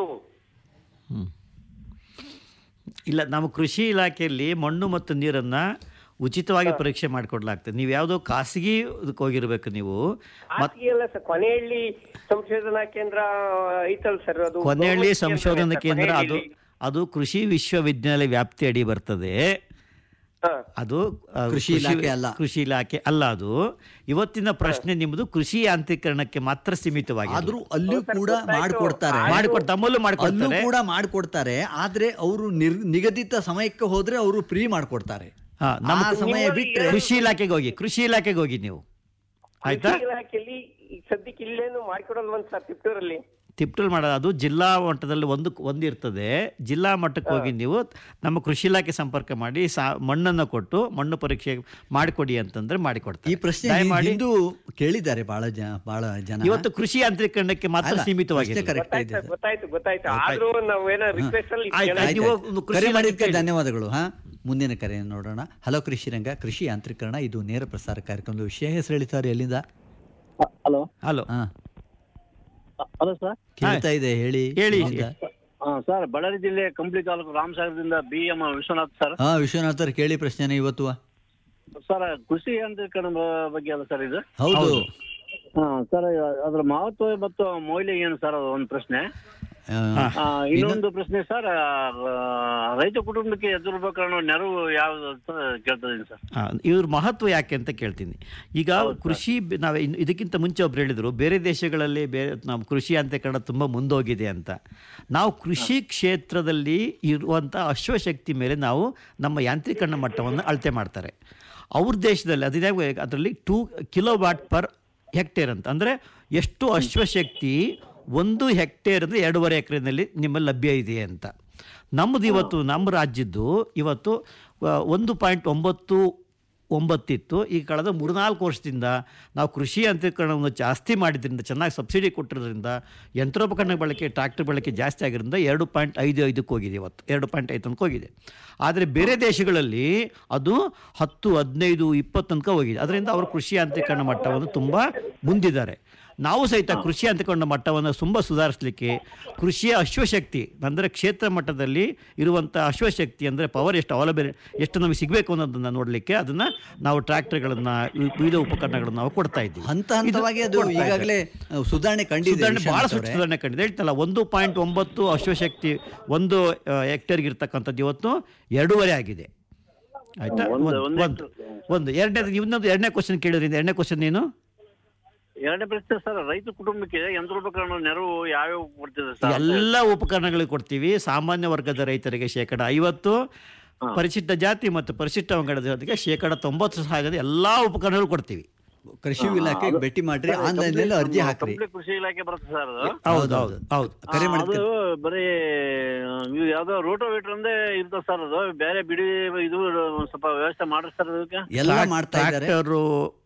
Speaker 6: ಇಲ್ಲ ನಮ್ಮ ಕೃಷಿ ಇಲಾಖೆಯಲ್ಲಿ ಮಣ್ಣು ಮತ್ತು ನೀರನ್ನು ಉಚಿತವಾಗಿ ಪರೀಕ್ಷೆ ಮಾಡಿಕೊಡ್ಲಾಗ್ತದೆ ನೀವು ಯಾವುದೋ ಖಾಸಗಿ ಇದಕ್ಕೆ ಹೋಗಿರ್ಬೇಕು ನೀವು ಮತ್
Speaker 12: ಖಾಸಗಿ ಅಲ್ಲ ಸರ್ ಕೊನೆಯಲ್ಲಿ ಸಂಶೋಧನಾ ಕೇಂದ್ರ ಐತಲ್ ಸರ್ ಅದು
Speaker 6: ಕೊನೆಯಲ್ಲಿ
Speaker 12: government ಕೇಂದ್ರ
Speaker 6: ಸಂಶೋಧನಾ
Speaker 12: ಸರ್,
Speaker 6: ಕೇಂದ್ರ ಅದು
Speaker 12: ಕೊನೆಹಳ್ಳಿ.
Speaker 6: ಅದು ಕೃಷಿ ವಿಶ್ವವಿದ್ಯಾಲಯ ವ್ಯಾಪ್ತಿ ಅಡಿ ಬರ್ತದೆ ಅದು ಆ,
Speaker 5: ಕೃಷಿ ಇಲಾಖೆ ಅಲ್ಲ.
Speaker 6: ಕೃಷಿ ಇಲಾಖೆ ಅಲ್ಲ ಅದು ಇವತ್ತಿನ ಪ್ರಶ್ನೆ ನಿಮ್ಮದು ಕೃಷಿ ಯಾಂತ್ರೀಕರಣಕ್ಕೆ ಮಾತ್ರ ಸೀಮಿತವಾಗಿದೆ
Speaker 5: ಆದ್ರೂ ಅಲ್ಲೂ ಕೂಡ ಮಾಡಿಕೊಡ್ತಾರೆ
Speaker 6: ಮಾಡಿಕೊಡ್ತಾರೆ ತಮ್ಮಲ್ಲೂ
Speaker 5: ಅಲ್ಲೂ
Speaker 6: ಮಾಡಿಕೊಡ್ತಾರೆ
Speaker 5: ಕೂಡ ಮಾಡಿಕೊಡ್ತಾರೆ ಆದ್ರೆ ಅವರು ನಿಗದಿತ ಸಮಯಕ್ಕೆ ಹೋದ್ರೆ ಅವರು ಫ್ರೀ ಮಾಡಿಕೊಡ್ತಾರೆ
Speaker 6: ಹಾ, ನಮ್ಮ
Speaker 5: ಆ ಸಮಯ ಬಿಟ್ರೆ
Speaker 6: ಕೃಷಿ ಇಲಾಖೆಗೆ ಹೋಗಿ ಕೃಷಿ ಇಲಾಖೆಗೆ ಹೋಗಿ ನೀವು ಆಯ್ತಾ
Speaker 12: ಕೃಷಿ ಇಲಾಖೆಯಲ್ಲಿ ಈಗ ಸದ್ಯಕ್ಕೆ ಇಲ್ಲೇನು ಮಾಡ್ಕೊಡಲ್ವಂತ ಸರ್ ತಿಪ್ಟೂರಲ್ಲಿ
Speaker 6: ತಿಪ್ಟಲ್ ಮಾಡೋದು ಅದು ಜಿಲ್ಲಾ ಮಟ್ಟದಲ್ಲಿ ಒಂದು ಒಂದು ಇರ್ತದೆ ಜಿಲ್ಲಾ ಮಟ್ಟಕ್ಕೆ ಹೋಗಿ ನೀವು ನಮ್ಮ ಕೃಷಿ ಇಲಾಖೆ ಸಂಪರ್ಕ ಮಾಡಿ ಸಾ ಮಣ್ಣನ್ನು ಕೊಟ್ಟು ಮಣ್ಣು ಪರೀಕ್ಷೆ ಮಾಡಿಕೊಡಿ ಅಂತಂದ್ರೆ ಮಾಡಿಕೊಡ್ತಾರೆ
Speaker 5: ಈ ಪ್ರಶ್ನೆ
Speaker 6: ದಯಮಾಡಿ
Speaker 5: ಹಿಂದೂ ಕೇಳಿದ್ದಾರೆ ಬಹಳ ಜನ ಬಹಳ ಜನ
Speaker 6: ಇವತ್ತು ಕೃಷಿ ಯಾಂತ್ರೀಕರಣಕ್ಕೆ ಮಾತ್ರ
Speaker 5: ಅಲ್ಲ,
Speaker 6: ಸೀಮಿತವಾಗಿದೆ
Speaker 5: ಅಷ್ಟೇ correct ಇದೆ
Speaker 12: ಗೊತ್ತಾಯ್ತು ಗೊತ್ತಾಯ್ತು ಗೊತ್ತಾಯ್ತು ಆದ್ರೂ ನಾವೇನೋ ರಿಕ್ವೆಸ್ಟ್ ಅಲ್ಲಿ
Speaker 6: ಆಯ್ತು,
Speaker 12: ಜನ-
Speaker 6: ಆಯ್ತು. ನೀವು ಒಂದು ಕೃಷಿ
Speaker 5: ಕರೆ
Speaker 6: ಇಲಾಖೆ
Speaker 5: ಮಾಡಿದ್ದಕ್ಕೆ
Speaker 6: ಕೇಳಿ.
Speaker 5: ಧನ್ಯವಾದಗಳು ಹಾ ಮುಂದಿನ ಕರೆಯನ್ನು ನೋಡೋಣ ಹಲೋ ಕೃಷಿ ರಂಗ ಕೃಷಿ ಯಾಂತ್ರೀಕರಣ ಇದು ನೇರ ಪ್ರಸಾರ ಕಾರ್ಯಕ್ರಮದ ವಿಷಯ ಹೆಸರು ಹೇಳಿ ಸರ್ ಎಲ್ಲಿಂದ
Speaker 14: ಹಲೋ
Speaker 6: ಹಲೋ
Speaker 5: ಹಾ
Speaker 14: ಹಲೋ ಸರ್
Speaker 5: ಕೇಳ್ತಾ ಇದೆ ಹೇಳಿ
Speaker 6: ಹೇಳಿ.
Speaker 5: ಎಲ್ಲಿಂದ?
Speaker 14: ಸರ್ ಬಳ್ಳಾರಿ ಜಿಲ್ಲೆ ಕಂಪ್ಲಿ ತಾಲೂಕು ರಾಮಸಾಗರದಿಂದ ಬಿ ಎಂ ವಿಶ್ವನಾಥ್ ಸರ್
Speaker 5: ಹಾ ವಿಶ್ವನಾಥರ್ ಕೇಳಿ ಪ್ರಶ್ನೆನ ಇವತ್ತು
Speaker 14: ಸರ್ ಕೃಷಿ ಯಾಂತ್ರೀಕರಣ ಬ- ಬಗ್ಗೆ ಅಲ್ಲ ಸರ್ ಇದು
Speaker 5: ಹೌದು
Speaker 14: ಹಾ ಸರ್ ಅದ್ರ ಮಹತ್ವ ಮತ್ತು ಮೌಲ್ಯ ಏನು ಸರ್ ಅದು ಒಂದು ಪ್ರಶ್ನೆ ಆ, ಇನ್ನೊಂದು ಪ್ರಶ್ನೆ ಸರ್ ರೈತ ಕುಟುಂಬಕ್ಕೆ ಎದುರ್ಬೇಕಾದ್ರೆ ನೆರವು ಯಾವ್ದು ಅಂತ ಕೇಳ್ತಾ ಇದೀನಿ ಸರ್
Speaker 6: ಆ, ಇವ್ರ ಮಹತ್ವ ಯಾಕೆ ಅಂತ ಕೇಳ್ತೀನಿ ಈಗ ಕೃಷಿ ಬೆ- ನಾವು ಇನ್ನು ಇದಕ್ಕಿಂತ ಮುಂಚೆ ಒಬ್ರು ಹೇಳಿದರು ಬೇರೆ ದೇಶಗಳಲ್ಲಿ ಬೇರೆ ನಮ್ಮ ಕೃಷಿ ಅಂತೇಕರಣ ತುಂಬ ಮುಂದೋಗಿದೆ ಅಂತ ನಾವು ಕೃಷಿ ಕ್ಷೇತ್ರದಲ್ಲಿ ಇರುವಂಥ ಅಶ್ವಶಕ್ತಿ ಮೇಲೆ ನಾವು ನಮ್ಮ ಯಾಂತ್ರೀಕರಣ ಮಟ್ಟವನ್ನು ಅಳತೆ ಮಾಡ್ತಾರೆ ಅವ್ರ ದೇಶದಲ್ಲಿ ಅದೇ ಅದರಲ್ಲಿ two kilowatt per hectare ಅಂತ ಅಂದರೆ ಎಷ್ಟು ಅಶ್ವಶಕ್ತಿ ಒಂದು ಹೆಕ್ಟೇರ್ ಅಂದರೆ ಎರಡೂವರೆ ಎಕರೆನಲ್ಲಿ ನಿಮ್ಮಲ್ಲಿ ಲಭ್ಯ ಇದೆ ಅಂತ ನಮ್ಮದು ಇವತ್ತು ನಮ್ಮ ರಾಜ್ಯದ್ದು ಇವತ್ತು ಆ, ಒಂದು ಪಾಯಿಂಟ್ ಒಂಬತ್ತು ಒಂಬತ್ತಿತ್ತು ಈ ಕಳೆದ ಮೂರ್ನಾಲ್ಕು ವರ್ಷದಿಂದ ನಾವು ಕೃಷಿ ಯಂತ್ರೀಕರಣವನ್ನು ಜಾಸ್ತಿ ಮಾಡಿದ್ರಿಂದ ಚೆನ್ನಾಗಿ ಸಬ್ಸಿಡಿ ಕೊಟ್ಟಿರೋದ್ರಿಂದ ಯಂತ್ರೋಪಕರಣ ಬಳಕೆ ಟ್ರ್ಯಾಕ್ಟರ್ ಬಳಕೆ ಜಾಸ್ತಿ ಆಗಿರೋದ್ರಿಂದ ಎರಡು ಪಾಯಿಂಟ್ ಐದು ಐದಕ್ಕೆ ಹೋಗಿದೆ ಇವತ್ತು ಎರಡು ಪಾಯಿಂಟ್ ಐದು ತನಕ ಹೋಗಿದೆ ಆದರೆ ಬೇರೆ ದೇಶಗಳಲ್ಲಿ ಅದು ಹತ್ತು ಹದಿನೈದು ಇಪ್ಪತ್ತು ತನಕ ಹೋಗಿದೆ ಅದರಿಂದ ಅವರು ಕೃಷಿ ಯಾಂತ್ರೀಕರಣ ಮಟ್ಟವನ್ನು ತುಂಬ ಮುಂದಿದ್ದಾರೆ ನಾವು ಸಹಿತ ಕೃಷಿ ಅಂತಕೊಂಡ ಮಟ್ಟವನ್ನು ತುಂಬ ಸುಧಾರಿಸಲಿಕ್ಕೆ ಕೃಷಿಯ ಅಶ್ವಶಕ್ತಿ ಅಂದರೆ ಕ್ಷೇತ್ರ ಮಟ್ಟದಲ್ಲಿ ಇರುವಂಥ ಅಶ್ವಶಕ್ತಿ ಅಂದರೆ ಪವರ್ ಎಷ್ಟು ಅವೈಲಬಲ್ ಎಷ್ಟು ನಮಗೆ ಸಿಗಬೇಕು ಅನ್ನೋದನ್ನು ನೋಡಲಿಕ್ಕೆ ಅದನ್ನು ನಾವು ಟ್ರ್ಯಾಕ್ಟರ್ಗಳನ್ನು ವಿವಿಧ ಉಪಕರಣಗಳನ್ನು ನಾವು ಕೊಡ್ತಾ ಇದ್ದೀವಿ
Speaker 5: ಹಂತ ಹಂತವಾಗಿ ಅದು
Speaker 6: ಕೊಡ್ತಾ ಇದ್ದಾರೆ.
Speaker 5: ಈಗಾಗಲೇ ಅಹ್, ಸುಧಾರಣೆ ಕಂಡಿದೆ
Speaker 6: ಸುಧಾರಣೆ ಭಾಳ
Speaker 5: ವಿಶ್ವನಾಥ್ ಅವರೇ.
Speaker 6: ಸುಧಾರಣೆ ಕಂಡಿದೆ ಹೇಳ್ತಲ್ಲ ಒಂದು ಪಾಯಿಂಟ್ ಒಂಬತ್ತು ಅಶ್ವಶಕ್ತಿ ಒಂದು ಹೆಕ್ಟೇರ್ಗೆ ಇರ್ತಕ್ಕಂಥದ್ದು ಇವತ್ತು ಎರಡೂವರೆ ಆಗಿದೆ ಆಯ್ತಾ
Speaker 14: ಒಂದು-
Speaker 6: ಒಂದು
Speaker 14: ಒಂದು
Speaker 6: ಒಂದು ಒಂದು ಎರಡನೇ ಇನ್ನೊಂದು ಎರಡನೇ ಕ್ವಶನ್ ಕೇಳಿದ್ರಿಂದ ಎರಡನೇ ಕ್ವಶನ್ ಏನು
Speaker 14: ಎರಡನೇ ಪ್ರಶ್ನೆ ಸರ್ ರೈತ ಕುಟುಂಬಕ್ಕೆ ಯಂತ್ರೋಪಕರಣ ನೆರವು ಯಾವ್ಯಾವ ಕೊಡ್ತಿದೆ ಸರ್
Speaker 6: ಎಲ್ಲ ಉಪಕರಣಗಳಿಗೆ ಕೊಡ್ತೀವಿ ಸಾಮಾನ್ಯ ವರ್ಗದ ರೈತರಿಗೆ ಶೇಕಡ ಐವತ್ತು ಪರಿಶಿಷ್ಟ ಜಾತಿ ಮತ್ತು ಪರಿಶಿಷ್ಟ ಪಂಗಡದ ಜೊತೆಗೆ ಶೇಕಡ ತೊಂಬತ್ತು ಸಹಾಯದ ಎಲ್ಲಾ ಉಪಕರಣಗಳು ಕೊಡ್ತೀವಿ
Speaker 5: ಕೃಷಿ ಇಲಾಖೆಗೆ ಭೇಟಿ ಮಾಡ್ರಿ ಆನ್ಲೈನ್ ಅರ್ಜಿ ಹಾಕ್ರಿ
Speaker 14: ಕಂಪ್ಲೀಟ್ ಕೃಷಿ ಇಲಾಖೆ ಬರುತ್ತೆ ಸರ್ ಅದು
Speaker 6: ಹೌದು ಹೌದು ಹೌದು
Speaker 5: ಕರೆ
Speaker 14: ಆ,
Speaker 5: ಮಾಡಿದ್ಕೆ
Speaker 14: ಅದು ಬರೀ ಇದು ಯಾವ್ದೋ ರೋಟೋವೇಟರ್ ಅಂದೇ ಇರ್ತದೆ ಸರ್ ಅದು ಬೇರೆ ಬಿಡಿ ಇದು ಒಂದ್ ಸ್ವಲ್ಪ ವ್ಯವಸ್ಥೆ ಮಾಡ್ರಿ ಸರ್ ಅದಕ್ಕೆ
Speaker 5: ಎಲ್ಲ ಮಾಡ್ತಾ ಇದ್ದಾರೆ
Speaker 6: ಟ್ರ್ಯಾಕ್ಟರು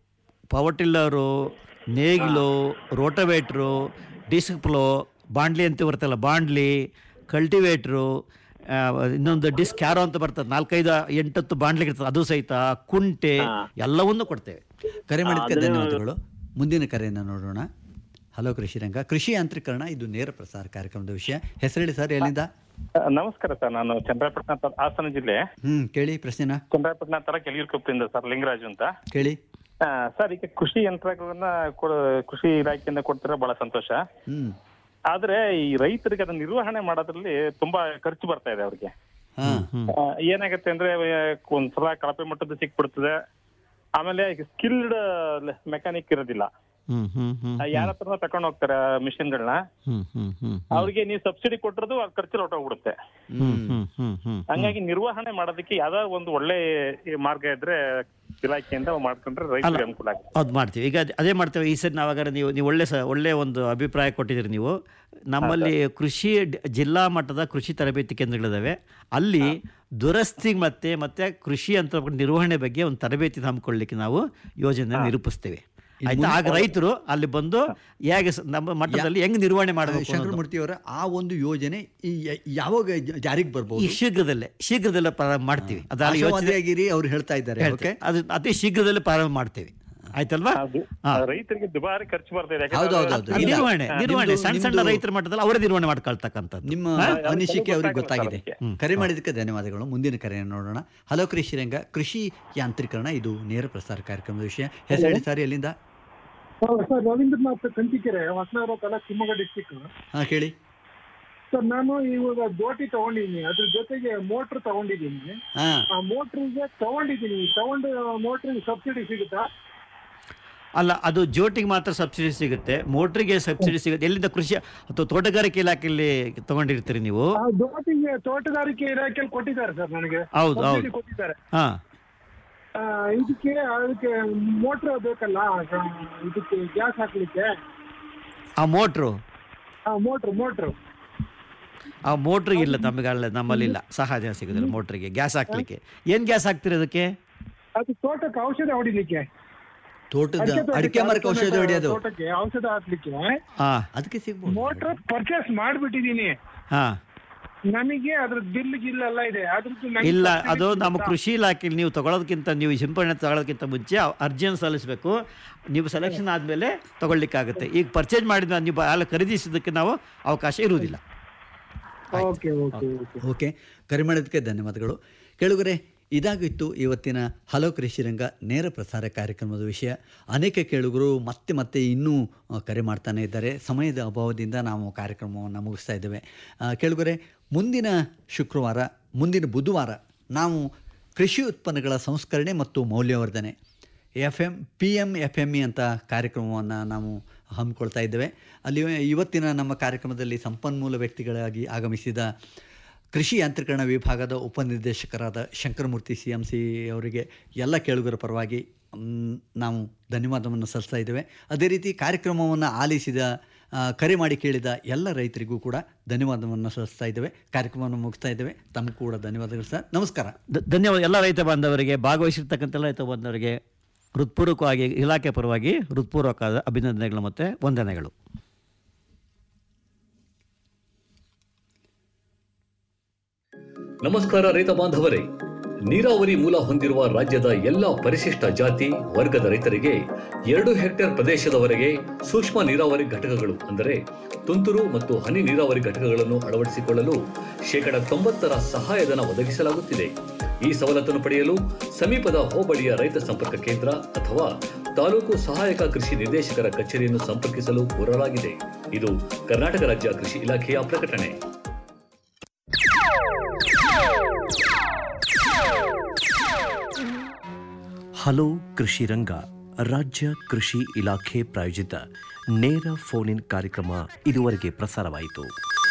Speaker 6: ಪವರ್ ಟಿಲ್ಲರು ನೇಗಿಲು ರೋಟವೇಟ್ರು ಡಿಸ್ಕ್ ಪ್ಲೋ ಬಾಂಡ್ಲಿ ಅಂತ ಬರ್ತಲ್ಲ ಬಾಂಡ್ಲಿ ಕಲ್ಟಿವೇಟ್ರು ಆ, ಇನ್ನೊಂದು ಡಿಸ್ಕ್ ಕ್ಯಾರೋ ಅಂತ ಬರ್ತದೆ ನಾಲ್ಕೈದು ಎಂಟತ್ತು ಬಾಂಡ್ಲಿ ಇರ್ತದೆ ಅದು ಸಹಿತ ಕುಂಟೆ ಎಲ್ಲವನ್ನೂ ಕೊಡ್ತೇವೆ
Speaker 5: ಕರೆ ಮಾಡಿದ್ದಕ್ಕೆ
Speaker 14: ಅದನ್ನೇ-
Speaker 5: ಧನ್ಯವಾದಗಳು ಮುಂದಿನ ಕರೆಯನ್ನು ನೋಡೋಣ ಹಲೋ ಕೃಷಿ ರಂಗ ಕೃಷಿ ಯಾಂತ್ರೀಕರಣ ಇದು ನೇರ ಪ್ರಸಾರ ಕಾರ್ಯಕ್ರಮದ ವಿಷಯ ಹೆಸರೇಳಿ ಸರ್ ಎಲ್ಲಿಂದ
Speaker 15: ನಮಸ್ಕಾರ ಸರ್ ನಾನು ಚಂದ್ರಾಪಟ್ಟಣ ತ- ಹಾಸನ ಜಿಲ್ಲೆ
Speaker 5: ಹ್ಮ್ ಕೇಳಿ ಪ್ರಶ್ನೆನ
Speaker 15: ಚಂದ್ರಾಪಟ್ಟಣ ತರ ಕೆಳಗಿರ್ಕೊಪ್ಪಿಂದ ಸರ್ ಲಿಂಗರಾಜು ಅಂತ
Speaker 5: ಕೇಳಿ
Speaker 15: ಆ, ಸರ್ ಈಗ ಕೃಷಿ ಯಂತ್ರಗಳನ್ನ ಕೊಡ ಕೃಷಿ ಇಲಾಖೆಯಿಂದ ಕೊಡ್ತಾರೆ ಬಹಳ ಸಂತೋಷ
Speaker 5: ಹ್ಮ್
Speaker 15: ಆದ್ರೆ ಈ ರೈತರಿಗೆ ಅದನ್ನ ನಿರ್ವಹಣೆ ಮಾಡೋದ್ರಲ್ಲಿ ತುಂಬಾ ಖರ್ಚು ಬರ್ತಾ ಇದೆ ಅವ್ರಿಗೆ
Speaker 5: ಹಾ
Speaker 15: ಆ, ಏನಾಗತ್ತೆ ಅಂದ್ರೆ ಆ, ಒಂದ್ಸಲ ಕಳಪೆ ಮಟ್ಟದ ಸಿಕ್ಬಿಡ್ತದೆ ಆಮೇಲೆ ಸ್ಕಿಲ್ಡ್ ಮೆಕ್ಯಾನಿಕ್ ಇರೋದಿಲ್ಲ
Speaker 6: ಹ್ಮ್ ಹ್ಮ್ ಹ್ಮ್
Speaker 15: ಯಾರ ಹತ್ರ ತಗೊಂಡ್ ಹೋಗ್ತಾರೆ ಮಿಷಿನ್ಗಳನ್ನ
Speaker 6: ಹ್ಮ್ ಹ್ಮ್ ಹ್ಮ್
Speaker 15: ಅವ್ರಿಗೆ ನೀವು ಸಬ್ಸಿಡಿ ಕೊಟ್ಟಿರೋದು ಆ ಖರ್ಚು ಹೊರಟೋಗ್ಬಿಡುತ್ತೆ
Speaker 6: ಹ್ಮ್ ಹ್ಮ್ ಹ್ಮ್ ಹ್ಮ್
Speaker 15: ಹಂಗಾಗಿ ನಿರ್ವಹಣೆ ಮಾಡೋದಕ್ಕೆ ಯಾವ್ದಾದ್ರು ಒಂದು ಒಳ್ಳೆ ಈ ಮಾರ್ಗ ಇದ್ರೆ ಇಲಾಖೆಯಿಂದ ಮಾಡ್ಕೊಂಡ್ರೆ ರೈತರಿಗೆ ಅನುಕೂಲ ಆಗುತ್ತೆ
Speaker 6: ಅದು ಮಾಡ್ತೀವಿ ಈಗ ಅದ್- ಅದೇ ಮಾಡ್ತೇವೆ ಈ ಸರಿ ನಾವಾಗಾರೆ ನೀವು ನೀವು ಒಳ್ಳೆ ಸ ಒಳ್ಳೆ ಒಂದು ಅಭಿಪ್ರಾಯ ಕೊಟ್ಟಿದ್ದೀರಿ ನೀವು ನಮ್ಮಲ್ಲಿ ಕೃಷಿ ಡ್- ಜಿಲ್ಲಾ ಮಟ್ಟದ ಕೃಷಿ ತರಬೇತಿ ಕೇಂದ್ರಗಳಿದಾವೆ ಅಲ್ಲಿ ದುರಸ್ತಿ ಮತ್ತೆ ಮತ್ತೆ ಕೃಷಿ ಅಂತ ನಿರ್ವಹಣೆ ಬಗ್ಗೆ ಒಂದು ತರಬೇತಿ ಹಮ್ಮಿಕೊಳ್ಳಿಕ್ಕೆ ನಾವು ಯೋಜನೆ ನಿರೂಪಿಸ್ತೇವೆ ಆಯ್ತಾ ಆಗ ರೈತರು ಅಲ್ಲಿ ಬಂದು ಹೇಗೆ ಸ- ನಮ್ಮ ಮಟ್ಟದಲ್ಲಿ ಹೆಂಗ್ ನಿರ್ವಹಣೆ ಮಾಡಬೇಕು ಅನ್ನೋದು.
Speaker 5: ಶಂಕರಮೂರ್ತಿ ಅವರ ಆ ಒಂದು ಯೋಜನೆ ಈ ಯ- ಯಾವಾಗ ಜ- ಜಾರಿಗೆ
Speaker 6: ಈ
Speaker 5: ಬರ್ಬೋದು
Speaker 6: ಶೀಘ್ರದಲ್ಲೇ ಶೀಘ್ರದಲ್ಲೇ ಪ್ರಾರಂಭ ಮಾಡ್ತೀವಿ ಅದಾದ ಯೋಚನೆ
Speaker 5: ಆಶಾವಾದಿಯಾಗಿರಿ ಅವ್ರು ಹೇಳ್ತಾ ಇದ್ದಾರೆ
Speaker 6: ಹೇಳ್ತೇವೆ.
Speaker 5: ಓಕೆ
Speaker 6: ಅದು ಅತಿ ಶೀಘ್ರದಲ್ಲೇ ಪ್ರಾರಂಭ ಮಾಡ್ತೇವೆ ಆಯ್ತಲ್ವಾ ಹಾ.
Speaker 15: ರೈತರಿಗೆ ದುಬಾರಿ ಖರ್ಚು ಬರ್ತಾ ಇದೆ
Speaker 5: ಹೌದು, ಹೌದು,
Speaker 15: ಯಾಕಂದ್ರೆ-
Speaker 5: ಹೌದು. ಇಲ್ಲ.
Speaker 6: ನಿರ್ವಹಣೆ
Speaker 5: ಹಾ,
Speaker 6: ನಿರ್ವಹಣೆ
Speaker 5: ನಿಮ್ದು-
Speaker 6: ಸಣ್ಣ ಸಣ್ಣ
Speaker 5: ನಿಮ್ದು-
Speaker 6: ರೈತರ ಮಟ್ಟದಲ್ಲಿ ಅವರೇ ನಿರ್ವಹಣೆ ಮಾಡ್ಕೊಳ್ತಕ್ಕಂಥದ್ದು
Speaker 5: ನಿಮ್ಮ
Speaker 6: ಹಾ?
Speaker 5: ಅನಿಸಿಕೆ ಅವ್ರಿಗೆ
Speaker 15: ಗೊತ್ತಾಗುತ್ತೆ
Speaker 5: ಗೊತ್ತಾಗಿದೆ
Speaker 15: ಸರ್
Speaker 5: ಕರೆ ಮಾಡಿದ್ದಕ್ಕೆ ಧನ್ಯವಾದಗಳು ಮುಂದಿನ ಕರೆಯನ್ನು ನೋಡೋಣ ಹಲೋ ಕೃಷಿ ರಂಗ ಕೃಷಿ ಯಾಂತ್ರೀಕರಣ ಇದು ನೇರ ಪ್ರಸಾರ ಕಾರ್ಯಕ್ರಮದ ವಿಷಯ ಹೆಸರು ಹೇಳಿ ಸರ್ ಎಲ್ಲಿಂದ
Speaker 16: ಸರ್ ರವೀಂದ್ರನಾಥ್ ಕಂಚಿಕೆರೆ ಹೊಸನಗರ ತಾಲೂಕು ಶಿವಮೊಗ್ಗ ಡಿಸ್ಟಿಕ್
Speaker 5: ಹಾ ಕೇಳಿ
Speaker 16: ಸರ್ ನಾನು ಇವಾಗ ಗೋಟಿ ತಗೊಂಡಿದ್ದೀನಿ ಅದ್ರ ಜೊತೆಗೆ ಮೋಟ್ರ್ ತಗೊಂಡಿದ್ದೀನಿ
Speaker 5: ಹಾ
Speaker 16: ಆ ಮೋಟ್ರಿಗೆ ತಗೊಂಡಿದ್ದೀನಿ ತಗೊಂಡು ಮೋಟ್ರಿಗೆ ಸಬ್ಸಿಡಿ ಸಿಗುತ್ತಾ
Speaker 6: ಅಲ್ಲ ಅದು ಜೋಟಿಗೆ ಮಾತ್ರ ಸಬ್ಸಿಡಿ ಸಿಗುತ್ತೆ ಮೋಟ್ರಿಗೆ ಸಬ್ಸಿಡಿ ಸಿಗುತ್ತೆ ಎಲ್ಲಿಂದ ಕೃಷಿ ಅಥವಾ ತೋಟಗಾರಿಕೆ ಇಲಾಖೆಯಲ್ಲಿ ತಗೊಂಡಿರ್ತೀರಿ ನೀವು
Speaker 16: ಆ ದೋಟಿಗೆ ತೋಟಗಾರಿಕೆ ಇಲಾಖೆಯಲ್ಲಿ ಕೊಟ್ಟಿದ್ದಾರೆ ಸರ್ ನನಗೆ
Speaker 6: ಹೌದು,
Speaker 16: ಸಬ್ಸಿಡಿ
Speaker 6: ಹೌದು.
Speaker 16: ಕೊಟ್ಟಿದ್ದಾರೆ
Speaker 6: ಹಾ
Speaker 16: ಆ, ಇದಕ್ಕೆ ಅದಕ್ಕೆ ಮೋಟ್ರ್ ಬೇಕಲ್ಲ ಆ, ಇದಕ್ಕೆ ಗ್ಯಾಸ್ ಹಾಕ್ಲಿಕ್ಕೆ
Speaker 6: ಆ ಮೋಟ್ರು
Speaker 16: ಆ ಮೋಟ್ರ್ ಮೋಟ್ರ್
Speaker 6: ಆ ಮೋಟ್ರಿಗೆ ಇಲ್ಲ ನಮಗೆ ಅಲ್ಲ ನಮ್ಮಲ್ಲಿ ಇಲ್ಲ ಸಹಜ ಸಿಗೋದಿಲ್ಲ ಮೋಟ್ರಿಗೆ ಗ್ಯಾಸ್ ಹಾಕ್ಲಿಕ್ಕೆ ಏನು ಗ್ಯಾಸ್ ಹಾಕ್ತೀರಿ ಅದಕ್ಕೆ
Speaker 16: ಅದು ತೋಟಕ್ಕೆ ಔಷಧ ಹೊಡಿಲಿಕ್ಕೆ
Speaker 5: ತೋಟದ
Speaker 16: ಅಡಿಕೆ ತೋಟಕ್ಕೆ,
Speaker 5: ಅಡಿಕೆ ಮರಕ್ಕೆ ಔಷಧ
Speaker 16: ತೋಟಕ್ಕೆ-
Speaker 5: ಹೊಡೆಯೋದು
Speaker 16: ತೋಟಕ್ಕೆ ಔಷಧ ಹಾಕ್ಲಿಕ್ಕೆ
Speaker 6: ಹಾ
Speaker 5: ಅದಕ್ಕೆ ಸಿಗ್ಬೋದು
Speaker 16: ಮೋಟ್ರ್ ಪರ್ಚೇಸ್ ಮಾಡ್ಬಿಟ್ಟಿದೀನಿ
Speaker 6: ಹಾ
Speaker 16: ನಮಗೆ ಅದ್ರ ಬಿಲ್ ಗಿಲ್ ಎಲ್ಲ ಇದೆ ಅದ್ರದ್ದು ನಂಗೆ
Speaker 6: ಇಲ್ಲ
Speaker 16: subsidy
Speaker 6: ಅದು ನಮ್ಮ
Speaker 16: ಸಿಗುತ್ತಾ?
Speaker 6: ಕೃಷಿ ಇಲಾಖೆಯಲ್ಲಿ ನೀವು ತಗೊಳ್ಳೋದಕ್ಕಿಂತ ನೀವು ಸಿಂಪಡಣೆ ತಗೊಳ್ಳೋದಕ್ಕಿಂತ ಮುಂಚೆ ಅರ್ಜಿಯನ್ನು ಸಲ್ಲಿಸಬೇಕು ನೀವು ಸೆಲೆಕ್ಷನ್ ಆದಮೇಲೆ ತಗೊಳ್ಲಿಕ್ಕಾಗುತ್ತೆ ಈಗ ಪರ್ಚೇಸ್ ಮಾಡಿದ ನೀವು ಬ- ಅಲ್ಲ ಖರೀದಿಸೋದಕ್ಕೆ ನಾವು ಅವಕಾಶ ಇರುವುದಿಲ್ಲ
Speaker 16: ಓಕೆ ಓಕೆ ಓಕೆ
Speaker 5: ಓಕೆ ಕರೆ ಮಾಡಿದ್ದಕ್ಕೆ ಧನ್ಯವಾದಗಳು ಕೇಳುಗರೆ ಇದಾಗಿತ್ತು ಇವತ್ತಿನ ಹಲೋ ಕೃಷಿರಂಗ ನೇರ ಪ್ರಸಾರ ಕಾರ್ಯಕ್ರಮದ ವಿಷಯ ಅನೇಕ ಕೇಳುಗರು ಮತ್ತೆ ಮತ್ತೆ ಇನ್ನೂ ಆ, ಕರೆ ಮಾಡ್ತಾನೆ ಇದ್ದಾರೆ ಸಮಯದ ಅಭಾವದಿಂದ ನಾವು ಕಾರ್ಯಕ್ರಮವನ್ನು ಮುಗಿಸ್ತಾ ಇದ್ದೇವೆ ಆ, ಕೇಳುಗರೆ ಮುಂದಿನ ಶುಕ್ರವಾರ ಮುಂದಿನ ಬುಧವಾರ ನಾವು ಕೃಷಿ ಉತ್ಪನ್ನಗಳ ಸಂಸ್ಕರಣೆ ಮತ್ತು ಮೌಲ್ಯವರ್ಧನೆ F M P M F M E ಅಂತ ಕಾರ್ಯಕ್ರಮವನ್ನು ನಾವು ಹಮ್ಮಿಕೊಳ್ತಾ ಇದ್ದೇವೆ ಅಲ್ಲಿ ಇವತ್ತಿನ ನಮ್ಮ ಕಾರ್ಯಕ್ರಮದಲ್ಲಿ ಸಂಪನ್ಮೂಲ ವ್ಯಕ್ತಿಗಳಾಗಿ ಆಗಮಿಸಿದ ಕೃಷಿ ಯಾಂತ್ರೀಕರಣ ವಿಭಾಗದ ಉಪನಿರ್ದೇಶಕರಾದ ಶಂಕರಮೂರ್ತಿ ಸಿ ಎಂ ಸಿ ಅವರಿಗೆ ಎಲ್ಲ ಕೇಳುಗರ ಪರವಾಗಿ ಮ್, ನಾವು ಧನ್ಯವಾದವನ್ನು ಸಲ್ಲಿಸ್ತಾ ಇದ್ದೇವೆ ಅದೇ ರೀತಿ ಕಾರ್ಯಕ್ರಮವನ್ನು ಆಲಿಸಿದ ಆ, ಕರೆ ಮಾಡಿ ಕೇಳಿದ ಎಲ್ಲ ರೈತರಿಗೂ ಕೂಡ ಧನ್ಯವಾದವನ್ನು ಸಲ್ಲಿಸ್ತಾ ಇದ್ದೇವೆ ಕಾರ್ಯಕ್ರಮವನ್ನು ಮುಗಿಸ್ತಾ ಇದ್ದೇವೆ ತಮಗೂ ಕೂಡ ಧನ್ಯವಾದಗಳು ಸರ್ ನಮಸ್ಕಾರ
Speaker 6: ಧ- ಧನ್ಯವಾದ ಎಲ್ಲ ರೈತ ಬಾಂಧವರಿಗೆ ಭಾಗವಹಿಸಿರ್ತಕ್ಕಂಥ ಎಲ್ಲ ರೈತ ಬಾಂಧವರಿಗೆ ಹೃತ್ಪೂರ್ವಕವಾಗಿ ಇಲಾಖೆ ಪರವಾಗಿ ಹೃತ್ಪೂರ್ವಕವಾದ ಅಭಿನಂದನೆಗಳು ಮತ್ತು ವಂದನೆಗಳು
Speaker 4: ನಮಸ್ಕಾರ ರೈತ ಬಾಂಧವರೇ ನೀರಾವರಿ ಮೂಲ ಹೊಂದಿರುವ ರಾಜ್ಯದ ಎಲ್ಲ ಪರಿಶಿಷ್ಟ ಜಾತಿ ವರ್ಗದ ರೈತರಿಗೆ ಎರಡು ಹೆಕ್ಟೇರ್ ಪ್ರದೇಶದವರೆಗೆ ಸೂಕ್ಷ್ಮ ನೀರಾವರಿ ಘಟಕಗಳು ಅಂದರೆ ತುಂತುರು ಮತ್ತು ಹನಿ ನೀರಾವರಿ ಘಟಕಗಳನ್ನು ಅಳವಡಿಸಿಕೊಳ್ಳಲು ಶೇಕಡ ತೊಂಬತ್ತರ ಸಹಾಯಧನ ಒದಗಿಸಲಾಗುತ್ತಿದೆ ಈ ಸವಲತ್ತನ್ನು ಪಡೆಯಲು ಸಮೀಪದ ಹೋಬಳಿಯ ರೈತ ಸಂಪರ್ಕ ಕೇಂದ್ರ ಅಥವಾ ತಾಲೂಕು ಸಹಾಯಕ ಕೃಷಿ ನಿರ್ದೇಶಕರ ಕಚೇರಿಯನ್ನು ಸಂಪರ್ಕಿಸಲು ಕೋರಲಾಗಿದೆ ಇದು ಕರ್ನಾಟಕ ರಾಜ್ಯ ಕೃಷಿ ಇಲಾಖೆಯ ಪ್ರಕಟಣೆ
Speaker 2: ಹಲೋ ಕೃಷಿ ರಂಗ ರಾಜ್ಯ ಕೃಷಿ ಇಲಾಖೆ ಪ್ರಾಯೋಜಿತ ನೇರ ಫೋನ್ ಇನ್ ಕಾರ್ಯಕ್ರಮ ಇದುವರೆಗೆ ಪ್ರಸಾರವಾಯಿತು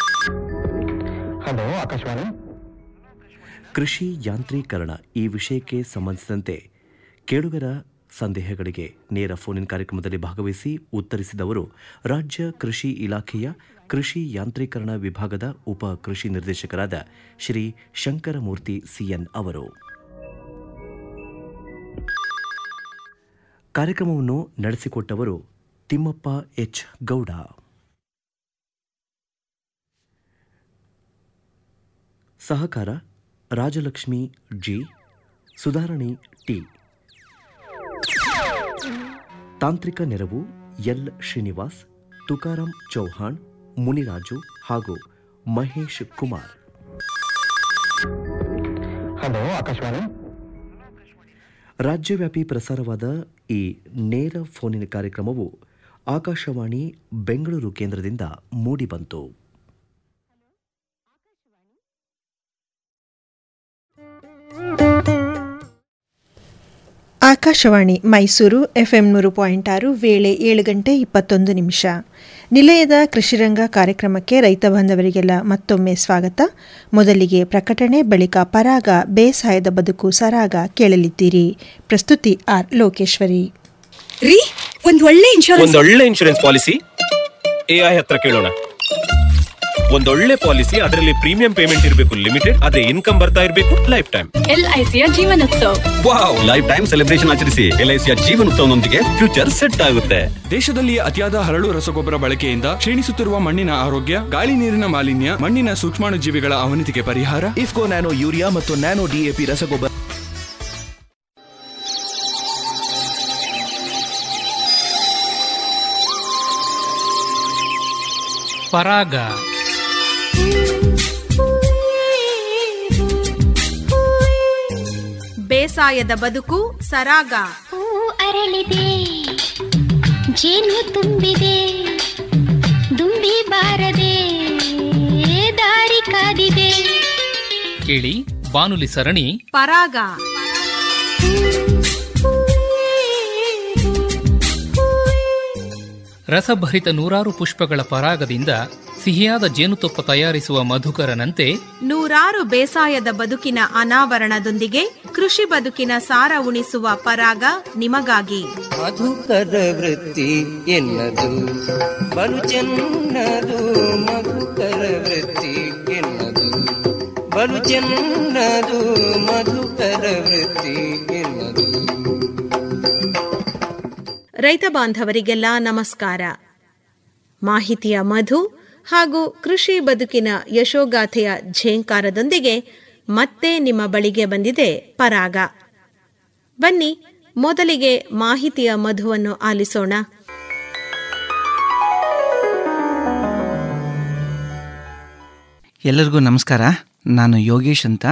Speaker 17: ಹಲೋ ಆಕಾಶವಾಣಿ
Speaker 2: ಕೃಷಿ ಯಾಂತ್ರೀಕರಣ ಈ ವಿಷಯಕ್ಕೆ ಸಂಬಂಧಿಸಿದಂತೆ ಕೇಳುಗರ ಸಂದೇಹಗಳಿಗೆ ನೇರ ಫೋನ್ ಇನ್ ಕಾರ್ಯಕ್ರಮದಲ್ಲಿ ಭಾಗವಹಿಸಿ ಉತ್ತರಿಸಿದವರು ರಾಜ್ಯ ಕೃಷಿ ಇಲಾಖೆಯ ಕೃಷಿ ಯಾಂತ್ರೀಕರಣ ವಿಭಾಗದ ಉಪ ಕೃಷಿ ನಿರ್ದೇಶಕರಾದ ಶ್ರೀ ಶಂಕರಮೂರ್ತಿ ಸಿಎನ್ ಅವರು ಕಾರ್ಯಕ್ರಮವನ್ನು ನಡೆಸಿಕೊಟ್ಟವರು ತಿಮ್ಮಪ್ಪ ಎಚ್ ಗೌಡ ಸಹಕಾರ ರಾಜಲಕ್ಷ್ಮಿ ಜಿ ಸುಧಾರಣಿ ಟಿ ತಾಂತ್ರಿಕ ನೆರವು ಎಲ್ ಶ್ರೀನಿವಾಸ್ ತುಕಾರಾಂ ಚೌಹಾಣ್ ಮುನಿರಾಜು ಹಾಗೂ ಮಹೇಶ್ ಕುಮಾರ್
Speaker 17: ಹಲೋ ಆಕಾಶವಾಣಿ
Speaker 2: ರಾಜ್ಯವ್ಯಾಪಿ ಪ್ರಸಾರವಾದ ಈ ನೇರ ಫೋನಿನ ಕಾರ್ಯಕ್ರಮವು ಆಕಾಶವಾಣಿ ಬೆಂಗಳೂರು ಕೇಂದ್ರದಿಂದ ಮೂಡಿಬಂತು
Speaker 18: ಆಕಾಶವಾಣಿ ಮೈಸೂರು ಎಫ್ಎಂ ನೂರು ಪಾಯಿಂಟ್ ಆರು ವೇಳೆ ಏಳು ಗಂಟೆ ಇಪ್ಪತ್ತೊಂದು ನಿಮಿಷ ನಿಲಯದ ಕೃಷಿರಂಗ ಕಾರ್ಯಕ್ರಮಕ್ಕೆ ರೈತ ಬಾಂಧವರಿಗೆಲ್ಲ ಮತ್ತೊಮ್ಮೆ ಸ್ವಾಗತ ಮೊದಲಿಗೆ ಪ್ರಕಟಣೆ ಬಳಿಕ ಪರಾಗ ಬೇಸಾಯದ ಬದುಕು ಸರಾಗ ಕೇಳಲಿದ್ದೀರಿ ಪ್ರಸ್ತುತಿ ಆರ್ ಲೋಕೇಶ್ವರಿ
Speaker 19: ರೀ ಒಂದ್ ಒಳ್ಳೆ ಇನ್ಶೂರೆನ್ಸ್
Speaker 20: ಒಂದೊಳ್ಳೆ ಇನ್ಶೂರೆನ್ಸ್ ಪಾಲಿಸಿ ಎಐ ಹತ್ರ ಕೇಳೋಣ ಒಂದೊಳ್ಳೆ ಪಾಲಿಸಿ ಅದರಲ್ಲಿ ಪ್ರೀಮಿಯಂ ಪೇಮೆಂಟ್ ಇರಬೇಕು ಲಿಮಿಟೆಡ್ ಅದೇ ಇನ್ಕಮ್ ಬರ್ತಾ ಇರಬೇಕು ಲೈಫ್ ಟೈಮ್
Speaker 19: ಎಲ್ ಐ ಸಿಯ Jeevanotsav
Speaker 20: wow life time celebration ಆಚರಿಸಿ ಎಲ್ಐಸಿಯ ಜೀವನೋತ್ಸವನೊಂದಿಗೆ ಫ್ಯೂಚರ್ ಸೆಟ್ ಆಗುತ್ತೆ
Speaker 21: ದೇಶದಲ್ಲಿ ಅತಿಯಾದ ಹರಳು ರಸಗೊಬ್ಬರ ಬಳಕೆಯಿಂದ ಕ್ಷೀಣಿಸುತ್ತಿರುವ ಮಣ್ಣಿನ ಆರೋಗ್ಯ ಗಾಳಿ ನೀರಿನ ಮಾಲಿನ್ಯ ಮಣ್ಣಿನ ಸೂಕ್ಷ್ಮಾಣುಜೀವಿಗಳ ಅವನತಿಗೆ ಪರಿಹಾರ
Speaker 22: ಇಫ್ಕೋ ನ್ಯಾನೋ ಯೂರಿಯಾ ಮತ್ತು ನ್ಯಾನೋ ಡಿಎಪಿ ರಸಗೊಬ್ಬರ
Speaker 23: ಪರಾಗ
Speaker 24: ಬೇಸಾಯದ ಬದುಕು ಸರಾಗ
Speaker 25: ಅರಳಿದೆ ಜೇನು ತುಂಬಿದೆ ದುಂಬಿ ಬಾರದೆ ದಾರಿ ಕಾದಿದೆ
Speaker 23: ಕೇಳಿ ಬಾನುಲಿ ಸರಣಿ
Speaker 24: ಪರಾಗ
Speaker 23: ರಸಭರಿತ ನೂರಾರು ಪುಷ್ಪಗಳ ಪರಾಗದಿಂದ ಸಿಹಿಯಾದ ಜೇನುತುಪ್ಪ ತಯಾರಿಸುವ ಮಧುಕರನಂತೆ
Speaker 24: ನೂರಾರು ಬೇಸಾಯದ ಬದುಕಿನ ಅನಾವರಣದೊಂದಿಗೆ ಕೃಷಿ ಬದುಕಿನ ಸಾರ ಉಣಿಸುವ ಪರಾಗ ನಿಮಗಾಗಿ
Speaker 26: ಮಧುಕರ ವೃತ್ತಿ ಎನ್ನದು ಬಲು ಚೆನ್ನದು ಮಧುಕರ ವೃತ್ತಿ ಎನ್ನದು ಬಲು ಚೆನ್ನದು ಮಧುಕರ ವೃತ್ತಿ ಎನ್ನದು
Speaker 24: ರೈತ ಬಾಂಧವರಿಗೆಲ್ಲ ನಮಸ್ಕಾರ ಮಾಹಿತಿಯ ಮಧು ಹಾಗೂ ಕೃಷಿ ಬದುಕಿನ ಯಶೋಗಾಥೆಯ ಝೇಂಕಾರದೊಂದಿಗೆ ಮತ್ತೆ ನಿಮ್ಮ ಬಳಿಗೆ ಬಂದಿದೆ ಪರಾಗ ಬನ್ನಿ ಮೊದಲಿಗೆ ಮಾಹಿತಿಯ ಮಧುವನ್ನು ಆಲಿಸೋಣ
Speaker 27: ಎಲ್ಲರಿಗೂ ನಮಸ್ಕಾರ ನಾನು ಯೋಗೇಶ್ ಅಂತ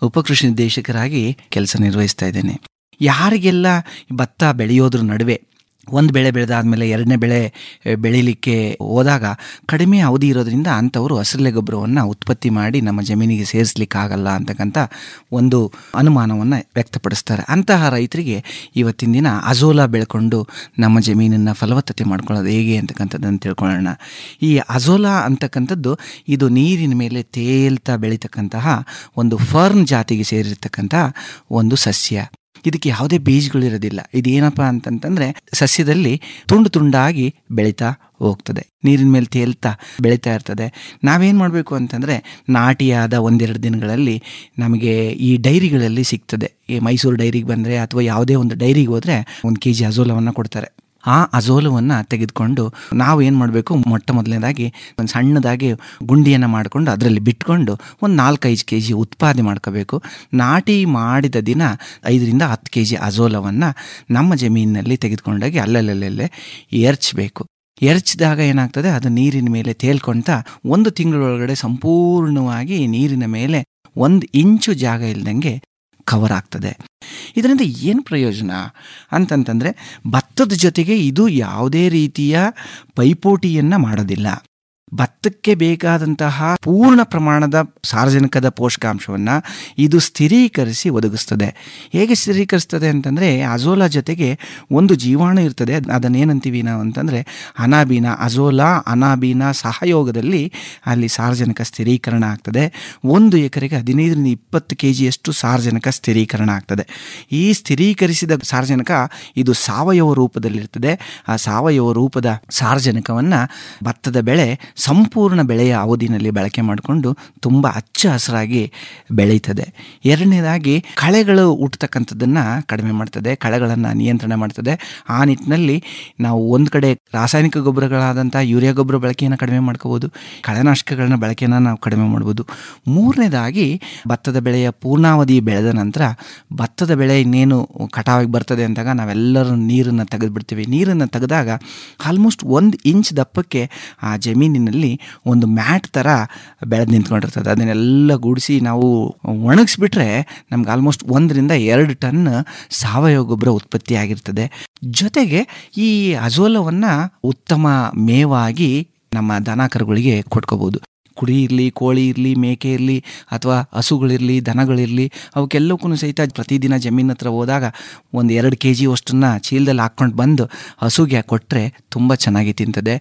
Speaker 1: ಉಪಕೃಷಿ ನಿರ್ದೇಶಕರಾಗಿ ಕೆಲಸ ನಿರ್ವಹಿಸ್ತಾ ಇದ್ದೇನೆ ಯಾರಿಗೆಲ್ಲ ಭತ್ತ ಬೆಳೆಯೋದ್ರ ನಡುವೆ ಒಂದು ಬೆಳೆ ಬೆಳೆದಾದ್ಮೇಲೆ ಎರಡನೇ ಬೆಳೆ ಎ, ಬೆಳೀಲಿಕ್ಕೆ ಹೋದಾಗ ಕಡಿಮೆ ಅವಧಿ ಇರೋದ್ರಿಂದ ಅಂಥವರು ಹಸಿರೆಲೆ ಗೊಬ್ಬರವನ್ನು ಉತ್ಪತ್ತಿ ಮಾಡಿ ನಮ್ಮ ಜಮೀನಿಗೆ ಸೇರಿಸ್ಲಿಕ್ಕಾಗಲ್ಲ ಅಂತಕ್ಕಂಥ ಒಂದು ಅನುಮಾನವನ್ನು ವ್ಯಕ್ತಪಡಿಸ್ತಾರೆ ಅಂತಹ ರೈತರಿಗೆ ಇವತ್ತಿನ ದಿನ ಅಜೋಲಾ ಬೆಳ್ಕೊಂಡು ನಮ್ಮ ಜಮೀನನ್ನು ಫಲವತ್ತತೆ ಮಾಡ್ಕೊಳ್ಳೋದು ಹೇಗೆ ಅಂತಕ್ಕಂಥದ್ದನ್ನು ತಿಳ್ಕೊಳ್ಳೋಣ ಈ ಅಜೋಲಾ ಅಂತಕ್ಕಂಥದ್ದು ಇದು ನೀರಿನ ಮೇಲೆ ತೇಲ್ತಾ ಬೆಳೀತಕ್ಕಂತಹ ಒಂದು ಫರ್ನ್ ಜಾತಿಗೆ ಸೇರಿರ್ತಕ್ಕಂಥ ಒಂದು ಸಸ್ಯ ಇದಕ್ಕೆ ಯಾವುದೇ ಬೀಜಗಳಿರೋದಿಲ್ಲ ಇದೇನಪ್ಪ ಅಂತಂತಂದ್ರೆ ಸಸ್ಯದಲ್ಲಿ ತುಂಡು ತುಂಡಾಗಿ ಬೆಳೀತಾ ಹೋಗ್ತದೆ ನೀರಿನ ಮೇಲೆ ತೇಲ್ತಾ ಬೆಳೀತಾ ಇರ್ತದೆ ನಾವೇನು ಮಾಡಬೇಕು ಅಂತಂದರೆ ನಾಟಿಯಾದ ಒಂದೆರಡು ದಿನಗಳಲ್ಲಿ ನಮಗೆ ಈ ಡೈರಿಗಳಲ್ಲಿ ಸಿಗ್ತದೆ ಈ ಮೈಸೂರು ಡೈರಿಗೆ ಬಂದರೆ ಅಥವಾ ಯಾವುದೇ ಒಂದು ಡೈರಿಗೆ ಹೋದರೆ ಒಂದು ಕೆ ಜಿ ಅಜೋಲವನ್ನು ಕೊಡ್ತಾರೆ ಆ ಅಜೋಲವನ್ನು ತೆಗೆದುಕೊಂಡು ನಾವು ಏನು ಮಾಡಬೇಕು ಮೊಟ್ಟ ಮೊದಲನೇದಾಗಿ ಒಂದು ಸಣ್ಣದಾಗಿ ಗುಂಡಿಯನ್ನು ಮಾಡಿಕೊಂಡು ಅದರಲ್ಲಿ ಬಿಟ್ಕೊಂಡು ಒಂದು ನಾಲ್ಕೈದು ಕೆ ಜಿ ಉತ್ಪಾದನೆ ಮಾಡ್ಕೋಬೇಕು ನಾಟಿ ಮಾಡಿದ ದಿನ ಐದರಿಂದ ಹತ್ತು ಕೆ ಜಿ ಅಜೋಲವನ್ನು ನಮ್ಮ ಜಮೀನಿನಲ್ಲಿ ತೆಗೆದುಕೊಂಡೋಗಿ ಅಲ್ಲಲ್ಲಲ್ಲೇ ಏರ್ಚಬೇಕು ಎರಚಿದಾಗ ಏನಾಗ್ತದೆ ಅದು ನೀರಿನ ಮೇಲೆ ತೇಲ್ಕೊಳ್ತಾ ಒಂದು ತಿಂಗಳೊಳಗಡೆ ಸಂಪೂರ್ಣವಾಗಿ ನೀರಿನ ಮೇಲೆ ಒಂದು ಇಂಚು ಜಾಗ ಇಲ್ದಂಗೆ ಕವರ್ ಆಗ್ತದೆ ಇದರಿಂದ ಏನು ಪ್ರಯೋಜನ ಅಂತಂತಂದರೆ ಭತ್ತದ ಜೊತೆಗೆ ಇದು ಯಾವುದೇ ರೀತಿಯ ಪೈಪೋಟಿಯನ್ನು ಮಾಡೋದಿಲ್ಲ ಭತ್ತಕ್ಕೆ ಬೇಕಾದಂತಹ ಪೂರ್ಣ ಪ್ರಮಾಣದ ಸಾರ್ವಜನಿಕದ ಪೋಷಕಾಂಶವನ್ನು ಇದು ಸ್ಥಿರೀಕರಿಸಿ ಒದಗಿಸ್ತದೆ ಹೇಗೆ ಸ್ಥಿರೀಕರಿಸ್ತದೆ ಅಂತಂದರೆ ಅಜೋಲಾ ಜೊತೆಗೆ ಒಂದು ಜೀವಾಣು ಇರ್ತದೆ ಅದನ್ನೇನಂತೀವಿ ನಾವು ಅಂತಂದರೆ ಅನಾಬೀನ ಅಜೋಲಾ ಅನಾಬೀನ ಸಹಯೋಗದಲ್ಲಿ ಅಲ್ಲಿ ಸಾರ್ವಜನಿಕ ಸ್ಥಿರೀಕರಣ ಆಗ್ತದೆ ಒಂದು ಎಕರೆಗೆ ಹದಿನೈದರಿಂದ ಇಪ್ಪತ್ತು ಕೆ ಜಿಯಷ್ಟು ಸಾರ್ವಜನಿಕ ಸ್ಥಿರೀಕರಣ ಆಗ್ತದೆ ಈ ಸ್ಥಿರೀಕರಿಸಿದ ಸಾರ್ವಜನಿಕ ಇದು ಸಾವಯವ ರೂಪದಲ್ಲಿರ್ತದೆ ಆ ಸಾವಯವ ರೂಪದ ಸಾರ್ವಜನಿಕವನ್ನು ಭತ್ತದ ಬೆಳೆ ಸಂಪೂರ್ಣ ಬೆಳೆಯ ಅವಧಿನಲ್ಲಿ ಬಳಕೆ ಮಾಡಿಕೊಂಡು ತುಂಬ ಹಚ್ಚ ಹಸಿರಾಗಿ ಬೆಳೀತದೆ ಎರಡನೇದಾಗಿ ಕಳೆಗಳು ಹುಟ್ಟತಕ್ಕಂಥದ್ದನ್ನು ಕಡಿಮೆ ಮಾಡ್ತದೆ ಕಳೆಗಳನ್ನು ನಿಯಂತ್ರಣ ಮಾಡ್ತದೆ ಆ ನಿಟ್ಟಿನಲ್ಲಿ ನಾವು ಒಂದು ಕಡೆ ರಾಸಾಯನಿಕ ಗೊಬ್ಬರಗಳಾದಂಥ ಯೂರಿಯಾ ಗೊಬ್ಬರ ಬಳಕೆಯನ್ನು ಕಡಿಮೆ ಮಾಡ್ಕೋಬೋದು ಕಳೆನಾಶಕಗಳನ್ನ ಬಳಕೆಯನ್ನು ನಾವು ಕಡಿಮೆ ಮಾಡ್ಬೋದು ಮೂರನೇದಾಗಿ ಭತ್ತದ ಬೆಳೆಯ ಪೂರ್ಣಾವಧಿ ಬೆಳೆದ ನಂತರ ಭತ್ತದ ಬೆಳೆ ಇನ್ನೇನು ಕಟಾವಿಗೆ ಬರ್ತದೆ ಅಂದಾಗ ನಾವೆಲ್ಲರೂ ನೀರನ್ನು ತೆಗೆದುಬಿಡ್ತೀವಿ ನೀರನ್ನು ತೆಗೆದಾಗ ಆಲ್ಮೋಸ್ಟ್ ಒಂದು ಇಂಚ್ ದಪ್ಪಕ್ಕೆ ಆ ಜಮೀನಿನಲ್ಲಿ ಒಂದು ಮ್ಯಾಟ್ ಥರ ಬೆಳೆದು ನಿಂತ್ಕೊಂಡಿರ್ತದೆ ಅದನ್ನೆಲ್ಲ ಗೂಡಿಸಿ ನಾವು ಒಣಗಿಸ್ಬಿಟ್ರೆ ನಮ್ಗೆ ಆಲ್ಮೋಸ್ಟ್ ಒಂದರಿಂದ ಎರಡು ಟನ್ ಸಾವಯವ ಗೊಬ್ಬರ ಉತ್ಪತ್ತಿ ಆಗಿರ್ತದೆ ಜೊತೆಗೆ ಈ ಅಜೋಲವನ್ನು ಉತ್ತಮ ಮೇವಾಗಿ ನಮ್ಮ ದನ ಕರುಗಳಿಗೆ ಕೊಟ್ಕೋಬೋದು ಕುರಿ ಇರಲಿ ಕೋಳಿ ಇರಲಿ ಮೇಕೆ ಇರಲಿ ಅಥವಾ ಹಸುಗಳಿರಲಿ ದನಗಳಿರಲಿ ಅವಕ್ಕೆಲ್ಲಕ್ಕೂ ಸಹಿತ ಪ್ರತಿದಿನ ಜಮೀನ ಹತ್ರ ಹೋದಾಗ ಒಂದು ಎರಡು ಕೆ ಜಿ ಅಷ್ಟನ್ನು ಚೀಲದಲ್ಲಿ ಹಾಕ್ಕೊಂಡು ಬಂದು ಹಸುಗೆ ಕೊಟ್ಟರೆ ತುಂಬ ಚೆನ್ನಾಗಿ ತಿಂತದೆ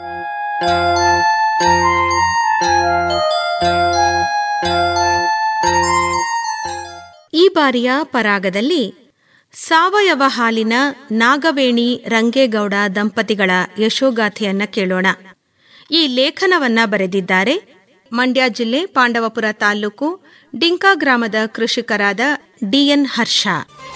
Speaker 24: ಈ ಬಾರಿಯ ಪರಾಗದಲ್ಲಿ ಸಾವಯವ ಹಾಲಿನ ನಾಗವೇಣಿ ರಂಗೇಗೌಡ ದಂಪತಿಗಳ ಯಶೋಗಾಥೆಯನ್ನ ಕೇಳೋಣ ಈ ಲೇಖನವನ್ನ ಬರೆದಿದ್ದಾರೆ ಮಂಡ್ಯ ಜಿಲ್ಲೆ ಪಾಂಡವಪುರ ತಾಲೂಕು ಡಿಂಕಾ ಗ್ರಾಮದ ಕೃಷಿಕರಾದ ಡಿಎನ್ ಹರ್ಷ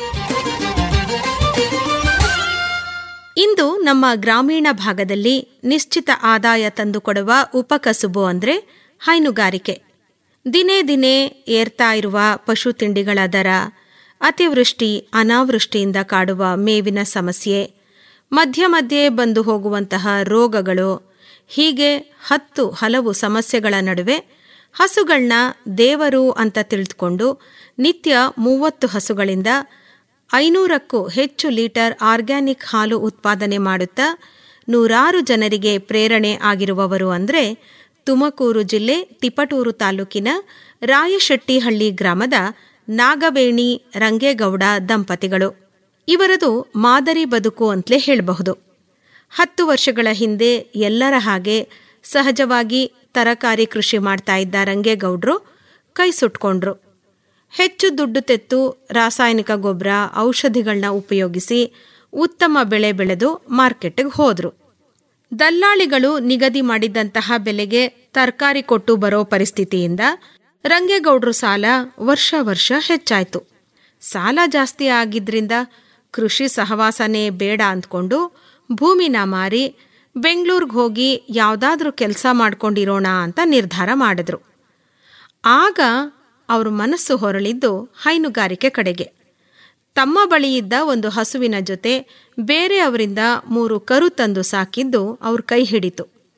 Speaker 24: ಇಂದು ನಮ್ಮ ಗ್ರಾಮೀಣ ಭಾಗದಲ್ಲಿ ನಿಶ್ಚಿತ ಆದಾಯ ತಂದುಕೊಡುವ ಉಪಕಸುಬು ಅಂದ್ರೆ ಹೈನುಗಾರಿಕೆ ದಿನೇ ದಿನೇ ಏರ್ತಾ ಇರುವ ಪಶು ತಿಂಡಿಗಳ ದರ ಅತಿವೃಷ್ಟಿ ಅನಾವೃಷ್ಟಿಯಿಂದ ಕಾಡುವ ಮೇವಿನ ಸಮಸ್ಯೆ ಮಧ್ಯ ಮಧ್ಯೆ ಬಂದು ಹೋಗುವಂತಹ ರೋಗಗಳು ಹೀಗೆ ಹತ್ತು ಹಲವು ಸಮಸ್ಯೆಗಳ ನಡುವೆ ಹಸುಗಳನ್ನ ದೇವರು ಅಂತ ತಿಳಿದುಕೊಂಡು ನಿತ್ಯ ಮೂವತ್ತು ಹಸುಗಳಿಂದ ಐನೂರಕ್ಕೂ ಹೆಚ್ಚು ಲೀಟರ್ ಆರ್ಗ್ಯಾನಿಕ್ ಹಾಲು ಉತ್ಪಾದನೆ ಮಾಡುತ್ತಾ ನೂರಾರು ಜನರಿಗೆ ಪ್ರೇರಣೆ ಆಗಿರುವವರು ಅಂದರೆ ತುಮಕೂರು ಜಿಲ್ಲೆ ತಿಪಟೂರು ತಾಲೂಕಿನ ರಾಯಶೆಟ್ಟಿಹಳ್ಳಿ ಗ್ರಾಮದ ನಾಗವೇಣಿ ರಂಗೇಗೌಡ ದಂಪತಿಗಳು ಇವರದು ಮಾದರಿ ಬದುಕು ಅಂತಲೇ ಹೇಳಬಹುದು ಹತ್ತು ವರ್ಷಗಳ ಹಿಂದೆ ಎಲ್ಲರ ಹಾಗೆ ಸಹಜವಾಗಿ ತರಕಾರಿ ಕೃಷಿ ಮಾಡ್ತಾ ಇದ್ದ ರಂಗೇಗೌಡ್ರು ಕೈ ಸುಟ್ಕೊಂಡ್ರು ಹೆಚ್ಚು ದುಡ್ಡು ತೆತ್ತು ರಾಸಾಯನಿಕ ಗೊಬ್ಬರ ಔಷಧಿಗಳನ್ನ ಉಪಯೋಗಿಸಿ ಉತ್ತಮ ಬೆಳೆ ಬೆಳೆದು ಮಾರ್ಕೆಟ್ಗೆ ಹೋದ್ರು ದಲ್ಲಾಳಿಗಳು ನಿಗದಿ ಮಾಡಿದಂತಹ ಬೆಲೆಗೆ ತರಕಾರಿ ಕೊಟ್ಟು ಬರೋ ಪರಿಸ್ಥಿತಿಯಿಂದ ರಂಗೇಗೌಡ್ರು ಸಾಲ ವರ್ಷ ವರ್ಷ ಹೆಚ್ಚಾಯ್ತು ಸಾಲ ಜಾಸ್ತಿ ಆಗಿದ್ರಿಂದ ಕೃಷಿ ಸಹವಾಸನೇ ಬೇಡ ಅಂದ್ಕೊಂಡು ಭೂಮಿನ ಮಾರಿ ಬೆಂಗಳೂರಿಗೆ ಹೋಗಿ ಯಾವುದಾದ್ರೂ ಕೆಲಸ ಮಾಡ್ಕೊಂಡಿರೋಣ ಅಂತ ನಿರ್ಧಾರ ಮಾಡಿದ್ರು ಆಗ ಅವ್ರ ಮನಸ್ಸು ಹೊರಳಿದ್ದು ಹೈನುಗಾರಿಕೆ ಕಡೆಗೆ ತಮ್ಮ ಬಳಿಯಿದ್ದ ಒಂದು ಹಸುವಿನ ಜೊತೆ ಬೇರೆಯವರಿಂದ ಮೂರು ಕರು ತಂದು ಸಾಕಿದ್ದು ಅವ್ರ ಕೈ ಹಿಡಿತು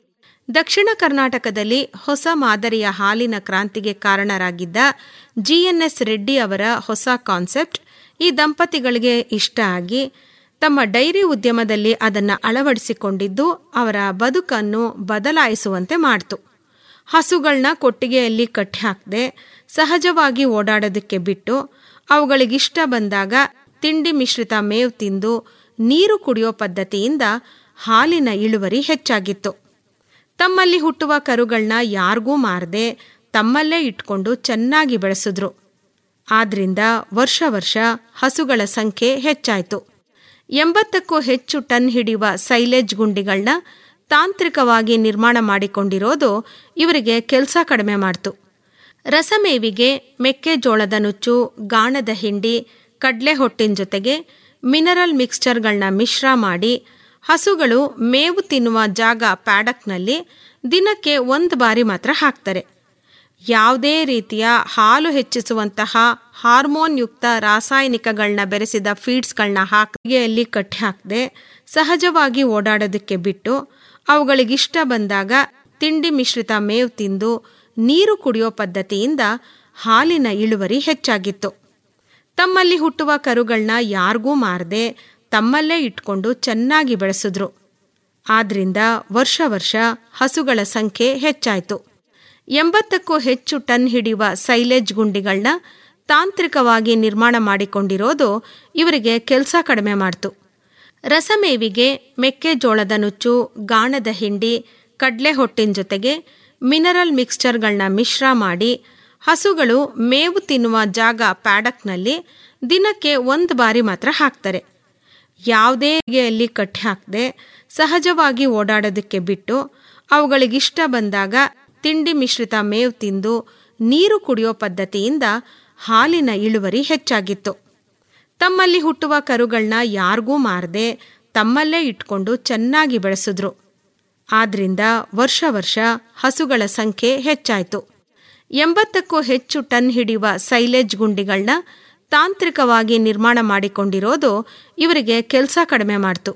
Speaker 24: ದಕ್ಷಿಣ ಕರ್ನಾಟಕದಲ್ಲಿ ಹೊಸ ಮಾದರಿಯ ಹಾಲಿನ ಕ್ರಾಂತಿಗೆ ಕಾರಣರಾಗಿದ್ದ ಜಿಎನ್ಎಸ್ ರೆಡ್ಡಿ ಅವರ ಹೊಸ ಕಾನ್ಸೆಪ್ಟ್ ಈ ದಂಪತಿಗಳಿಗೆ ಇಷ್ಟ ಆಗಿ ತಮ್ಮ ಡೈರಿ ಉದ್ಯಮದಲ್ಲಿ ಅದನ್ನು ಅಳವಡಿಸಿಕೊಂಡಿದ್ದು ಅವರ ಬದುಕನ್ನು ಬದಲಾಯಿಸುವಂತೆ ಮಾಡ್ತು ಹಸುಗಳನ್ನ ಕೊಟ್ಟಿಗೆಯಲ್ಲಿ ಕಟ್ಟಿ ಹಾಕದೆ ಸಹಜವಾಗಿ ಓಡಾಡೋದಕ್ಕೆ ಬಿಟ್ಟು ಅವುಗಳಿಗಿಷ್ಟ ಬಂದಾಗ ತಿಂಡಿ ಮಿಶ್ರಿತ ಮೇವು ತಿಂದು ನೀರು ಕುಡಿಯೋ ಪದ್ಧತಿಯಿಂದ ಹಾಲಿನ ಇಳುವರಿ ಹೆಚ್ಚಾಗಿತ್ತು ತಮ್ಮಲ್ಲಿ ಹುಟ್ಟುವ ಕರುಗಳನ್ನ ಯಾರಿಗೂ ಮಾರದೆ ತಮ್ಮಲ್ಲೇ ಇಟ್ಕೊಂಡು ಚೆನ್ನಾಗಿ ಬೆಳೆಸಿದ್ರು ಆದ್ರಿಂದ ವರ್ಷ ವರ್ಷ ಹಸುಗಳ ಸಂಖ್ಯೆ ಹೆಚ್ಚಾಯಿತು ಎಂಬತ್ತಕ್ಕೂ ಹೆಚ್ಚು ಟನ್ ಹಿಡಿಯುವ ಸೈಲೇಜ್ ಗುಂಡಿಗಳನ್ನ ತಾಂತ್ರಿಕವಾಗಿ ನಿರ್ಮಾಣ ಮಾಡಿಕೊಂಡಿರೋದು ಇವರಿಗೆ ಕೆಲಸ ಕಡಿಮೆ ಮಾಡ್ತು ರಸಮೇವಿಗೆ ಮೆಕ್ಕೆಜೋಳದ ನುಚ್ಚು ಗಾಣದ ಹಿಂಡಿ ಕಡ್ಲೆ ಹೊಟ್ಟಿನ ಜೊತೆಗೆ ಮಿನರಲ್ ಮಿಕ್ಸ್ಚರ್ಗಳನ್ನ ಮಿಶ್ರ ಮಾಡಿ ಹಸುಗಳು ಮೇವು ತಿನ್ನುವ ಜಾಗ ಪ್ಯಾಡಕ್ನಲ್ಲಿ ದಿನಕ್ಕೆ ಒಂದು ಬಾರಿ ಮಾತ್ರ ಹಾಕ್ತಾರೆ ಯಾವುದೇ ರೀತಿಯ ಹಾಲು ಹೆಚ್ಚಿಸುವಂತಹ ಹಾರ್ಮೋನ್ ಯುಕ್ತ ರಾಸಾಯನಿಕಗಳನ್ನ ಬೆರೆಸಿದ ಫೀಡ್ಸ್ಗಳನ್ನ ಹಾಕಿಗೆಯಲ್ಲಿ ಕಟ್ಟಿ ಹಾಕದೆ ಸಹಜವಾಗಿ ಓಡಾಡೋದಕ್ಕೆ ಬಿಟ್ಟು ಅವುಗಳಿಗಿಷ್ಟ ಬಂದಾಗ ತಿಂಡಿ ಮಿಶ್ರಿತ ಮೇವು ತಿಂದು ನೀರು ಕುಡಿಯೋ ಪದ್ಧತಿಯಿಂದ ಹಾಲಿನ ಇಳುವರಿ ಹೆಚ್ಚಾಗಿತ್ತು ತಮ್ಮಲ್ಲಿ ಹುಟ್ಟುವ ಕರುಗಳನ್ನ ಯಾರಿಗೂ ಮಾರದೆ ತಮ್ಮಲ್ಲೇ ಇಟ್ಕೊಂಡು ಚೆನ್ನಾಗಿ ಬೆಳೆಸಿದ್ರು ಆದ್ರಿಂದ ವರ್ಷ ವರ್ಷ ಹಸುಗಳ ಸಂಖ್ಯೆ ಹೆಚ್ಚಾಯಿತು ಎಂಬತ್ತಕ್ಕೂ ಹೆಚ್ಚು ಟನ್ ಹಿಡಿಯುವ ಸೈಲೇಜ್ ಗುಂಡಿಗಳನ್ನ ತಾಂತ್ರಿಕವಾಗಿ ನಿರ್ಮಾಣ ಮಾಡಿಕೊಂಡಿರೋದು ಇವರಿಗೆ ಕೆಲಸ ಕಡಿಮೆ ಮಾಡ್ತು ರಸಮೇವಿಗೆ ಮೆಕ್ಕೆಜೋಳದ ನುಚ್ಚು ಗಾಣದ ಹಿಂಡಿ ಕಡ್ಲೆ ಹೊಟ್ಟಿನ ಜೊತೆಗೆ ಮಿನರಲ್ ಮಿಕ್ಸ್ಚರ್ಗಳನ್ನ ಮಿಶ್ರ ಮಾಡಿ ಹಸುಗಳು ಮೇವು ತಿನ್ನುವ ಜಾಗ ಪ್ಯಾಡಕ್ನಲ್ಲಿ ದಿನಕ್ಕೆ ಒಂದು ಬಾರಿ ಮಾತ್ರ ಹಾಕ್ತಾರೆ ಯಾವುದೇ ಯಲ್ಲಿ ಕಟ್ಟಿ ಹಾಕದೆ ಸಹಜವಾಗಿ ಓಡಾಡೋದಕ್ಕೆ ಬಿಟ್ಟು ಅವುಗಳಿಗಿಷ್ಟ ಬಂದಾಗ ತಿಂಡಿ ಮಿಶ್ರಿತ ಮೇವು ತಿಂದು ನೀರು ಕುಡಿಯೋ ಪದ್ಧತಿಯಿಂದ ಹಾಲಿನ ಇಳುವರಿ ಹೆಚ್ಚಾಗಿತ್ತು ತಮ್ಮಲ್ಲಿ ಹುಟ್ಟುವ ಕರುಗಳನ್ನ ಯಾರಿಗೂ ಮಾರದೆ ತಮ್ಮಲ್ಲೇ ಇಟ್ಕೊಂಡು ಚೆನ್ನಾಗಿ ಬೆಳೆಸಿದ್ರು ಆದ್ರಿಂದ ವರ್ಷ ವರ್ಷ ಹಸುಗಳ ಸಂಖ್ಯೆ ಹೆಚ್ಚಾಯಿತು ಎಂಬತ್ತಕ್ಕೂ ಹೆಚ್ಚು ಟನ್ ಹಿಡಿಯುವ ಸೈಲೇಜ್ ಗುಂಡಿಗಳನ್ನ ತಾಂತ್ರಿಕವಾಗಿ ನಿರ್ಮಾಣ ಮಾಡಿಕೊಂಡಿರೋದು ಇವರಿಗೆ ಕೆಲಸ ಕಡಿಮೆ ಮಾಡ್ತು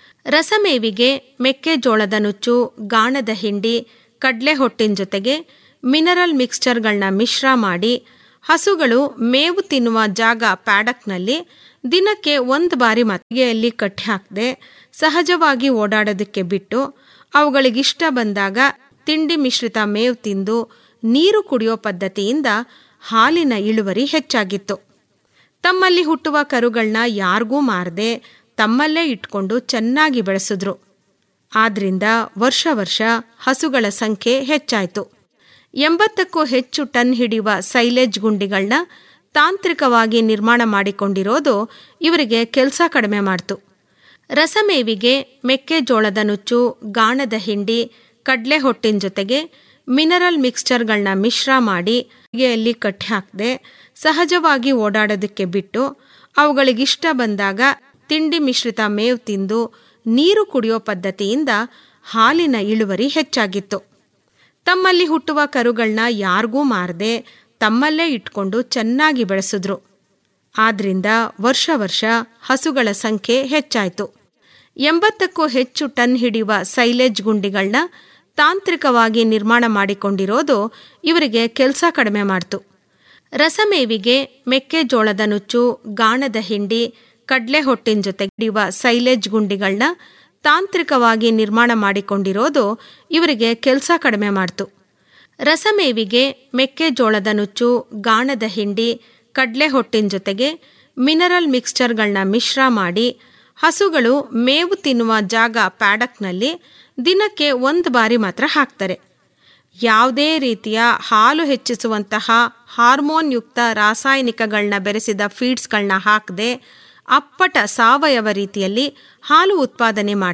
Speaker 24: ರಸಮೇವಿಗೆ ಮೆಕ್ಕೆಜೋಳದ ನುಚ್ಚು ಗಾಣದ ಹಿಂಡಿ ಕಡ್ಲೆ ಹೊಟ್ಟಿನ ಜೊತೆಗೆ ಮಿನರಲ್ ಮಿಕ್ಸ್ಚರ್ಗಳನ್ನ ಮಿಶ್ರ ಮಾಡಿ ಹಸುಗಳು ಮೇವು ತಿನ್ನುವ ಜಾಗ ಪ್ಯಾಡಕ್ನಲ್ಲಿ ದಿನಕ್ಕೆ ಒಂದು ಬಾರಿ ಮತ್ತಿಗೆಯಲ್ಲಿ ಕಟ್ಟಿ ಹಾಕದೆ ಸಹಜವಾಗಿ ಓಡಾಡೋದಕ್ಕೆ ಬಿಟ್ಟು ಅವುಗಳಿಗಿಷ್ಟ ಬಂದಾಗ ತಿಂಡಿ ಮಿಶ್ರಿತ ಮೇವು ತಿಂದು ನೀರು ಕುಡಿಯೋ ಪದ್ಧತಿಯಿಂದ ಹಾಲಿನ ಇಳುವರಿ ಹೆಚ್ಚಾಗಿತ್ತು ತಮ್ಮಲ್ಲಿ ಹುಟ್ಟುವ ಕರುಗಳನ್ನ ಯಾರಿಗೂ ಮಾರದೆ ತಮ್ಮಲ್ಲೇ ಇಟ್ಕೊಂಡು ಚೆನ್ನಾಗಿ ಬೆಳೆಸಿದ್ರು ಆದ್ರಿಂದ ವರ್ಷ ವರ್ಷ ಹಸುಗಳ ಸಂಖ್ಯೆ ಹೆಚ್ಚಾಯಿತು ಎಂಬತ್ತಕ್ಕೂ ಹೆಚ್ಚು ಟನ್ ಹಿಡಿಯುವ ಸೈಲೇಜ್ ಗುಂಡಿಗಳನ್ನ ತಾಂತ್ರಿಕವಾಗಿ ನಿರ್ಮಾಣ ಮಾಡಿಕೊಂಡಿರೋದು ಇವರಿಗೆ ಕೆಲಸ ಕಡಿಮೆ ಮಾಡ್ತು ರಸಮೇವಿಗೆ ಮೆಕ್ಕೆಜೋಳದ ನುಚ್ಚು ಗಾಣದ ಹಿಂಡಿ ಕಡ್ಲೆ ಹೊಟ್ಟಿನ ಜೊತೆಗೆ ಮಿನರಲ್ ಮಿಕ್ಸ್ಚರ್ಗಳನ್ನ ಮಿಶ್ರ ಮಾಡಿ ಯಲ್ಲಿ ಕಟ್ಟಿ ಹಾಕದೆ ಸಹಜವಾಗಿ ಓಡಾಡೋದಕ್ಕೆ ಬಿಟ್ಟು ಅವುಗಳಿಗಿಷ್ಟ ಬಂದಾಗ ತಿಂಡಿ ಮಿಶ್ರಿತ ಮೇವು ತಿಂದು ನೀರು ಕುಡಿಯೋ ಪದ್ಧತಿಯಿಂದ ಹಾಲಿನ ಇಳುವರಿ ಹೆಚ್ಚಾಗಿತ್ತು ತಮ್ಮಲ್ಲಿ ಹುಟ್ಟುವ ಕರುಗಳನ್ನ ಯಾರಿಗೂ ಮಾರದೆ ತಮ್ಮಲ್ಲೇ ಇಟ್ಕೊಂಡು ಚೆನ್ನಾಗಿ ಬೆಳೆಸಿದ್ರು ಆದ್ರಿಂದ ವರ್ಷ ವರ್ಷ ಹಸುಗಳ ಸಂಖ್ಯೆ ಹೆಚ್ಚಾಯಿತು ಎಂಬತ್ತಕ್ಕೂ ಹೆಚ್ಚು ಟನ್ ಹಿಡಿಯುವ ಸೈಲೇಜ್ ಗುಂಡಿಗಳನ್ನ ತಾಂತ್ರಿಕವಾಗಿ ನಿರ್ಮಾಣ ಮಾಡಿಕೊಂಡಿರೋದು ಇವರಿಗೆ ಕೆಲಸ ಕಡಿಮೆ ಮಾಡ್ತು ರಸಮೇವಿಗೆ ಮೆಕ್ಕೆಜೋಳದ ನುಚ್ಚು ಗಾಣದ ಹಿಂಡಿ ಕಡ್ಲೆ ಹೊಟ್ಟಿನ ಜೊತೆಗೆ ಹಿಡಿಯುವ ಸೈಲೇಜ್ ಗುಂಡಿಗಳನ್ನ ತಾಂತ್ರಿಕವಾಗಿ ನಿರ್ಮಾಣ ಮಾಡಿಕೊಂಡಿರೋದು ಇವರಿಗೆ ಕೆಲಸ ಕಡಿಮೆ ಮಾಡ್ತು ರಸಮೇವಿಗೆ ಮೆಕ್ಕೆಜೋಳದ ನುಚ್ಚು ಗಾಣದ ಹಿಂಡಿ ಕಡ್ಲೆ ಹೊಟ್ಟಿನ ಜೊತೆಗೆ ಮಿನರಲ್ ಮಿಕ್ಸ್ಚರ್ಗಳನ್ನ ಮಿಶ್ರ ಮಾಡಿ ಹಸುಗಳು ಮೇವು ತಿನ್ನುವ ಜಾಗ ಪ್ಯಾಡಕ್ನಲ್ಲಿ ದಿನಕ್ಕೆ ಒಂದು ಬಾರಿ ಮಾತ್ರ ಹಾಕ್ತಾರೆ ಯಾವುದೇ ರೀತಿಯ ಹಾಲು ಹೆಚ್ಚಿಸುವಂತಹ ಹಾರ್ಮೋನ್ ಯುಕ್ತ ರಾಸಾಯನಿಕಗಳನ್ನ ಬೆರೆಸಿದ ಫೀಡ್ಸ್ಗಳನ್ನ ಹಾಕದೆ ಅಪ್ಪಟ ಸಾವಯವ ರೀತಿಯಲ್ಲಿ ಹಾಲು ಉತ್ಪಾದನೆ ಮಾಡಿ